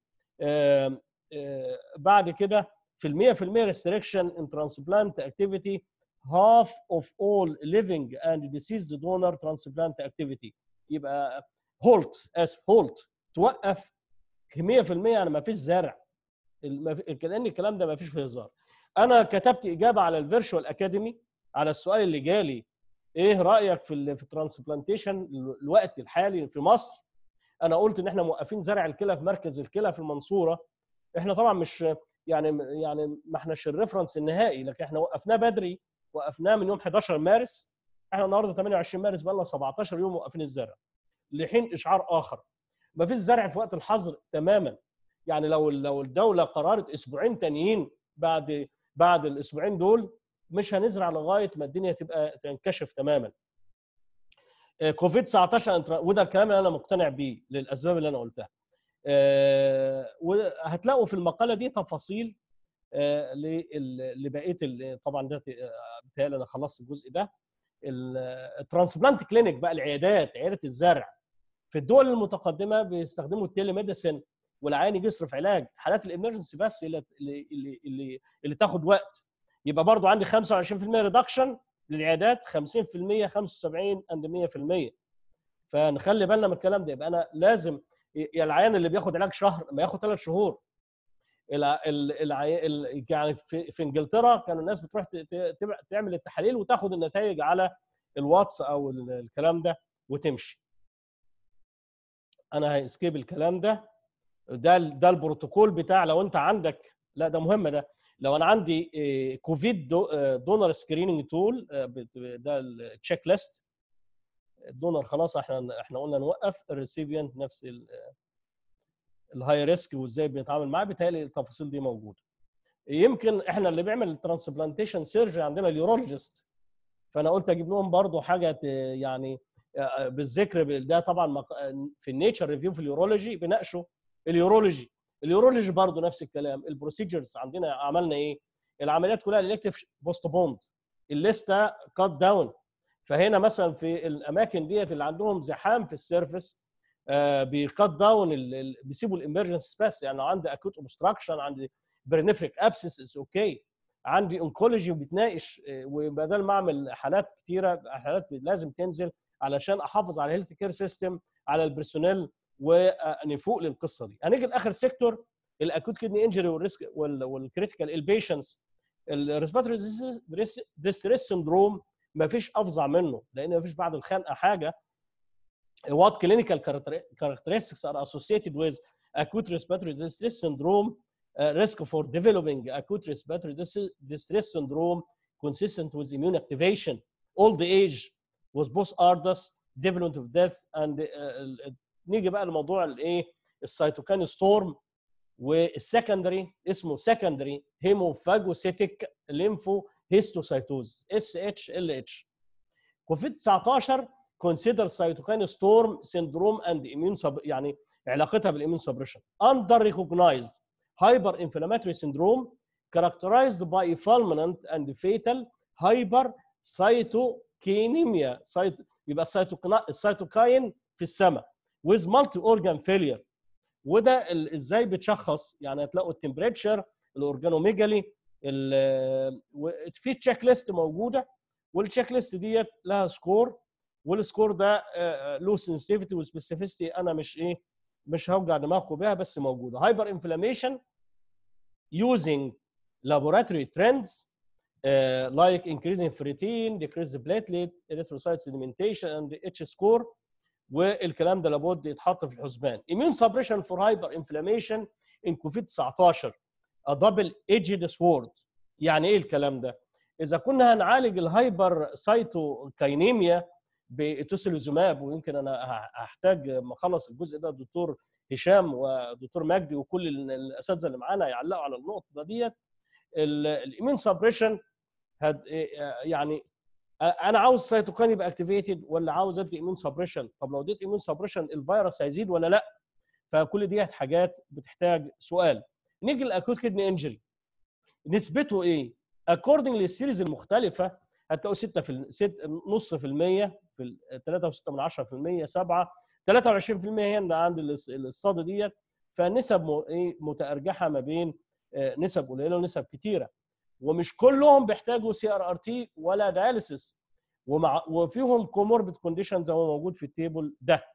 بعد كده في ال 100% restriction in transplant activity half of all living and deceased donor transplant activity يبقى هولت اسف هولت توقف 100% انا ما فيش زرع الم- كان الكلام ده ما فيش فيه هزار انا كتبت اجابه على الفيرشوال اكاديمي على السؤال اللي جالي ايه رايك في ال في الترانسبلانتيشن الوقت الحالي في مصر انا قلت ان احنا موقفين زرع الكلى في مركز الكلى في المنصوره احنا طبعا مش يعني يعني ما احناش الريفرنس النهائي لكن احنا وقفناه بدري وقفناه من يوم 11 مارس احنا النهارده 28 مارس بقى لنا 17 يوم موقفين الزرع لحين اشعار اخر ما فيش زرع في وقت الحظر تماما يعني لو لو الدوله قررت اسبوعين تانيين بعد بعد الاسبوعين دول مش هنزرع لغايه ما الدنيا تبقى تنكشف تماما آه، كوفيد 19 انترا- وده الكلام اللي انا مقتنع بيه للاسباب اللي انا قلتها آه، وهتلاقوا في المقاله دي تفاصيل آه، لل- لبقيه ال- طبعا ده آه، بيتهيألي انا خلصت الجزء ده ال- الترانسبلانت كلينيك بقى العيادات عياده الزرع في الدول المتقدمه بيستخدموا التيلي ميديسن والعيان يجي يصرف علاج حالات الامرجنسي بس اللي اللي اللي, اللي, اللي تاخد وقت يبقى برضو عندي 25% ريدكشن للعيادات 50% 75 اند 100% فنخلي بالنا من الكلام ده يبقى انا لازم يا العيان اللي بياخد علاج شهر ما ياخد ثلاث شهور الع... ال- العي... ال... يعني في... في انجلترا كانوا الناس بتروح ت... ت... تبع- تعمل التحاليل وتاخد النتائج على الواتس او ال- الكلام ده وتمشي انا هسكيب الكلام ده ده ال- ده البروتوكول بتاع لو انت عندك لا ده مهم ده لو انا عندي إيه، كوفيد دو- آه، دونر سكريننج تول آه، بت- ده التشيك ليست الدونر خلاص احنا احنا قلنا نوقف الريسيبيانت نفس ال- الهاي ريسك وازاي بنتعامل معاه بالتالي التفاصيل دي موجوده يمكن احنا اللي بيعمل الترانسبلانتيشن سيرجري عندنا اليورولوجيست فانا قلت اجيب لهم برضو حاجه ت- يعني آه، بالذكر بال- ده طبعا مق- في النيتشر ريفيو في اليورولوجي بناقشوا اليورولوجي اليورولوجي برضو نفس الكلام البروسيجرز عندنا عملنا ايه العمليات كلها الالكتيف بوست بوند الليسته كات داون فهنا مثلا في الاماكن ديت اللي عندهم زحام في السيرفس آه بيكات داون ال- ال- بيسيبوا الامرجنس بس يعني لو عندي اكوت اوبستراكشن عندي برينفريك ابسس از اوكي عندي انكولوجي وبتناقش آه، وبدل ما اعمل حالات كتيره حالات لازم تنزل علشان احافظ على الهيلث كير سيستم على البرسونيل ونفوق للقصه دي هنيجي لاخر سيكتور الاكوت كدني انجري والريسك والكريتيكال البيشنتس الريسبيرتوري ديستريس سندروم ما فيش افظع منه لان ما فيش بعد الخنقه حاجه what clinical character- characteristics are associated with acute respiratory distress syndrome uh, risk for developing acute respiratory dis- distress syndrome consistent with immune activation old age with both ARDS development of death and uh, ال- نيجي بقى لموضوع الايه السيتوكاين ستورم والسكندري اسمه سكندري هيموفاجوسيتيك ليمفو هيستوسايتوز اس اتش ال اتش كوفيد 19 كونسيدر سيتوكاين ستورم سيندروم اند اميون يعني علاقتها بالاميون سبريشن اندر ريكوجنايزد هايبر انفلاماتوري سيندروم characterized by fulminant and fatal hyper cytokainemia سايت يبقى السيتوكنا- السيتوكاين في السماء with multi organ failure وده ال- ازاي بتشخص يعني هتلاقوا التمبريتشر الاورجانوميجالي ال- و- في تشيك ليست موجوده والتشيك ليست ديت لها سكور والسكور ده آه، آه، له سنسيتيفيتي وسبيسيفيستي انا مش ايه مش هوجع دماغكم بيها بس موجوده هايبر انفلاميشن using laboratory trends uh, like increasing ferritin, decrease the platelet, erythrocyte sedimentation and H score والكلام ده لابد يتحط في الحسبان. Immune suppression for hyperinflammation in كوفيد 19 a double edged sword. يعني ايه الكلام ده؟ اذا كنا هنعالج الهايبر سايتوكاينيميا باتوسيلوزوماب ويمكن انا ه- هحتاج لما اخلص الجزء ده الدكتور هشام ودكتور مجدي وكل ال- الاساتذه اللي معانا يعلقوا على النقطه ديت الايمين سبريشن يعني انا عاوز سيتوكاين يبقى اكتيفيتد ولا عاوز ادي ايمين سبريشن طب لو اديت ايمين سبريشن الفيروس هيزيد ولا لا فكل دي حاجات بتحتاج سؤال نيجي للاكوت كدني انجري نسبته ايه اكوردنج للسيريز المختلفه هتلاقوا 6 في ست نص في المية في ال 3.6 من 10% 7 23% هنا عند الاس- الاستاد ديت فنسب م- ايه متارجحه ما بين آه، نسب قليله ونسب كتيره ومش كلهم بيحتاجوا سي ار ار تي ولا دياليسيس ومع وفيهم كوموربيد كونديشن زي ما موجود في التيبل ده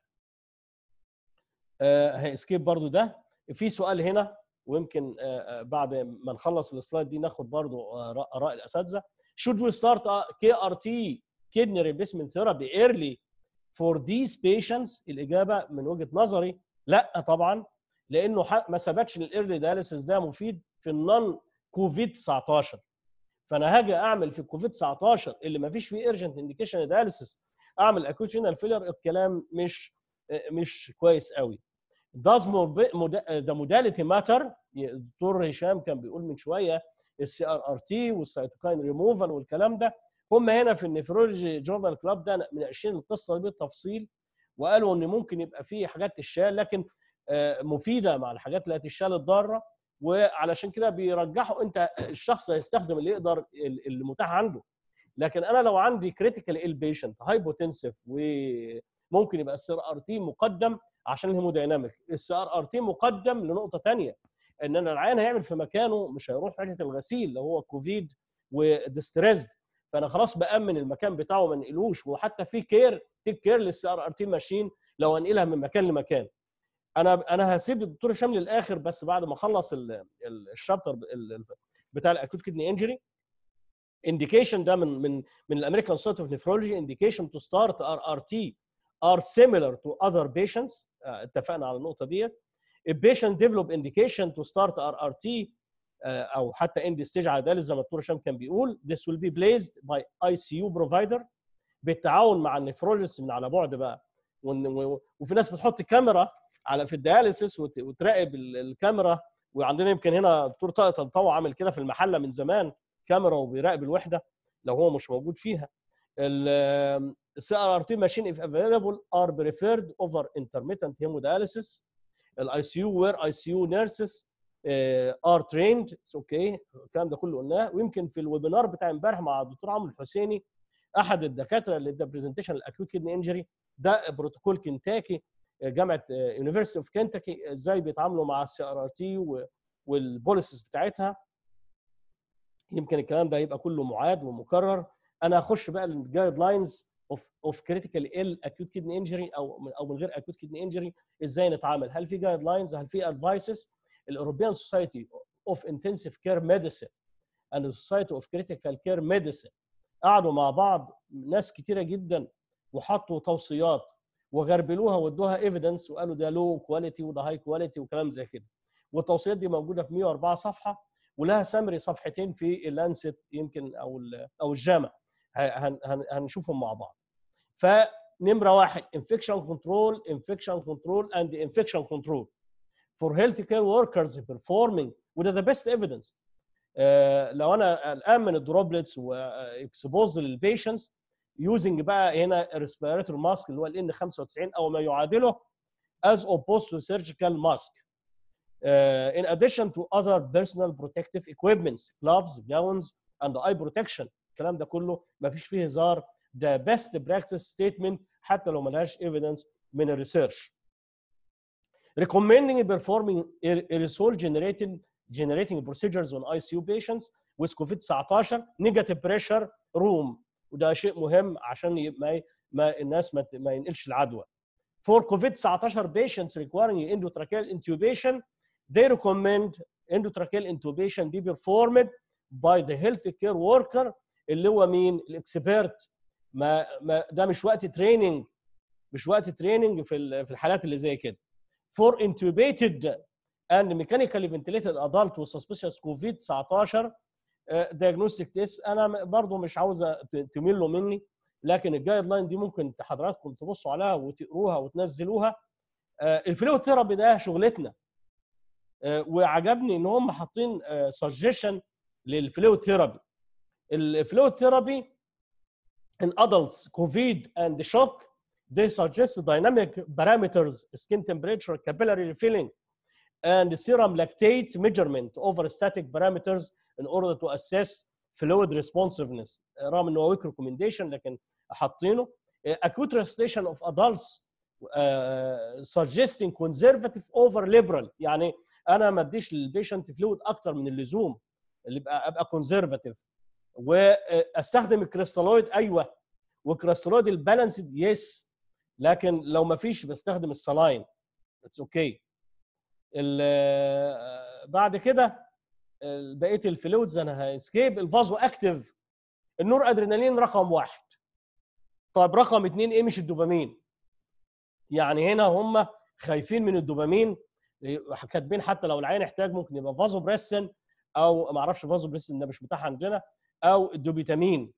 هيسكيب برضو ده في سؤال هنا ويمكن آه، آه، بعد ما نخلص السلايد دي ناخد برضو آه، آراء- اراء الاساتذه should we start a KRT kidney replacement therapy early for these patients الاجابه من وجهه نظري لا طبعا لانه ح- ما ثبتش ان الايرلي دياليسيس ده مفيد في النون كوفيد 19 فانا هاجي اعمل في الكوفيد 19 اللي ما فيش فيه ايرجنت انديكيشن دياليسيس اعمل اكوت رينال فيلر الكلام مش مش كويس قوي does mobi- mod- the modality matter الدكتور هشام كان بيقول من شويه السي ار ار تي والسيتوكاين ريموفال والكلام ده هم هنا في النفرولوجي جورنال كلاب ده مناقشين القصه دي بالتفصيل وقالوا ان ممكن يبقى في حاجات تشال لكن آه، مفيده مع الحاجات اللي هتشال الضاره وعلشان كده بيرجحوا انت الشخص هيستخدم اللي يقدر اللي متاح عنده لكن انا لو عندي كريتيكال ال بيشنت هايبوتنسيف وممكن يبقى السي ار تي مقدم عشان الهيمودايناميك السي ار ار تي مقدم لنقطه ثانيه ان انا العيان هيعمل في مكانه مش هيروح حته الغسيل اللي هو كوفيد وديستريسد فانا خلاص بامن المكان بتاعه ما انقلوش وحتى في كير تيك كير للسي ار ار تي ماشين لو انقلها من مكان لمكان انا انا هسيب الدكتور هشام للاخر بس بعد ما اخلص ال- ال- الشابتر ب- ال- ال- بتاع الاكوت كدني انجري indication ده من من من الامريكان سوسايتي اوف نفرولوجي indication to start RRT are similar to other patients آه، اتفقنا على النقطه ديت if patient develop indication to start RRT آه، او حتى end stage على dialysis زي ما الدكتور هشام كان بيقول this will be placed by ICU provider بالتعاون مع النفرولوجيست من على بعد بقى ون- و- وفي ناس بتحط كاميرا على في الدياليسيس وت- وتراقب ال- الكاميرا وعندنا يمكن هنا دكتور طارق طنطاوي عامل كده في المحله من زمان كاميرا وبيراقب الوحده لو هو مش موجود فيها السي ار ار تي ماشين if available are preferred over intermittent hemodialysis الاي سي يو وير اي سي يو نيرسز ار تريند اوكي الكلام ده كله قلناه ويمكن في الويبينار بتاع امبارح مع الدكتور عمرو الحسيني احد الدكاتره اللي ادى برزنتيشن الاكيوت كيدني انجري ده بروتوكول كنتاكي جامعه يونيفرستي اوف كنتاكي ازاي بيتعاملوا مع السي ار ار تي والبوليسز بتاعتها يمكن الكلام ده يبقى كله معاد ومكرر انا هخش بقى الجايد لاينز اوف اوف كريتيكال ال اكيوت كيدني انجري او من او من غير اكيوت كيدني انجري ازاي نتعامل هل في جايد لاينز هل في ادفايسز الاوروبيان سوسايتي اوف انتنسيف كير ميديسن اند سوسايتي اوف كريتيكال كير ميديسن قعدوا مع بعض ناس كتيره جدا وحطوا توصيات وغربلوها وادوها ايفيدنس وقالوا ده لو كواليتي وده هاي كواليتي وكلام زي كده والتوصيات دي موجوده في 104 صفحه ولها سمري صفحتين في اللانست يمكن او ال- او الجامع هن- هن- هنشوفهم مع بعض فنمره واحد انفكشن كنترول انفكشن كنترول اند انفكشن كنترول for health care workers performing وده the best evidence آه، لو انا قلقان من الدروبلتس واكسبوز للبيشنتس يوزنج بقى هنا ريسبيراتور ماسك اللي هو ال N95 او ما يعادله as opposed to surgical mask. Uh, in addition to other personal protective equipments, gloves, gowns, and eye protection. الكلام ده كله ما فيش فيه هزار. The best practice statement حتى لو ملهاش evidence من الريسيرش. Recommending performing aerosol generating generating procedures on ICU patients with COVID-19 negative pressure room وده شيء مهم عشان ي- ما ي- ما الناس ما ت- ما ينقلش العدوى. For COVID-19 patients requiring endotracheal intubation, they recommend endotracheal intubation be performed by the healthcare worker اللي هو مين؟ الاكسبيرت ما, ما ده مش وقت تريننج مش وقت تريننج في ال- في الحالات اللي زي كده. For intubated and mechanically ventilated adult with suspicious COVID-19 uh, diagnostic test انا م- برضو مش عاوزه ت- تملوا مني لكن الجايد لاين دي ممكن حضراتكم تبصوا عليها وتقروها وتنزلوها آه، الفلو ثيرابي ده شغلتنا آه، وعجبني ان هم حاطين سجيشن للفلو ثيرابي الفلو ثيرابي in adults COVID and shock they suggest dynamic parameters skin temperature capillary refilling and serum lactate measurement over static parameters in order to assess fluid responsiveness رغم انه ويك ريكومنديشن لكن حاطينه acute resuscitation of adults uh, suggesting conservative over liberal يعني انا ما اديش للبيشنت فلويد اكتر من اللزوم اللي يبقى ابقى كونزرفاتيف واستخدم الكريستالويد ايوه والكريستالويد البالانسد يس لكن لو ما فيش بستخدم السلاين اتس اوكي بعد كده ال- بقيه الفلويدز انا هسكيب الفازو اكتيف النور ادرينالين رقم واحد طيب رقم اثنين ايه مش الدوبامين يعني هنا هم خايفين من الدوبامين كاتبين حتى لو العين احتاج ممكن يبقى فازو بريسن او ما اعرفش فازو بريسن ده مش متاح عندنا او الدوبيتامين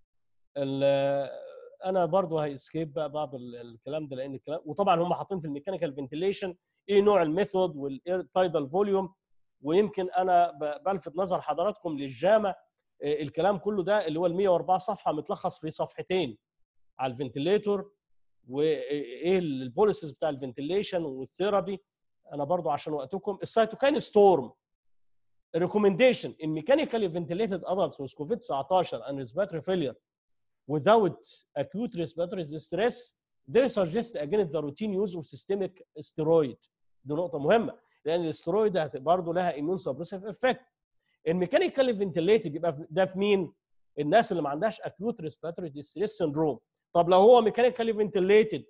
ال- انا برضو هيسكيب بقى بعض ال- الكلام ده لان الكلام وطبعا هم حاطين في الميكانيكال فنتيليشن ايه نوع الميثود والاير تايدال فوليوم ويمكن انا ب- بلفت نظر حضراتكم للجامع إيه الكلام كله ده اللي هو ال 104 صفحه متلخص في صفحتين على الفنتليتور وايه البوليسز بتاع الفنتيليشن والثيرابي انا برضو عشان وقتكم السيتوكاين ستورم recommendation in mechanically ventilated adults with COVID-19 and respiratory failure without acute respiratory distress they suggest against the routine use of systemic steroid دي نقطة مهمة لأن الاسترويد هت- برضه لها immune suppressive effect الميكانيكالي فنتيليتد يبقى في- ده في مين؟ الناس اللي ما عندهاش acute respiratory distress syndrome طب لو هو ميكانيكالي فنتيليتد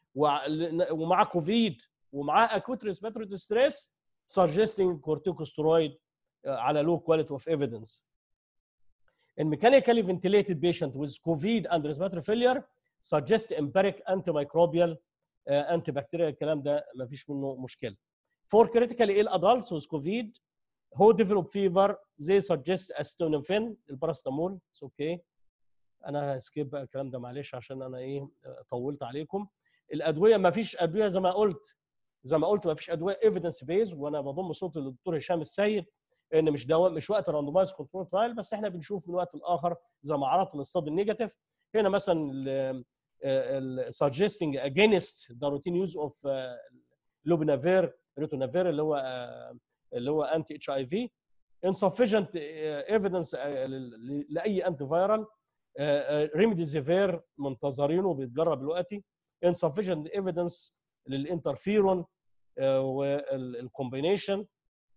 ومع كوفيد ومعاه acute respiratory distress suggesting corticosteroid uh, على low quality of evidence. In mechanically ventilated patient with COVID and respiratory failure suggest empiric antimicrobial uh, antibacterial الكلام ده ما فيش منه مشكله. For critically ill adults with COVID who develop fever they suggest acetaminophen الباراسيتامول it's okay. انا هسكيب بقى الكلام ده معلش عشان انا ايه طولت عليكم. الادويه ما فيش ادويه زي ما قلت زي ما قلت ما فيش ادويه ايفيدنس بيز وانا بضم صوت للدكتور هشام السيد ان مش دواء مش وقت الراندومايز كنترول ترايل بس احنا بنشوف من وقت لاخر زي ما عرضت الاستاد النيجاتيف هنا مثلا suggesting against the routine use of لوبنافير ريتونافير اللي هو آه، اللي هو انتي اتش اي في insufficient ايفيدنس لاي انتي فايرال ريميديزيفير منتظرينه بيتجرب دلوقتي insufficient evidence للانترفيرون والكومبينيشن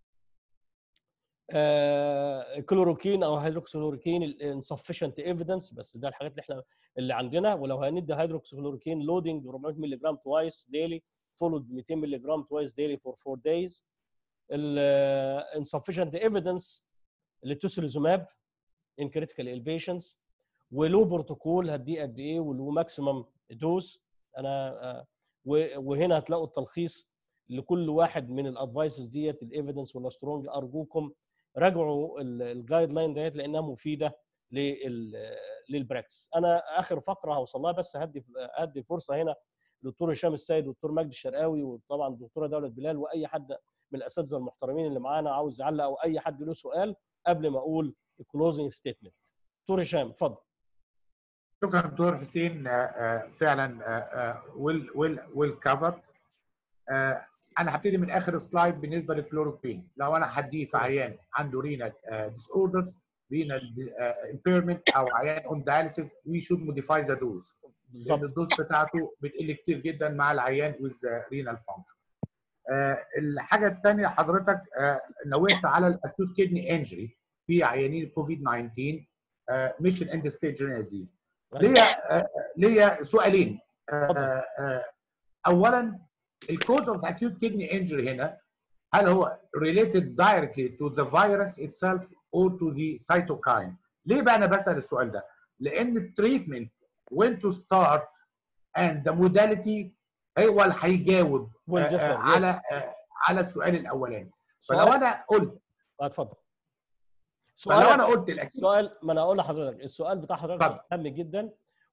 كلوروكين او هيدروكسيكلوروكين insufficient evidence بس ده الحاجات اللي احنا اللي عندنا ولو هندي هيدروكسيكلوروكين لودنج 400 مللي جرام توايس ديلي فولود 200 مللي جرام توايس ديلي فور 4 دايز insufficient evidence للتوسيليزوماب in critical ill patients ولو بروتوكول هديه قد ايه ولو ماكسيمم دوز انا آه، و- وهنا هتلاقوا التلخيص لكل واحد من الادفايسز ديت الايفيدنس ولا سترونج ارجوكم راجعوا الجايد لاين ديت لانها مفيده لل- للبراكتس انا اخر فقره هوصل لها بس هدي هدي فرصه هنا للدكتور هشام السيد والدكتور مجدي الشرقاوي وطبعا الدكتوره دوله بلال واي حد من الاساتذه المحترمين اللي معانا عاوز يعلق او اي حد له سؤال قبل ما اقول الكلوزنج ستيتمنت دكتور هشام اتفضل شكرا دكتور حسين آه، آه، فعلا ويل ويل ويل كفر انا هبتدي من اخر سلايد بالنسبه للكلوروكوين لو انا هديه في عيان عنده رينال ديس اوردرز رينال امبيرمنت او عيان اون دايليسيس وي شود موديفاي ذا دوز لان بالظبط الدوز بتاعته بتقل كتير جدا مع العيان ويز رينال فانكشن الحاجه الثانيه حضرتك آه، نوهت على الاكيوت كيدني انجري في عيانين كوفيد 19 آه، مش الاند ستيج رينال ديزيز ليا آه، ليا سؤالين آه، اتفضل. آه، اولا الكوز اوف acute kidney injury هنا هل هو related directly to the virus itself or to the cytokine ليه بقى انا بسال السؤال ده لان التريتمنت when to start and the modality هو اللي هيجاوب Will آه، differ, آه، yes. على آه، على السؤال الاولاني فلو سؤال انا قلت آه، اتفضل فلو انا سؤال قلت الاكيوت السؤال ما انا اقول لحضرتك السؤال بتاع حضرتك اتفضل. مهم جدا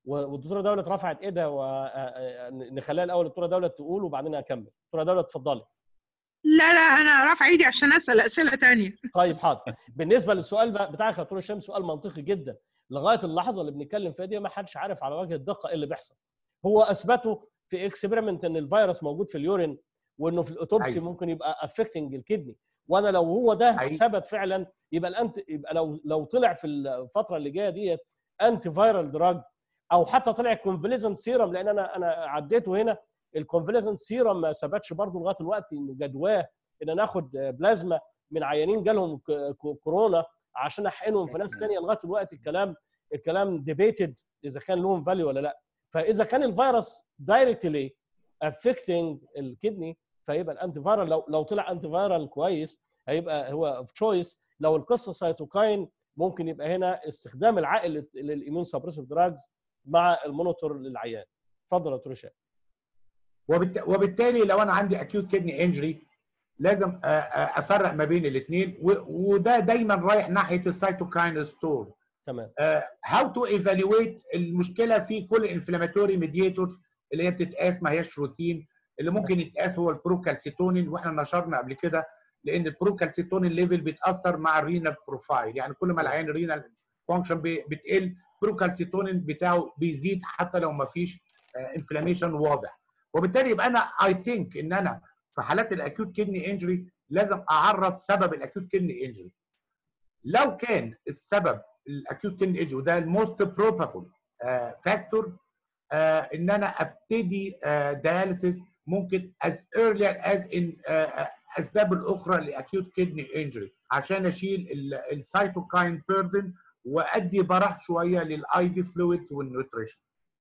والدكتوره دوله رفعت ايدها ونخليها الاول الدكتوره دوله تقول وبعدين اكمل دكتوره دوله اتفضلي لا لا انا رافعه ايدي عشان اسال اسئله تانية طيب حاضر بالنسبه للسؤال بقى بتاعك يا دكتور هشام سؤال منطقي جدا لغايه اللحظه اللي بنتكلم فيها دي ما حدش عارف على وجه الدقه ايه اللي بيحصل هو اثبتوا في اكسبيرمنت ان الفيروس موجود في اليورين وانه في الاوتوبسي أيوة. ممكن يبقى افكتنج الكدني وانا لو هو ده أيوة. ثبت فعلا يبقى الانت يبقى لو لو طلع في الفتره اللي جايه ديت انتي فايرال دراج او حتى طلع كونفليزنت سيرم لان انا انا عديته هنا الكونفليزنت سيرم ما ثبتش برضه لغايه الوقت انه جدواه ان ناخد بلازما من عيانين جالهم ك- ك- كورونا عشان احقنهم في ناس ثانيه لغايه الوقت الكلام الكلام ديبيتد اذا كان لهم فاليو ولا لا فاذا كان الفيروس دايركتلي افكتنج الكدني فيبقى الانتي فايرال لو لو طلع انتي فايرال كويس هيبقى هو في تشويس لو القصه سيتوكاين ممكن يبقى هنا استخدام العائل للايمون سبريسيف دراجز مع المونيتور للعيان اتفضل يا دكتور هشام وبالت- وبالتالي لو انا عندي اكيوت كدني انجري لازم آه، آه، افرق ما بين الاثنين وده دايما رايح ناحيه السيتوكاين ستور تمام هاو تو ايفالويت المشكله في كل الانفلاماتوري ميديتورز اللي هي بتتقاس ما هياش روتين اللي ممكن يتقاس هو البروكالسيتونين واحنا نشرنا قبل كده لان البروكالسيتونين ليفل بيتاثر مع الرينال بروفايل يعني كل ما العيان الرينال فانكشن بتقل البروكالسيتونين بتاعه بيزيد حتى لو ما فيش انفلاميشن واضح وبالتالي يبقى انا اي ثينك ان انا في حالات الاكيوت كدني انجري لازم اعرف سبب الاكيوت كدني انجري لو كان السبب الاكيوت كدني انجري وده الموست بروبابل فاكتور ان انا ابتدي دياليسيس ممكن as early as in آه، اسباب الاخرى لاكيوت كدني انجري عشان اشيل السيتوكاين بيردن وادي براح شويه للاي في فلويدز والنيوتريشن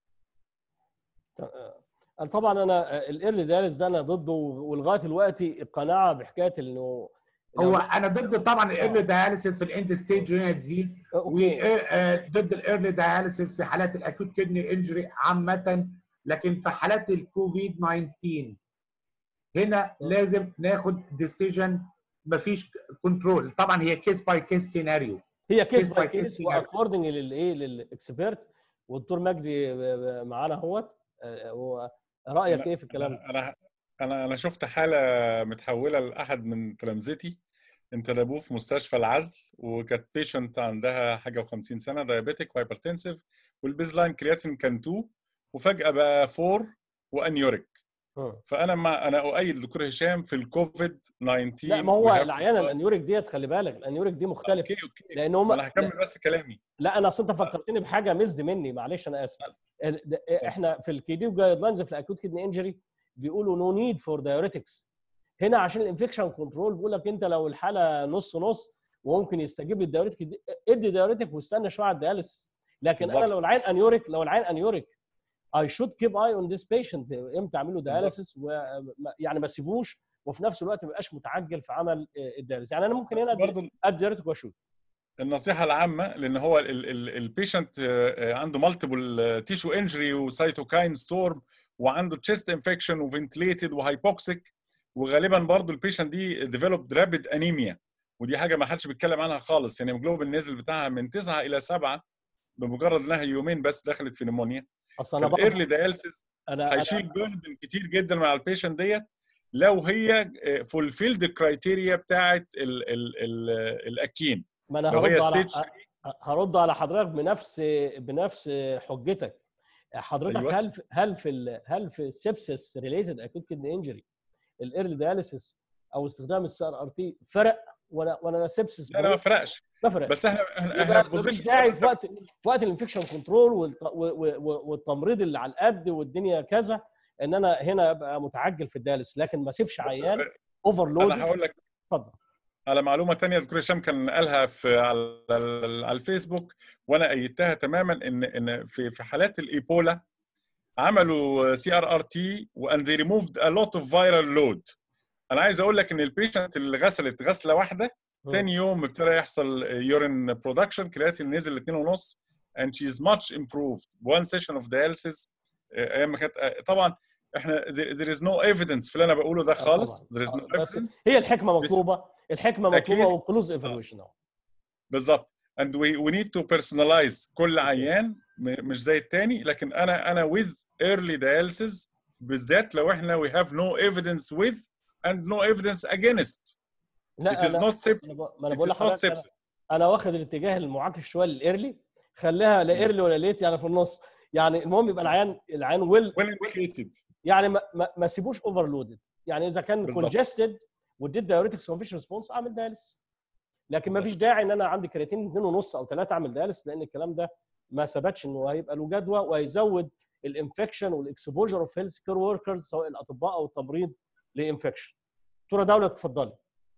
أنا طبعا انا الايرلي دايلز ده انا ضده ولغايه دلوقتي القناعه بحكايه انه هو انا ضد طبعا الايرلي داياليسيس في الاند ستيج رينال ديزيز اوكي وضد الايرلي داياليسيس في حالات الاكيوت كدني انجري عامه لكن في حالات الكوفيد 19 هنا لازم ناخد ديسيجن مفيش كنترول طبعا هي كيس باي كيس سيناريو هي كيس case by باي case كيس scenario. واكوردنج للايه للاكسبيرت والدكتور مجدي معانا اهوت آه، هو رايك أنا- ايه في الكلام ده؟ انا انا انا شفت حاله متحوله لاحد من تلامذتي انتدبوه في مستشفى العزل وكانت بيشنت عندها حاجه و50 سنه دايابيتك وهايبرتنسيف والبيز لاين كرياتين كان 2 وفجاه بقى 4 وانيوريك آه. فانا مع انا اؤيد الدكتور هشام في الكوفيد 19 لا ما we هو have to العيانه start- الانيوريك ديت خلي بالك الانيوريك دي مختلفه اوكي اوكي لان هم ما انا هكمل بس كلامي لا انا اصل انت فكرتني بحاجه مزد مني معلش انا اسف ال- ده- احنا في الكيديو جايد لاينز في الاكوت كدني انجري بيقولوا نو نيد فور دايوريتكس هنا عشان الانفكشن كنترول بيقول لك انت لو الحاله نص نص وممكن يستجيب للدايوريتك ادي دايوريتك واستنى شويه على الدياليس لكن بالظبط. انا لو العين انيوريك لو العين انيوريك اي شود كيب اي اون ذيس بيشنت امتى اعمل له بالظبط. دياليسيس يعني ما اسيبوش وفي نفس الوقت ما يبقاش متعجل في عمل الدياليسيس يعني انا ممكن بس هنا برضه ادي دايوريتك واشوت النصيحه العامه لان هو البيشنت عنده مالتيبل تيشو انجري وسيتوكاين ستورم وعنده تشيست انفكشن وفنتليتد وهايبوكسيك وغالبا برضو البيشنت دي ديفلوبد رابيد انيميا ودي حاجه ما حدش بيتكلم عنها خالص يعني الجلوبال نزل بتاعها من 9 الى 7 بمجرد انها يومين بس دخلت في نيمونيا اصل انا فالايرلي برضه داياليسيس انا أنا- هيشيل بيردن كتير جدا مع البيشنت ديت لو هي فولفيلد الكرايتيريا بتاعت ال ال ال الاكين ما انا لو هرد هي على ستيج هرد على حضرتك بنفس بنفس حجتك حضرتك أيوة. هل في هل في ال- هل في السبسس ريليتد اكيد كدني انجري الايرلي دياليسيس او استخدام السي ار ار تي فرق وانا وانا سبسس لا لا ما فرقش ما فرق بس احنا احنا يبقى احنا مفيش position- داعي في وقت في وقت الانفكشن كنترول والت- و- و- و- والتمريض اللي على القد والدنيا كذا ان انا هنا ابقى متعجل في الدياليس لكن ما اسيبش بس عيان اوفرلود انا هقول لك اتفضل على معلومه تانية دكتور هشام كان قالها في على على الفيسبوك وانا ايدتها تماما ان ان في في حالات الايبولا عملوا سي ار ار تي وان ذي ريموفد ا لوت اوف فايرال لود انا عايز اقول لك ان البيشنت اللي غسلت غسله واحده تاني يوم ابتدى يحصل يورين برودكشن كرياتين نزل 2.5 and she is much improved one session of dialysis آه، ايام ما كانت آه، طبعا احنا there there is no evidence في اللي انا بقوله ده خالص طبعاً. there is no آه، بس evidence هي الحكمه مطلوبه الحكمه a مطلوبه case- وكلوز ايفالويشن اهو بالظبط and we we need to personalize كل عيان م- مش زي التاني لكن انا انا with early dialysis بالذات لو احنا we have no evidence with and no evidence against لا it is أنا not sepsis أنا ب- ما انا it بقول is not لحضرتك أنا, sepsis انا واخد الاتجاه المعاكس شويه للايرلي خليها لا ايرلي ولا ليت يعني في النص يعني المهم يبقى العيان العيان ويل well indicated يعني ما, ما, ما سيبوش اوفرلودد يعني اذا كان بالظبط. كونجستد واديت دايوريتكس ومفيش ريسبونس اعمل دايلس لكن ما بالظبط. فيش داعي ان انا عندي كرياتين 2 ونص او 3 اعمل دايلس لان الكلام ده ما ثبتش انه هيبقى له جدوى وهيزود الانفكشن والاكسبوجر اوف هيلث كير وركرز سواء الاطباء او التمريض لانفكشن دكتوره دوله اتفضلي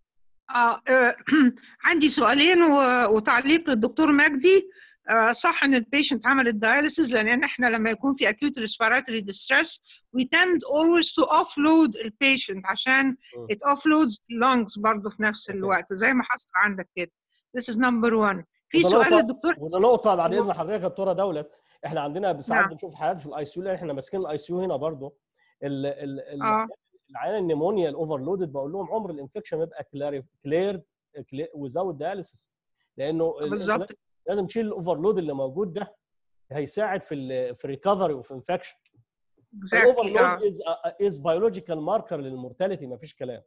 آه آه، عندي سؤالين و- وتعليق للدكتور مجدي آه، صح ان البيشنت عمل الداياليسيس لان احنا لما يكون في acute respiratory distress we tend always to offload البيشنت عشان م. it offloads lungs برضه في نفس أوكي. الوقت زي ما حصل عندك كده this is number one في وده سؤال نقطة- للدكتور وده نقطة بعد إذن حضرتك يا دكتورة دولت احنا عندنا ساعات نعم. بنشوف حالات في الاي سي يو لان احنا ماسكين الاي سي يو هنا برضه ال ال ال اه العيان النيمونيا الاوفرلودد بقول لهم عمر الانفكشن ما يبقى كلير وزود داياليسيس لانه ال- أنت بالظبط لازم تشيل الاوفرلود اللي موجود ده هيساعد في ال في الريكفري وفي انفكشن exactly اه الاوفرلود از از بيولوجيكال ماركر للمورتاليتي ما فيش كلام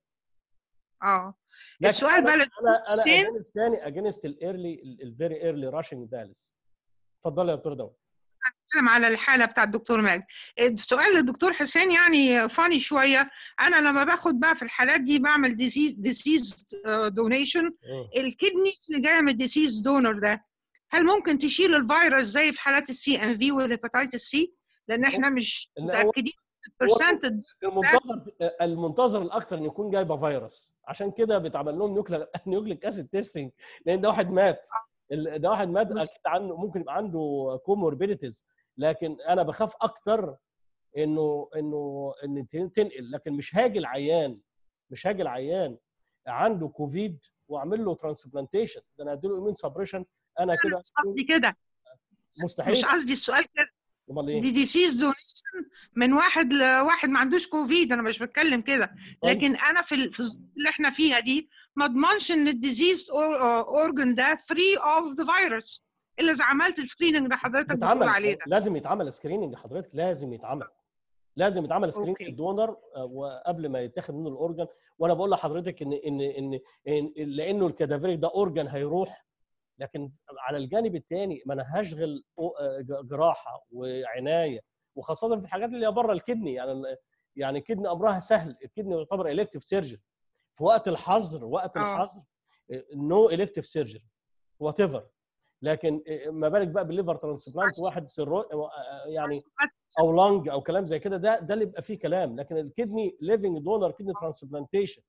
اه لكن السؤال بقى انا للدكتور انا انا حسين اجينست تاني اجينست الايرلي الفيري ايرلي راشنج دايلس اتفضل يا دكتور دولت بتكلم على الحاله بتاع الدكتور ماجد السؤال للدكتور حسين يعني فاني شويه انا لما باخد بقى في الحالات دي بعمل ديسيز ديسيز دونيشن مم. الكدني اللي جايه من الديسيز دونر ده هل ممكن تشيل الفيروس زي في حالات السي ام في والهيباتيتس سي لان احنا مش لا، هو- متاكدين البرسنتج المنتظر المنتظر الاكثر ان يكون جايبه فيروس عشان كده بيتعمل لهم نيوكليك نيوكليك اسيد تيستنج لان ده واحد مات ال- ده واحد مات بس- اكيد عنده ممكن يبقى عنده كوموربيديتيز لكن انا بخاف اكتر انه انه ان تن- تنقل لكن مش هاجي العيان مش هاجي العيان عنده كوفيد واعمل له ترانسبلانتيشن ده انا اديله ايمين سبريشن انا كده مش قصدي كده مستحيل مش قصدي السؤال كده امال ايه دي ديسيز دونيشن من واحد لواحد ما عندوش كوفيد انا مش بتكلم كده طيب. لكن انا في ال- في الظروف اللي احنا فيها دي ما اضمنش ان الديزيز اورجن ده فري اوف ذا فيروس الا اذا عملت السكريننج اللي حضرتك بتقول بيتعمل عليه ده لازم يتعمل سكريننج حضرتك لازم يتعمل لازم يتعمل سكريننج أوكي. الدونر آه، وقبل ما يتاخد منه الاورجن وانا بقول لحضرتك ان ان ان, إن لانه الكادافيريك ده اورجن هيروح لكن على الجانب الثاني ما انا هشغل أو- آه، ج- جراحه وعنايه وخاصه في الحاجات اللي هي بره الكدني يعني ال- يعني الكدني امرها سهل الكدني يعتبر الكتيف سيرجري في وقت الحظر وقت آه. الحظر نو الكتيف سيرجري وات ايفر لكن ما بالك بقى بالليفر ترانسبلانت واحد سيرو يعني او لانج او كلام زي كده ده ده اللي بيبقى فيه كلام لكن الكدني ليفنج دونر كدني ترانسبلانتيشن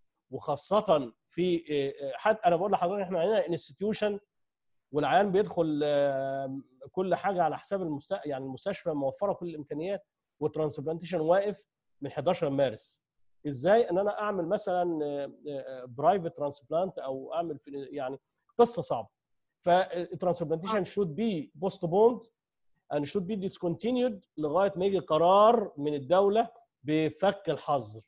وخاصه في حتى انا بقول لحضرتك احنا عندنا انستتيوشن والعيان بيدخل آه، كل حاجه على حساب المست... يعني المستشفى موفره كل الامكانيات والترانسبلانتيشن واقف من 11 مارس ازاي ان انا اعمل مثلا برايفت ترانسبلانت او اعمل في يعني قصه صعبه فالترانسبلانتيشن شود بي بوست بوند and should be discontinued لغايه ما يجي قرار من الدوله بفك الحظر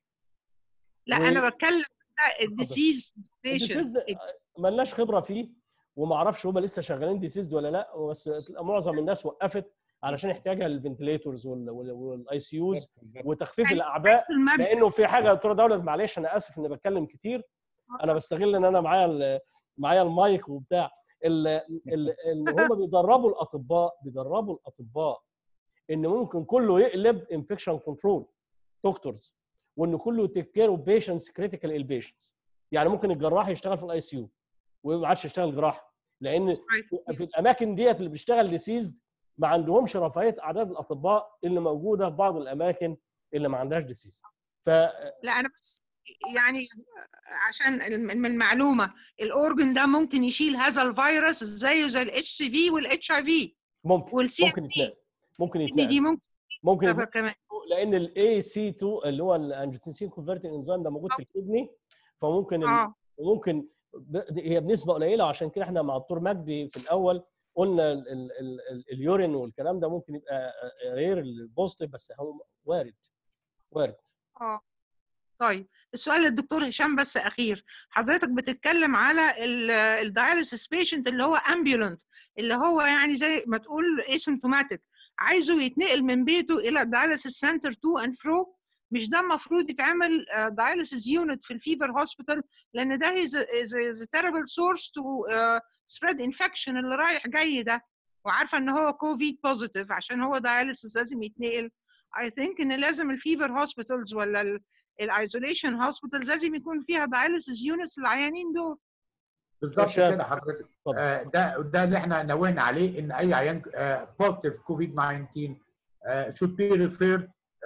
لا و- انا بتكلم الديسيز الديسيز ده ملناش خبره فيه وما اعرفش هم لسه شغالين ديسيز ولا لا بس معظم الناس وقفت علشان احتياجها للفنتليتورز والاي سي يوز وتخفيف الاعباء لانه في حاجه يا دكتوره دولت معلش انا اسف اني بتكلم كتير انا بستغل ان انا معايا ال- معايا المايك وبتاع ال- ال- ان هم بيدربوا الاطباء بيدربوا الاطباء ان ممكن كله يقلب انفكشن كنترول دكتورز وان كله تيك كير اوف بيشنتس كريتيكال البيشنتس يعني ممكن الجراح يشتغل في الاي سي يو وما عادش يشتغل جراحه لان في الاماكن ديت اللي بيشتغل ديسيزد ما عندهمش رفاهيه اعداد الاطباء اللي موجوده في بعض الاماكن اللي ما عندهاش ديسيز ف لا انا بس يعني عشان الم- من المعلومه الاورجن ده ممكن يشيل هذا الفيروس زيه زي الاتش سي في والاتش اي في ممكن والسي ممكن يتنقل ممكن دي يتنقل ممكن ممكن تبقى يتنقل كمان لان الاي سي 2 اللي هو الانجيوتنسين كونفرتنج انزيم ده موجود في الكدني فممكن ال- اه وممكن ب- دي- هي بنسبه قليله عشان كده احنا مع الدكتور مجدي في الاول قلنا ال ال ال ال اليورين والكلام ده ممكن يبقى غير البوزيتيف بس هو وارد وارد اه طيب السؤال للدكتور هشام بس اخير حضرتك بتتكلم على الداياليسيس بيشنت اللي هو امبيولنت اللي هو يعني زي ما تقول asymptomatic عايزه يتنقل من بيته الى dialysis center to and fro مش ده المفروض يتعمل dialysis unit في الفيبر هوسبيتال لان ده is a, is a, is a terrible source to uh, spread infection اللي رايح جاي ده وعارفه ان هو كوفيد بوزيتيف عشان هو dialysis لازم يتنقل I think ان لازم الفيبر هوسبيتالز ولا الايزوليشن هوسبيتالز لازم يكون فيها dialysis units للعيانين دول بالظبط هشام. كده حضرتك اتفضل. آه، ده ده اللي احنا نوهنا عليه ان اي عيان بوزيتيف كوفيد 19 آه، should be referred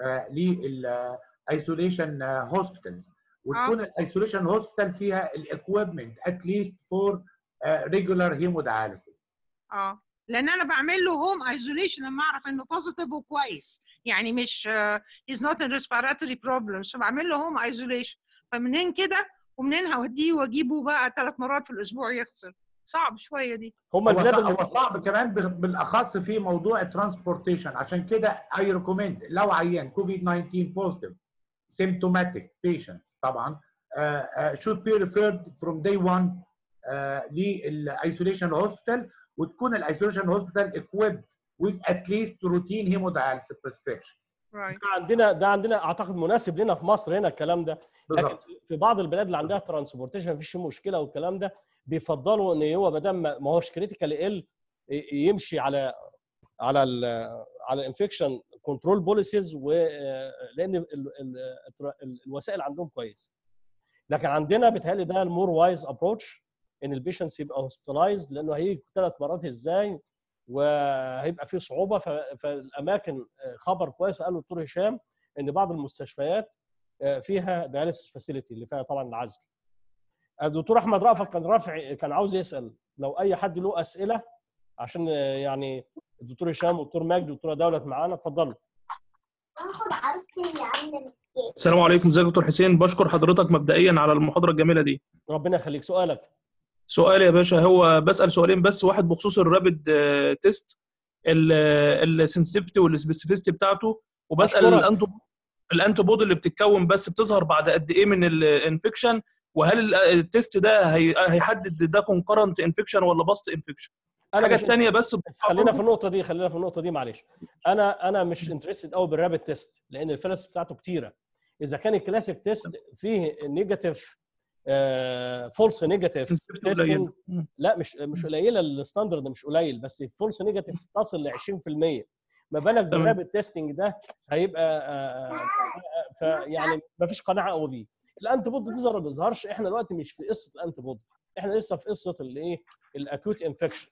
للايسوليشن هوسبيتالز وتكون الايسوليشن هوسبيتال فيها الاكويبمنت اتليست فور ريجولار هيموداياليسيس اه لان انا بعمل له هوم ايزوليشن لما اعرف انه بوزيتيف وكويس يعني مش هيز نوت ان ريسبيراتوري بروبلمز فبعمل له هوم ايزوليشن فمنين كده ومنين هوديه واجيبه بقى ثلاث مرات في الاسبوع يغسل صعب شويه دي هم هو البلاد صعب, اللي هو صعب كمان ب- بالاخص في موضوع الترانسبورتيشن عشان كده اي ريكومند لو عيان كوفيد 19 بوزيتيف symptomatic patients طبعا uh, uh, should be referred from day one uh, للايسوليشن هوسبيتال وتكون الايسوليشن هوسبيتال equipped with at least routine hemodialysis prescription right. ده عندنا ده عندنا اعتقد مناسب لنا في مصر هنا الكلام ده لكن بالظبط في بعض البلاد اللي عندها ترانسبورتيشن مفيش فيه مشكله والكلام ده بيفضلوا ان هو ما دام ما ما هوش كريتيكال ال يمشي على على ال على الانفكشن كنترول بوليسيز لان ال- ال- ال- الوسائل عندهم كويس لكن عندنا بيتهيألي ده المور وايز ابروتش ان البيشنس يبقى هوسبيتالايزد لانه هيجي ثلاث مرات ازاي وهيبقى في صعوبه ف- فالاماكن خبر كويس قاله الدكتور هشام ان بعض المستشفيات فيها دياليسيس فاسيلتي اللي فيها طبعا العزل. الدكتور احمد رأفت كان رافع كان عاوز يسال لو اي حد له اسئله عشان يعني الدكتور هشام والدكتور مجدي والدكتوره دولت معانا اتفضلوا. ناخد عروستي اللي عندنا الكيك السلام عليكم ازيك يا دكتور حسين بشكر حضرتك مبدئيا على المحاضره الجميله دي ربنا يخليك سؤالك. سؤال يا باشا هو بسال سؤالين بس واحد بخصوص الرابid تيست السنسيتيفيتي والسبيسيفيستي بتاعته وبسال أشكرك. الانتو الانتي بودي اللي بتتكون بس بتظهر بعد قد ايه من الانفكشن وهل ال- التيست ده هي- هيحدد ده كونكرنت انفكشن ولا باست انفكشن الحاجه مش- الثانيه بس بس خلينا في النقطه دي خلينا في النقطه دي معلش انا انا مش انترستد قوي بالرابid تيست لان الفلس بتاعته كتيره اذا كان الكلاسيك تيست فيه نيجاتيف فولس نيجاتيف sensitivity قليلة. مم. لا مش مش قليله الستاندرد مش قليل بس فولس نيجاتيف تصل ل 20% ما بالك تمام. بالرابid تيستنج ده هيبقى آه، آه، فيعني ما فيش قناعه قوي بيه الانتي بودي تظهر ما بيظهرش احنا دلوقتي مش في قصه الانتي بودي احنا لسه في قصه الايه الاكوت انفكشن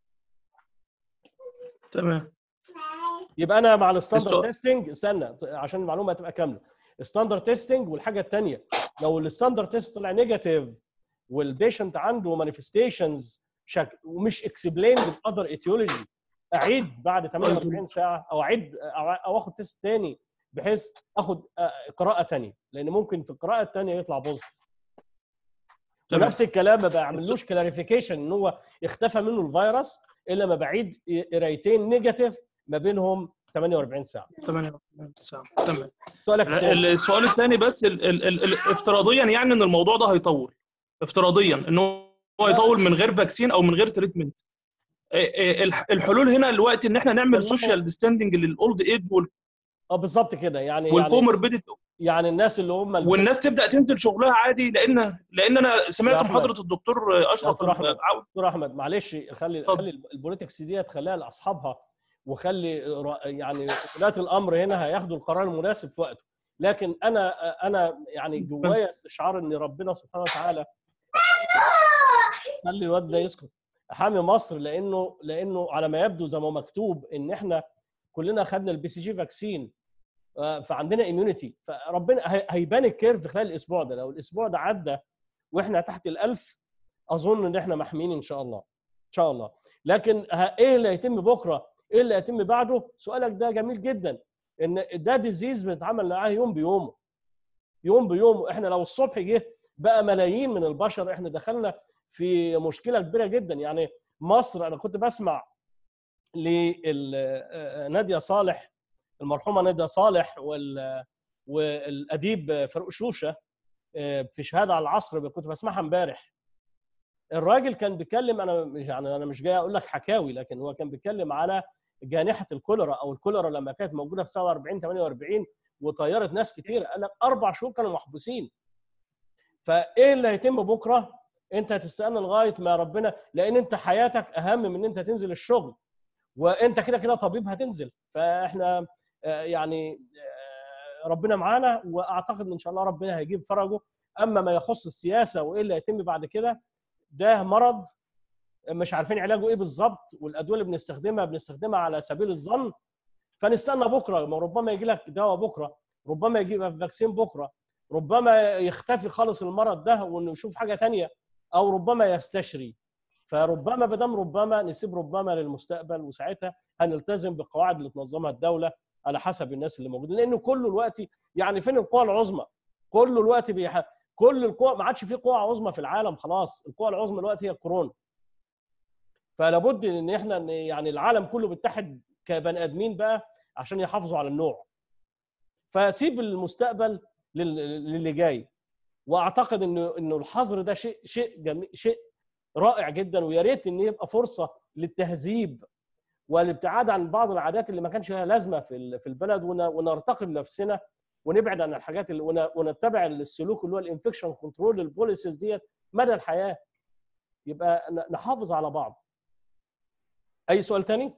تمام يبقى انا مع الستاندرد السؤال- تيستنج استنى عشان المعلومه تبقى كامله ستاندرد تيستنج والحاجه الثانيه لو الستاندرد تيست طلع نيجاتيف والبيشنت عنده مانيفستيشنز شك... ومش اكسبليند باذر ايتيولوجي اعيد بعد 48 ساعه او اعيد او أو اخد تيست ثاني بحيث اخد آه، قراءه ثانيه لان ممكن في القراءه الثانيه يطلع بوزيتيف تمام. ونفس الكلام ما بعملوش كلاريفيكيشن ان هو اختفى منه الفيروس الا ما بعيد قرايتين نيجاتيف ما بينهم 48 ساعه تمام تمام سؤالك التاني. السؤال الثاني بس ال ال ال ال افتراضيا يعني ان الموضوع ده هيطول افتراضيا ان هو يطول من غير فاكسين او من غير تريتمنت الحلول هنا دلوقتي ان احنا نعمل والله- سوشيال ديستاندنج للاولد ايج اه بالظبط كده يعني يعني والكوموربيديتي يعني الناس اللي هم ال- والناس تبدا تنزل شغلها عادي لان لان انا يا سمعت أحمد. محاضره الدكتور اشرف دكتور أحمد. العود دكتور احمد معلش خلي اتفضل. خلي البوليتكس ديت خليها لاصحابها وخلي را- يعني ولاة الامر هنا هياخدوا القرار المناسب في وقته لكن انا انا يعني جوايا استشعار ان ربنا سبحانه وتعالى خلي الواد ده يسكت حامي مصر لانه لانه على ما يبدو زي ما مكتوب ان احنا كلنا خدنا البي سي جي فاكسين آه، فعندنا اميونيتي فربنا هي- هيبان الكيرف خلال الاسبوع ده لو الاسبوع ده عدى واحنا تحت الألف اظن ان احنا محميين ان شاء الله ان شاء الله لكن ه- ايه اللي هيتم بكره ايه اللي هيتم بعده سؤالك ده جميل جدا ان ده ديزيز بنتعامل معاه يوم بيومه يوم بيومه احنا لو الصبح جه بقى ملايين من البشر احنا دخلنا في مشكله كبيره جدا يعني مصر انا كنت بسمع لناديه صالح المرحومه ناديه صالح وال والاديب فاروق شوشه في شهاده على العصر كنت بسمعها امبارح الراجل كان بيتكلم انا مش يعني انا مش جاي اقول لك حكاوي لكن هو كان بيتكلم على جانحه الكوليرا او الكوليرا لما كانت موجوده في 47 48 وطيرت ناس كتير قال لك اربع شهور كانوا محبوسين فايه اللي هيتم بكره انت هتستنى لغايه ما ربنا لان انت حياتك اهم من ان انت تنزل الشغل وانت كده كده طبيب هتنزل فاحنا آه، يعني آه، ربنا معانا واعتقد ان شاء الله ربنا هيجيب فرجه اما ما يخص السياسه وايه اللي هيتم بعد كده ده مرض مش عارفين علاجه ايه بالظبط والادويه اللي بنستخدمها بنستخدمها على سبيل الظن فنستنى بكره ما ربما يجي لك دواء بكره ربما يجي لك فاكسين بكره ربما يختفي خالص المرض ده ونشوف حاجه تانية او ربما يستشري فربما بدم ربما نسيب ربما للمستقبل وساعتها هنلتزم بالقواعد اللي تنظمها الدوله على حسب الناس اللي موجودين لانه كله الوقت يعني فين القوى العظمى؟ كله الوقت بيح... كل القوى ما عادش في قوى عظمى في العالم خلاص القوى العظمى الوقت هي الكورونا فلا بد ان احنا إن يعني العالم كله بيتحد كبني ادمين بقى عشان يحافظوا على النوع فسيب المستقبل لل- للي جاي واعتقد انه انه الحظر ده شيء شيء جميل شيء رائع جدا ويا ريت ان يبقى فرصه للتهذيب والابتعاد عن بعض العادات اللي ما كانش لها لازمه في ال- في البلد ون- ونرتقي بنفسنا ونبعد عن الحاجات اللي ون- ونتبع السلوك اللي هو الانفكشن كنترول البوليسيز ديت مدى الحياه يبقى ن- نحافظ على بعض اي سؤال تاني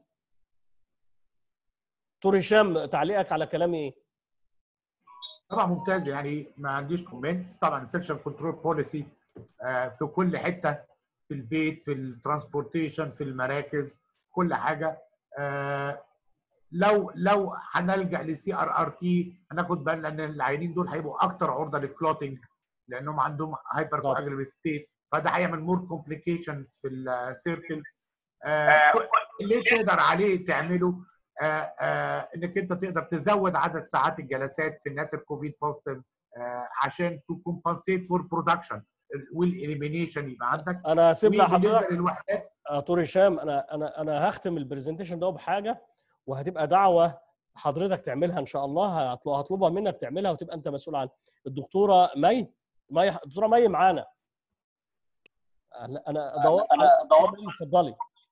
دكتور هشام تعليقك على كلامي ايه طبعا ممتاز يعني ما عنديش كومنتس طبعا السكشن كنترول بوليسي في كل حته في البيت في الترانسبورتيشن في المراكز كل حاجه آه، لو لو هنلجا لسي ار ار تي هناخد بالنا ان العيانين دول هيبقوا اكتر عرضه للكلوتنج لانهم عندهم هايبر كواجليف ستيتس فده هيعمل مور كومبليكيشن في السيركل اللي تقدر عليه تعمله آه، آه، انك انت تقدر تزود عدد ساعات الجلسات في الناس الكوفيد بوزيتيف عشان تو كومبنسيت فور برودكشن والاليمينيشن يبقى عندك انا هسيب وبالنسبه لحضرتك للوحدات آه، دكتور هشام انا انا انا هختم البرزنتيشن ده بحاجه وهتبقى دعوه حضرتك تعملها ان شاء الله هطل- هطلبها منك تعملها وتبقى انت مسؤول عنها الدكتوره مي مي الدكتوره مي معانا انا انا دور انا دور اتفضلي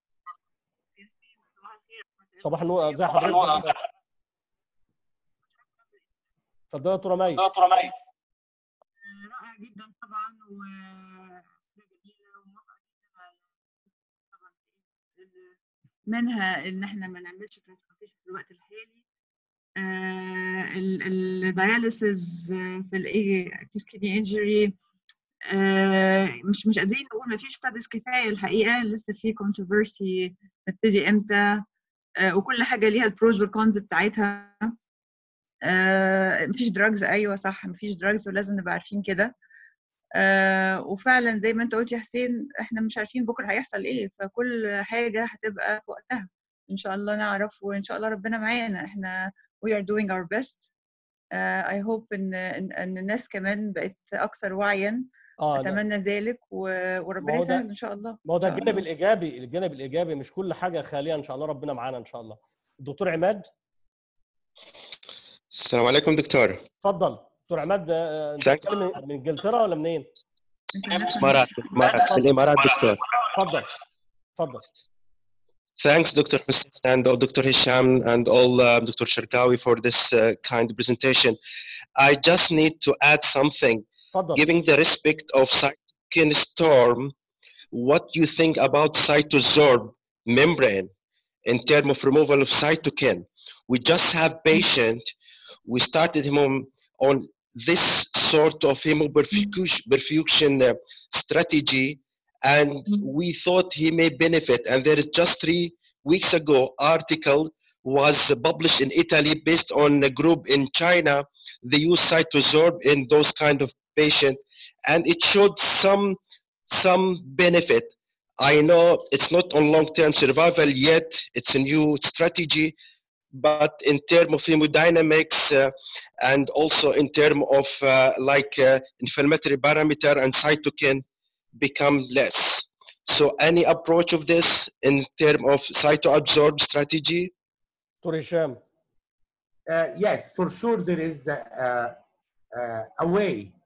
صباح النور ازي حضرتك اتفضلي يا دكتوره مي رائع جدا طبعا و جميله وموافقه جدا على طبعا ال- منها ان احنا ما نعملش ترانسبورتيشن في الوقت الحالي الدياليسيس في الاي كيدني انجري مش مش قادرين نقول ما فيش ستاديز كفايه الحقيقه لسه في كونتروفيرسي نبتدي امتى آه، وكل حاجه ليها البروز والكونز بتاعتها آه، مفيش دراجز ايوه صح مفيش دراجز ولازم نبقى عارفين كده آه، وفعلا زي ما انت قلت يا حسين احنا مش عارفين بكره هيحصل ايه فكل حاجه هتبقى في وقتها ان شاء الله نعرف وان شاء الله ربنا معانا احنا we are doing our best uh, I hope ان ان إن الناس كمان بقت اكثر وعيا اه لا. اتمنى ذلك و- وربنا ما هو ده- يسهل ان شاء الله ما هو ده إن شاء الجانب الله. الايجابي الجانب الايجابي مش كل حاجه خاليه ان شاء الله ربنا معانا ان شاء الله الدكتور عماد السلام عليكم دكتور اتفضل دكتور عماد آه، انت Thanks. بتتكلم من من انجلترا ولا منين؟ الامارات الامارات في الامارات دكتور اتفضل اتفضل Thanks, Dr. Hussein and all Dr. Hisham and all uh, Dr. Sharkawi for this uh, kind presentation. I just need to add something. اتفضل Giving the respect of cytokine storm, what do you think about cytosorb membrane in terms of removal of cytokine? We just have patient. We started him on, on this sort of hemoperfusion perfusion, uh, strategy, and we thought he may benefit. And there is just three weeks ago article was published in Italy based on a group in China. They use cytosorb in those kind of patient, and it showed some some benefit. I know it's not on long-term survival yet. It's a new strategy, but in terms of hemodynamics uh, and also in terms of uh, like uh, inflammatory parameter and cytokine become less. So any approach of this in terms of cytoabsorb strategy? دكتور هشام Uh, yes, for sure there is a, a, a way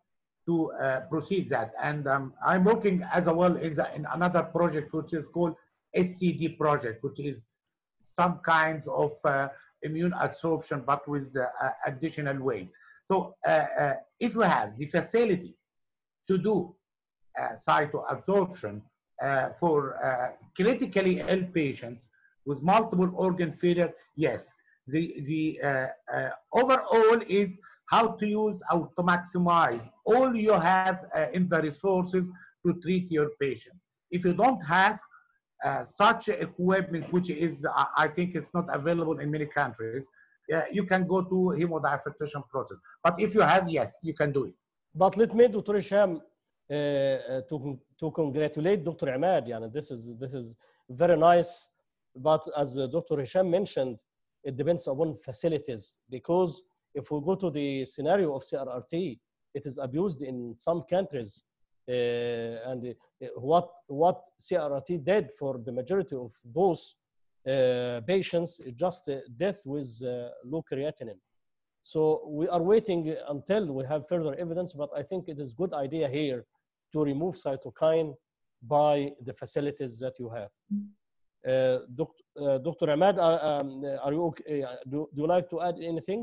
to uh, proceed that. And um, I'm working as well in, the, in another project which is called SCD project, which is some kinds of uh, immune absorption, but with uh, uh, additional way. So uh, uh, if we have the facility to do uh, cytoabsorption uh, for uh, critically ill patients with multiple organ failure, yes. The, the uh, uh, overall is how to use or to maximize all you have uh, in the resources to treat your patient. If you don't have uh, such equipment, which is, I I think it's not available in many countries, yeah, you can go to hemodiafiltration process. But if you have, yes, you can do it. But let me, Dr. Hisham, uh, uh, to, to congratulate Dr. Ahmad. Yani this is this is very nice. But as uh, Dr. Hisham mentioned, it depends upon facilities because if we go to the scenario of CRRT, it is abused in some countries. Uh, and uh, what what CRRT did for the majority of those uh, patients is just uh, death with uh, low creatinine. So we are waiting until we have further evidence, but I think it is good idea here to remove cytokine by the facilities that you have. Uh, doc, uh, Dr. Ahmad, uh, um, are you okay? Uh, Do, do you like to add anything?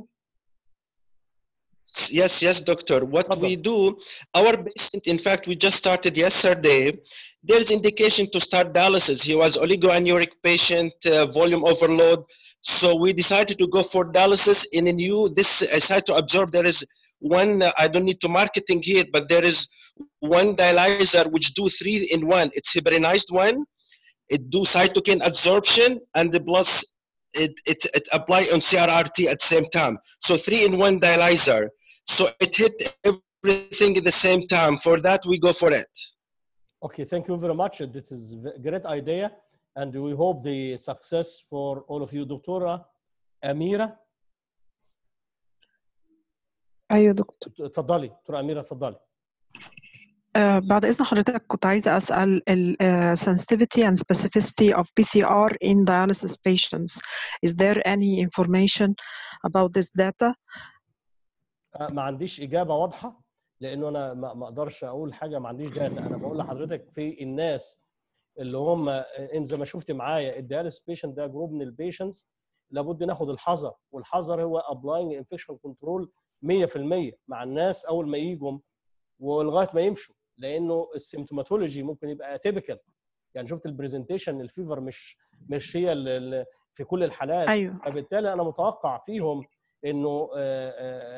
Yes, yes, doctor. What Tafadhal. we do, our patient, in fact, we just started yesterday. There's indication to start dialysis. He was oligoanuric patient, uh, volume overload. So we decided to go for dialysis in a new, this, I tried to absorb, there is one, uh, I don't need to marketing here, but there is one dialyzer which do three in one. It's hybridized one. It do cytokine absorption and the plus it, it, it apply on CRRT at the same time. So three in one dialyzer. So it hit everything at the same time. For that, we go for it. Okay, thank you very much. This is a great idea, and we hope the success for all of you. Doctora Amira, ايوه دكتور تفضلي. دكتورة أميرة تفضلي. آه بعد اذن حضرتك كنت عايزه اسال ال uh, sensitivity and specificity of PCR in dialysis patients is there any information about this data آه، ما عنديش اجابه واضحه لانه انا ما ما اقدرش اقول حاجه ما عنديش داتا انا بقول لحضرتك في الناس اللي هم ان زي ما شفت معايا الدياليس بيشنت ده جروب من البيشنتس لابد ناخد الحذر والحذر هو ابلاينج انفكشن كنترول 100% مع الناس اول ما يجوا ولغايه ما يمشوا لانه السيمتوماتولوجي ممكن يبقى تيبيكال يعني شفت البرزنتيشن الفيفر مش مش هي ال- ال- في كل الحالات ايوه فبالتالي انا متوقع فيهم انه آه،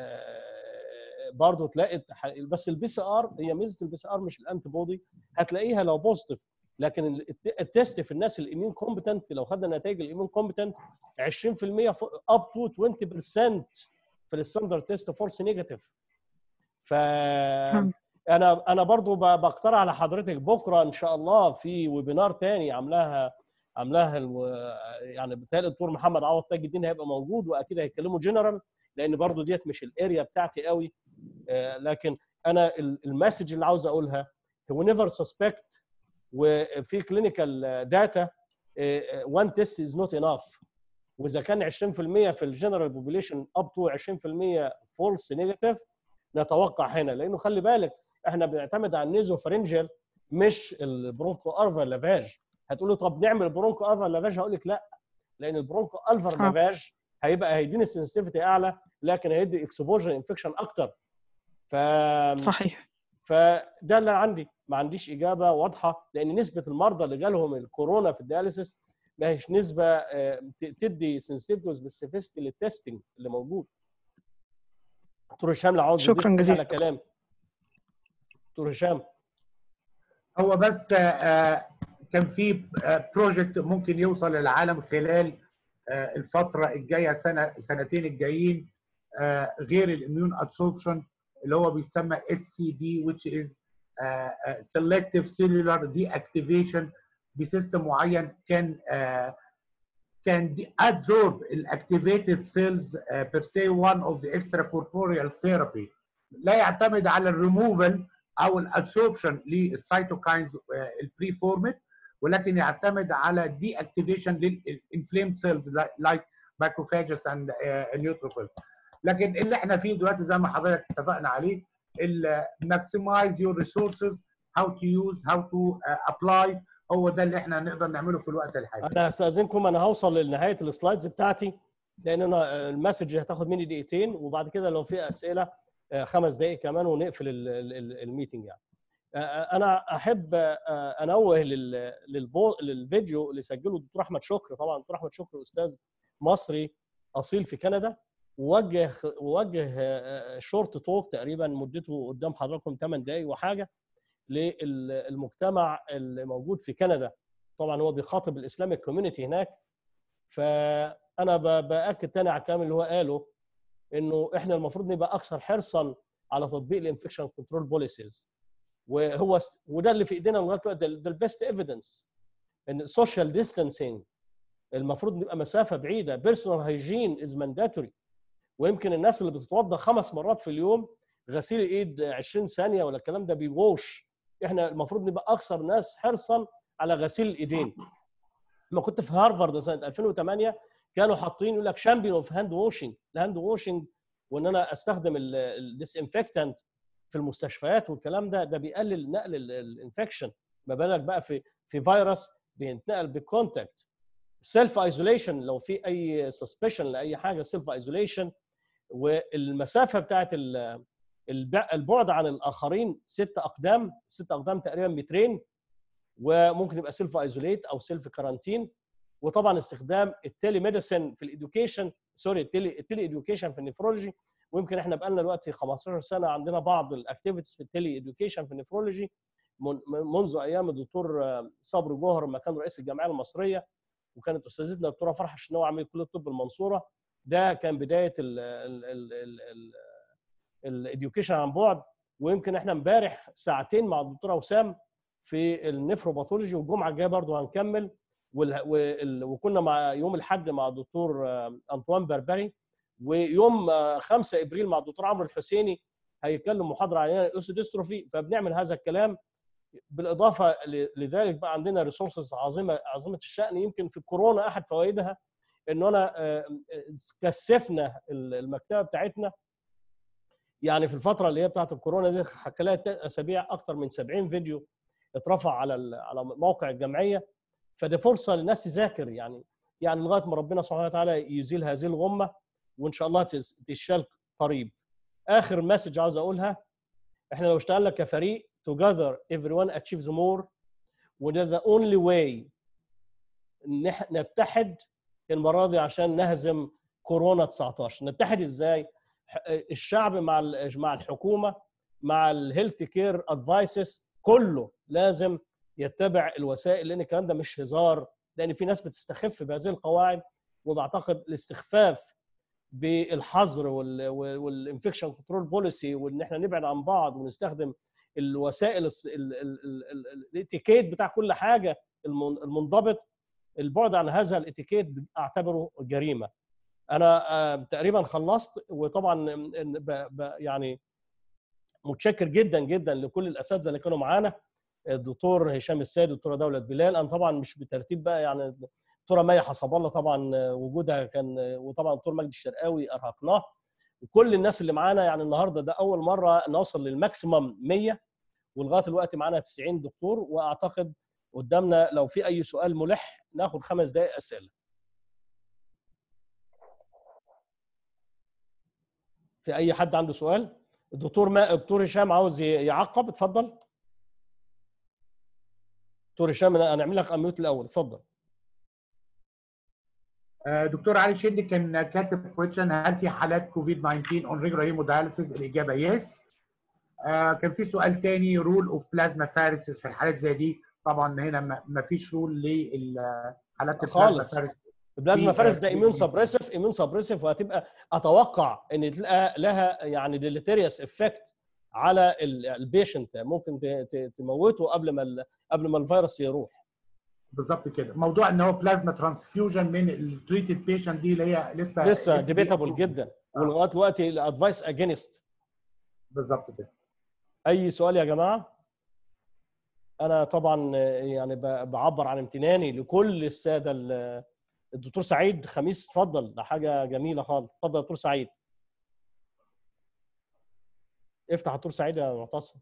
آه، برضه تلاقي ح- بس البي سي ار هي ميزه البي سي ار مش الانتي بودي هتلاقيها لو بوزيتيف لكن ال- الت- التست في الناس الايميون كومبتنت لو خدنا نتائج الايميون كومبتنت 20% اب تو 20% في الستاندرد تيست فورس نيجاتيف ف فهمت. انا انا برضو ب- بقترح على حضرتك بكره ان شاء الله في ويبينار تاني عاملاها عاملاها الو... يعني بالتالي الدكتور محمد عوض تاج الدين هيبقى موجود واكيد هيتكلموا جنرال لان برضو ديت مش الاريا بتاعتي قوي آه، لكن انا ال- المسج اللي عاوز اقولها هو نيفر سسبكت وفي كلينيكال داتا وان تيست از نوت انف واذا كان 20% في الجنرال بوبوليشن اب تو 20% فولس نيجاتيف نتوقع هنا لانه خلي بالك احنا بنعتمد على النيزو فرنجل مش البرونكو ارفا لافاج هتقول له طب نعمل برونكو ارفا لافاج هقول لك لا لان البرونكو الفا صح. لافاج هيبقى هيديني سنسيتيفيتي اعلى لكن هيدي اكسبوجر انفكشن اكتر ف صحيح فده اللي عندي ما عنديش اجابه واضحه لان نسبه المرضى اللي جالهم الكورونا في الدياليسيس ما هيش نسبه آه، ت- تدي سنسيتيفيتي وسبيسيفيستي للتستنج اللي موجود دكتور هشام لو عاوز شكراً يضيف حاجة جزيلاً. على كلام دكتور هشام هو بس آه، آه، كان في بروجكت ممكن يوصل للعالم خلال آه، الفتره الجايه سنه سنتين الجايين آه، غير الاميون ابسوربشن اللي هو بيسمى اس سي دي which is آه، آه، selective cellular deactivation بسيستم معين كان آه، can de- absorb الاكتيفيتد سيلز per se one of the extracorporeal therapy لا يعتمد على الريموفال او الابسوربشن للسيتوكاينز البري فورمت ولكن يعتمد على دي اكتيفيشن للانفليم سيلز لايك ماكروفاجس اند نيوتروفيلز لكن اللي احنا فيه دلوقتي زي ما حضرتك اتفقنا عليه ال maximize your resources how to use how to uh, apply هو ده اللي احنا نقدر نعمله في الوقت الحالي انا هستاذنكم انا هوصل لنهايه السلايدز بتاعتي لان انا المسج هتاخد مني دقيقتين وبعد كده لو في اسئله آه، خمس دقائق كمان ونقفل ال- ال- ال- الميتنج يعني آه، انا احب آه، انوه لل- للبو للفيديو اللي سجله الدكتور احمد شكر طبعا الدكتور احمد شكر استاذ مصري اصيل في كندا ووجه ووجه شورت توك تقريبا مدته قدام حضراتكم 8 دقائق وحاجه للمجتمع اللي موجود في كندا طبعا هو بيخاطب الاسلامك كوميونتي هناك فانا ب- باكد تاني على الكلام اللي هو قاله انه احنا المفروض نبقى اكثر حرصا على تطبيق الانفكشن كنترول بوليسيز وهو وده اللي في ايدينا لغايه دلوقتي ده البيست ايفيدنس ان السوشيال ديستانسينج المفروض نبقى مسافه بعيده بيرسونال هايجين از مانداتوري ويمكن الناس اللي بتتوضا خمس مرات في اليوم غسيل الايد 20 ثانيه ولا الكلام ده بيوش احنا المفروض نبقى اكثر ناس حرصا على غسيل الايدين لما كنت في هارفارد سنه 2008 كانوا حاطين يقول لك شامبيون اوف هاند واشنج الهاند واشنج وان انا استخدم الديسانفكتنت في المستشفيات والكلام ده ده بيقلل نقل الانفكشن ما بالك بقى في في فيروس بينتقل بالكونتاكت سيلف ايزوليشن لو في اي سسبشن لاي حاجه سيلف ايزوليشن والمسافه بتاعت ال- الب- البعد عن الاخرين ست اقدام ست اقدام تقريبا مترين وممكن يبقى سيلف ايزوليت او سيلف كارانتين وطبعا استخدام التيلي ميديسن في الاديوكيشن سوري التيلي التيلي اديوكيشن في النفرولوجي ويمكن احنا بقالنا دلوقتي 15 سنه عندنا بعض الاكتيفيتيز في التيلي اديوكيشن في النفرولوجي من- منذ ايام الدكتور آه، صبري جوهر لما كان رئيس الجمعيه المصريه وكانت استاذتنا الدكتوره فرحه شناوي عميد كليه الطب المنصوره ده كان بدايه الاديوكيشن عن بعد ويمكن احنا امبارح ساعتين مع الدكتوره وسام في النفروباثولوجي والجمعه الجايه برضو هنكمل وال- وال- وكنا مع يوم الاحد مع الدكتور آه، انطوان بربري ويوم آه، 5 ابريل مع الدكتور عمرو الحسيني هيتكلم محاضره عن الاوسيدستروفي فبنعمل هذا الكلام بالاضافه ل- لذلك بقى عندنا ريسورسز عظيمه عظيمه الشان يمكن في الكورونا احد فوائدها انه انا آه، كثفنا المكتبه بتاعتنا يعني في الفتره اللي هي بتاعت الكورونا دي خلال ثلاث اسابيع اكثر من 70 فيديو اترفع على ال- على موقع الجمعيه فدي فرصه للناس تذاكر يعني يعني لغايه ما ربنا سبحانه وتعالى يزيل هذه الغمه وان شاء الله تز- تشال قريب اخر مسج عاوز اقولها احنا لو اشتغلنا كفريق together everyone achieves more وده the only way نح- نتحد المره دي عشان نهزم كورونا 19 نتحد ازاي ح- الشعب مع ال- مع الحكومه مع الهيلث كير ادفايسز كله لازم يتبع الوسائل لان الكلام ده مش هزار لان في ناس بتستخف بهذه القواعد وبعتقد الاستخفاف بالحظر والانفكشن كنترول بوليسي وان احنا نبعد عن بعض ونستخدم الوسائل الس- ال- ال- ال- ال- الاتيكيت بتاع كل حاجه المن- المنضبط البعد عن هذا الاتيكيت اعتبره جريمه انا آه، تقريبا خلصت وطبعا م- ب- ب- يعني متشكر جدا جدا لكل الاساتذه اللي كانوا معانا الدكتور هشام السيد الدكتوره دوله بلال انا طبعا مش بترتيب بقى يعني الدكتوره مي حسب الله طبعا آه، وجودها كان آه، وطبعا الدكتور مجدي الشرقاوي ارهقناه وكل الناس اللي معانا يعني النهارده ده اول مره نوصل للماكسيمم 100 ولغايه الوقت معانا 90 دكتور واعتقد قدامنا لو في اي سؤال ملح ناخد خمس دقائق اسئله في اي حد عنده سؤال الدكتور ما الدكتور هشام عاوز ي- يعقب اتفضل دكتور هشام أنا هنعمل لك اميوت الاول اتفضل آه، دكتور علي شدي كان كاتب كويشن هل في حالات كوفيد 19 اون ريجولار هيمودايليسيس الاجابه يس كان في سؤال تاني رول اوف بلازما فارسيس في الحالات زي دي طبعا هنا ما- ما فيش رول للحالات البلازما خالص. فارس البلازما في- فارس ده في- ايميون سبريسيف ايميون سبريسيف وهتبقى اتوقع ان تلقى لها يعني ديليتيريوس افكت على البيشنت ممكن ت- ت- تموته قبل ما ال- قبل ما الفيروس يروح بالظبط كده موضوع ان هو بلازما ترانسفيوجن من التريتد بيشنت دي اللي هي لسه لسه لسه ديبيتابل بي- جدا ولغايه دلوقتي الادفايس اجينست بالظبط كده اي سؤال يا جماعه انا طبعا يعني ب- بعبر عن امتناني لكل الساده ال- الدكتور سعيد خميس اتفضل ده حاجه جميله خالص اتفضل يا دكتور سعيد افتح الدكتور سعيد يا معتصم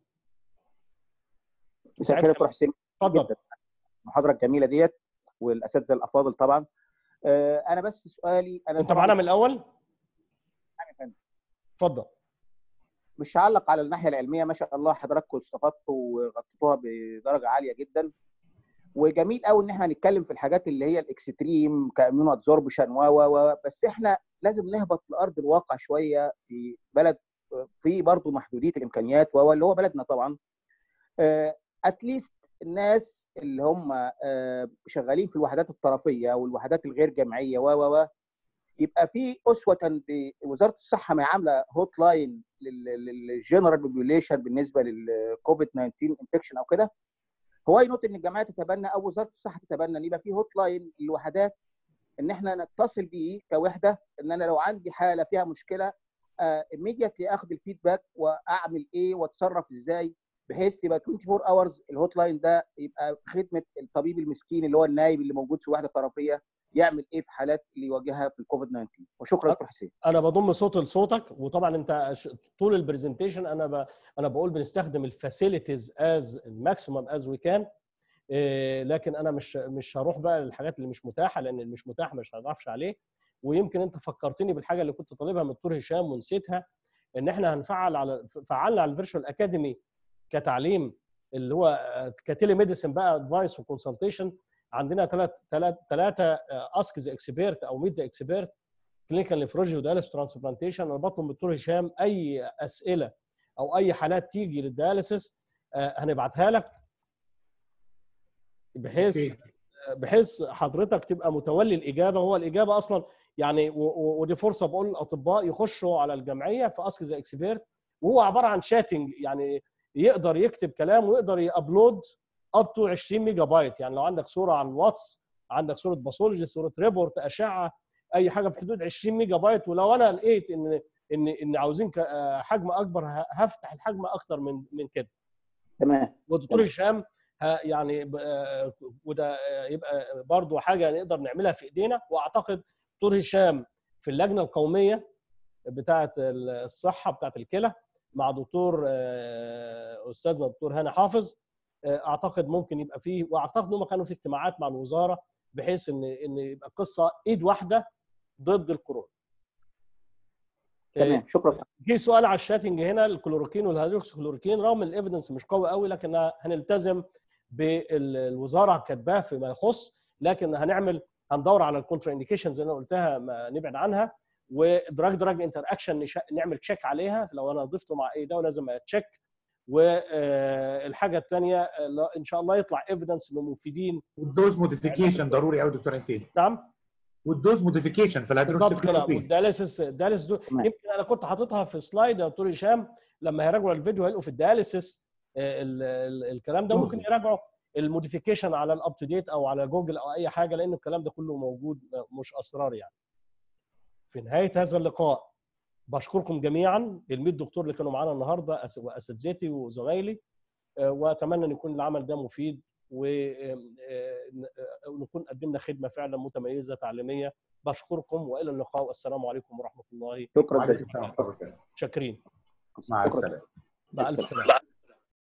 مساء الخير يا دكتور حسين اتفضل جدا المحاضره الجميله ديت والاساتذه الافاضل طبعا آه، انا بس سؤالي انا انت طبعاً- معانا من الاول نعم يا فندم. اتفضل مش هعلق على الناحيه العلميه ما شاء الله حضراتكم استفدتوا وغطيتوها بدرجه عاليه جدا وجميل قوي ان احنا نتكلم في الحاجات اللي هي الاكستريم كامينو ادزوربشن و و و بس احنا لازم نهبط لارض الواقع شويه في بلد في برضه محدوديه الامكانيات و اللي هو بلدنا طبعا اتليست الناس اللي هم آه، شغالين في الوحدات الطرفيه والوحدات الغير جامعيه و و و يبقى في اسوه بوزاره الصحه ما هي عامله هوت لاين للجنرال بوبيوليشن بالنسبه للكوفيد 19 انفكشن او كده هو ينوت ان الجامعات تتبنى او وزاره الصحه تتبنى ان يبقى في هوت لاين للوحدات ان احنا نتصل بيه كوحده ان انا لو عندي حاله فيها مشكله ايميديتلي اخد الفيدباك واعمل ايه واتصرف ازاي بحيث تبقى 24 اورز الهوت لاين ده يبقى في خدمه الطبيب المسكين اللي هو النايب اللي موجود في وحده طرفيه يعمل ايه في حالات اللي يواجهها في الكوفيد 19 وشكرا دكتور حسين انا بضم صوت لصوتك وطبعا انت ش- طول البرزنتيشن انا ب... انا بقول بنستخدم الفاسيلتيز از ماكسيمم از وي كان لكن انا مش مش هروح بقى للحاجات اللي مش متاحه لان اللي مش متاح مش هنعرفش عليه ويمكن انت فكرتني بالحاجه اللي كنت طالبها من الدكتور هشام ونسيتها ان احنا هنفعل على فعلنا على الفيرشوال اكاديمي كتعليم اللي هو كتيلي ميديسن بقى ادفايس وكونسلتيشن عندنا ثلاث ثلاث ثلاثه اسكز اكسبيرت او ميد اكسبيرت كلينيكال نفرولوجي ودياليس ترانسبلانتيشن انا بطلب من الدكتور هشام اي اسئله او اي حالات تيجي للدياليسيس آه، هنبعتها لك بحيث أوكي. بحيث حضرتك تبقى متولي الاجابه هو الاجابه اصلا يعني و- و- ودي فرصه بقول للاطباء يخشوا على الجمعيه في اسك ذا اكسبيرت وهو عباره عن شاتنج يعني يقدر يكتب كلام ويقدر يابلود اب تو 20 ميجا بايت يعني لو عندك صوره على الواتس عندك صوره باثولوجي صوره ريبورت اشعه اي حاجه في حدود 20 ميجا بايت ولو انا لقيت ان ان ان عاوزين ك- آه، حجم اكبر ه- هفتح الحجم اكتر من من كده تمام والدكتور هشام ها- يعني ب- آه، وده آه، يبقى برضو حاجه نقدر نعملها في ايدينا واعتقد دكتور هشام في اللجنه القوميه بتاعه الصحه بتاعه الكلى مع دكتور آه، استاذنا الدكتور هاني حافظ آه، اعتقد ممكن يبقى فيه واعتقد انهم كانوا في اجتماعات مع الوزاره بحيث ان ان يبقى قصه ايد واحده ضد الكورونا. تمام شكرا في سؤال على الشاتنج هنا الكلوروكين والهيدروكس كلوروكين رغم ان الايفيدنس مش قوي قوي لكن هنلتزم بالوزاره كاتباه فيما يخص لكن هنعمل هندور على الكونترا انديكيشنز اللي انا قلتها ما نبعد عنها ودراج دراج انتر اكشن نعمل تشيك عليها لو انا ضفته مع اي دواء لازم اتشيك والحاجه الثانيه ان شاء الله يطلع ايفيدنس انه مفيدين والدوز موديفيكيشن ضروري قوي دكتور حسين نعم والدوز موديفيكيشن في بالظبط كده الهيدروكسيكلوروكوين والدياليسيس الدياليسيس دول تمام. يمكن انا كنت حاططها في سلايد يا دكتور هشام لما هيراجعوا الفيديو هيلاقوا في الدياليسيس آه، ال- ال- الكلام ده ممكن توصل. يراجعوا الموديفيكيشن على الاب تو ديت او على جوجل او اي حاجه لان الكلام ده كله موجود آه، مش اسرار يعني. في نهايه هذا اللقاء بشكركم جميعا ال 100 دكتور اللي كانوا معانا النهارده أس- واساتذتي وزمايلي آه، واتمنى ان يكون العمل ده مفيد ونكون قدمنا خدمه فعلا متميزه تعليميه بشكركم والى اللقاء والسلام عليكم ورحمه الله شكرا وعليكم جزيلا السلام ورحمة الله وبركاته. شاكرين مع شكراً. السلامه مع الف السلام. سلامه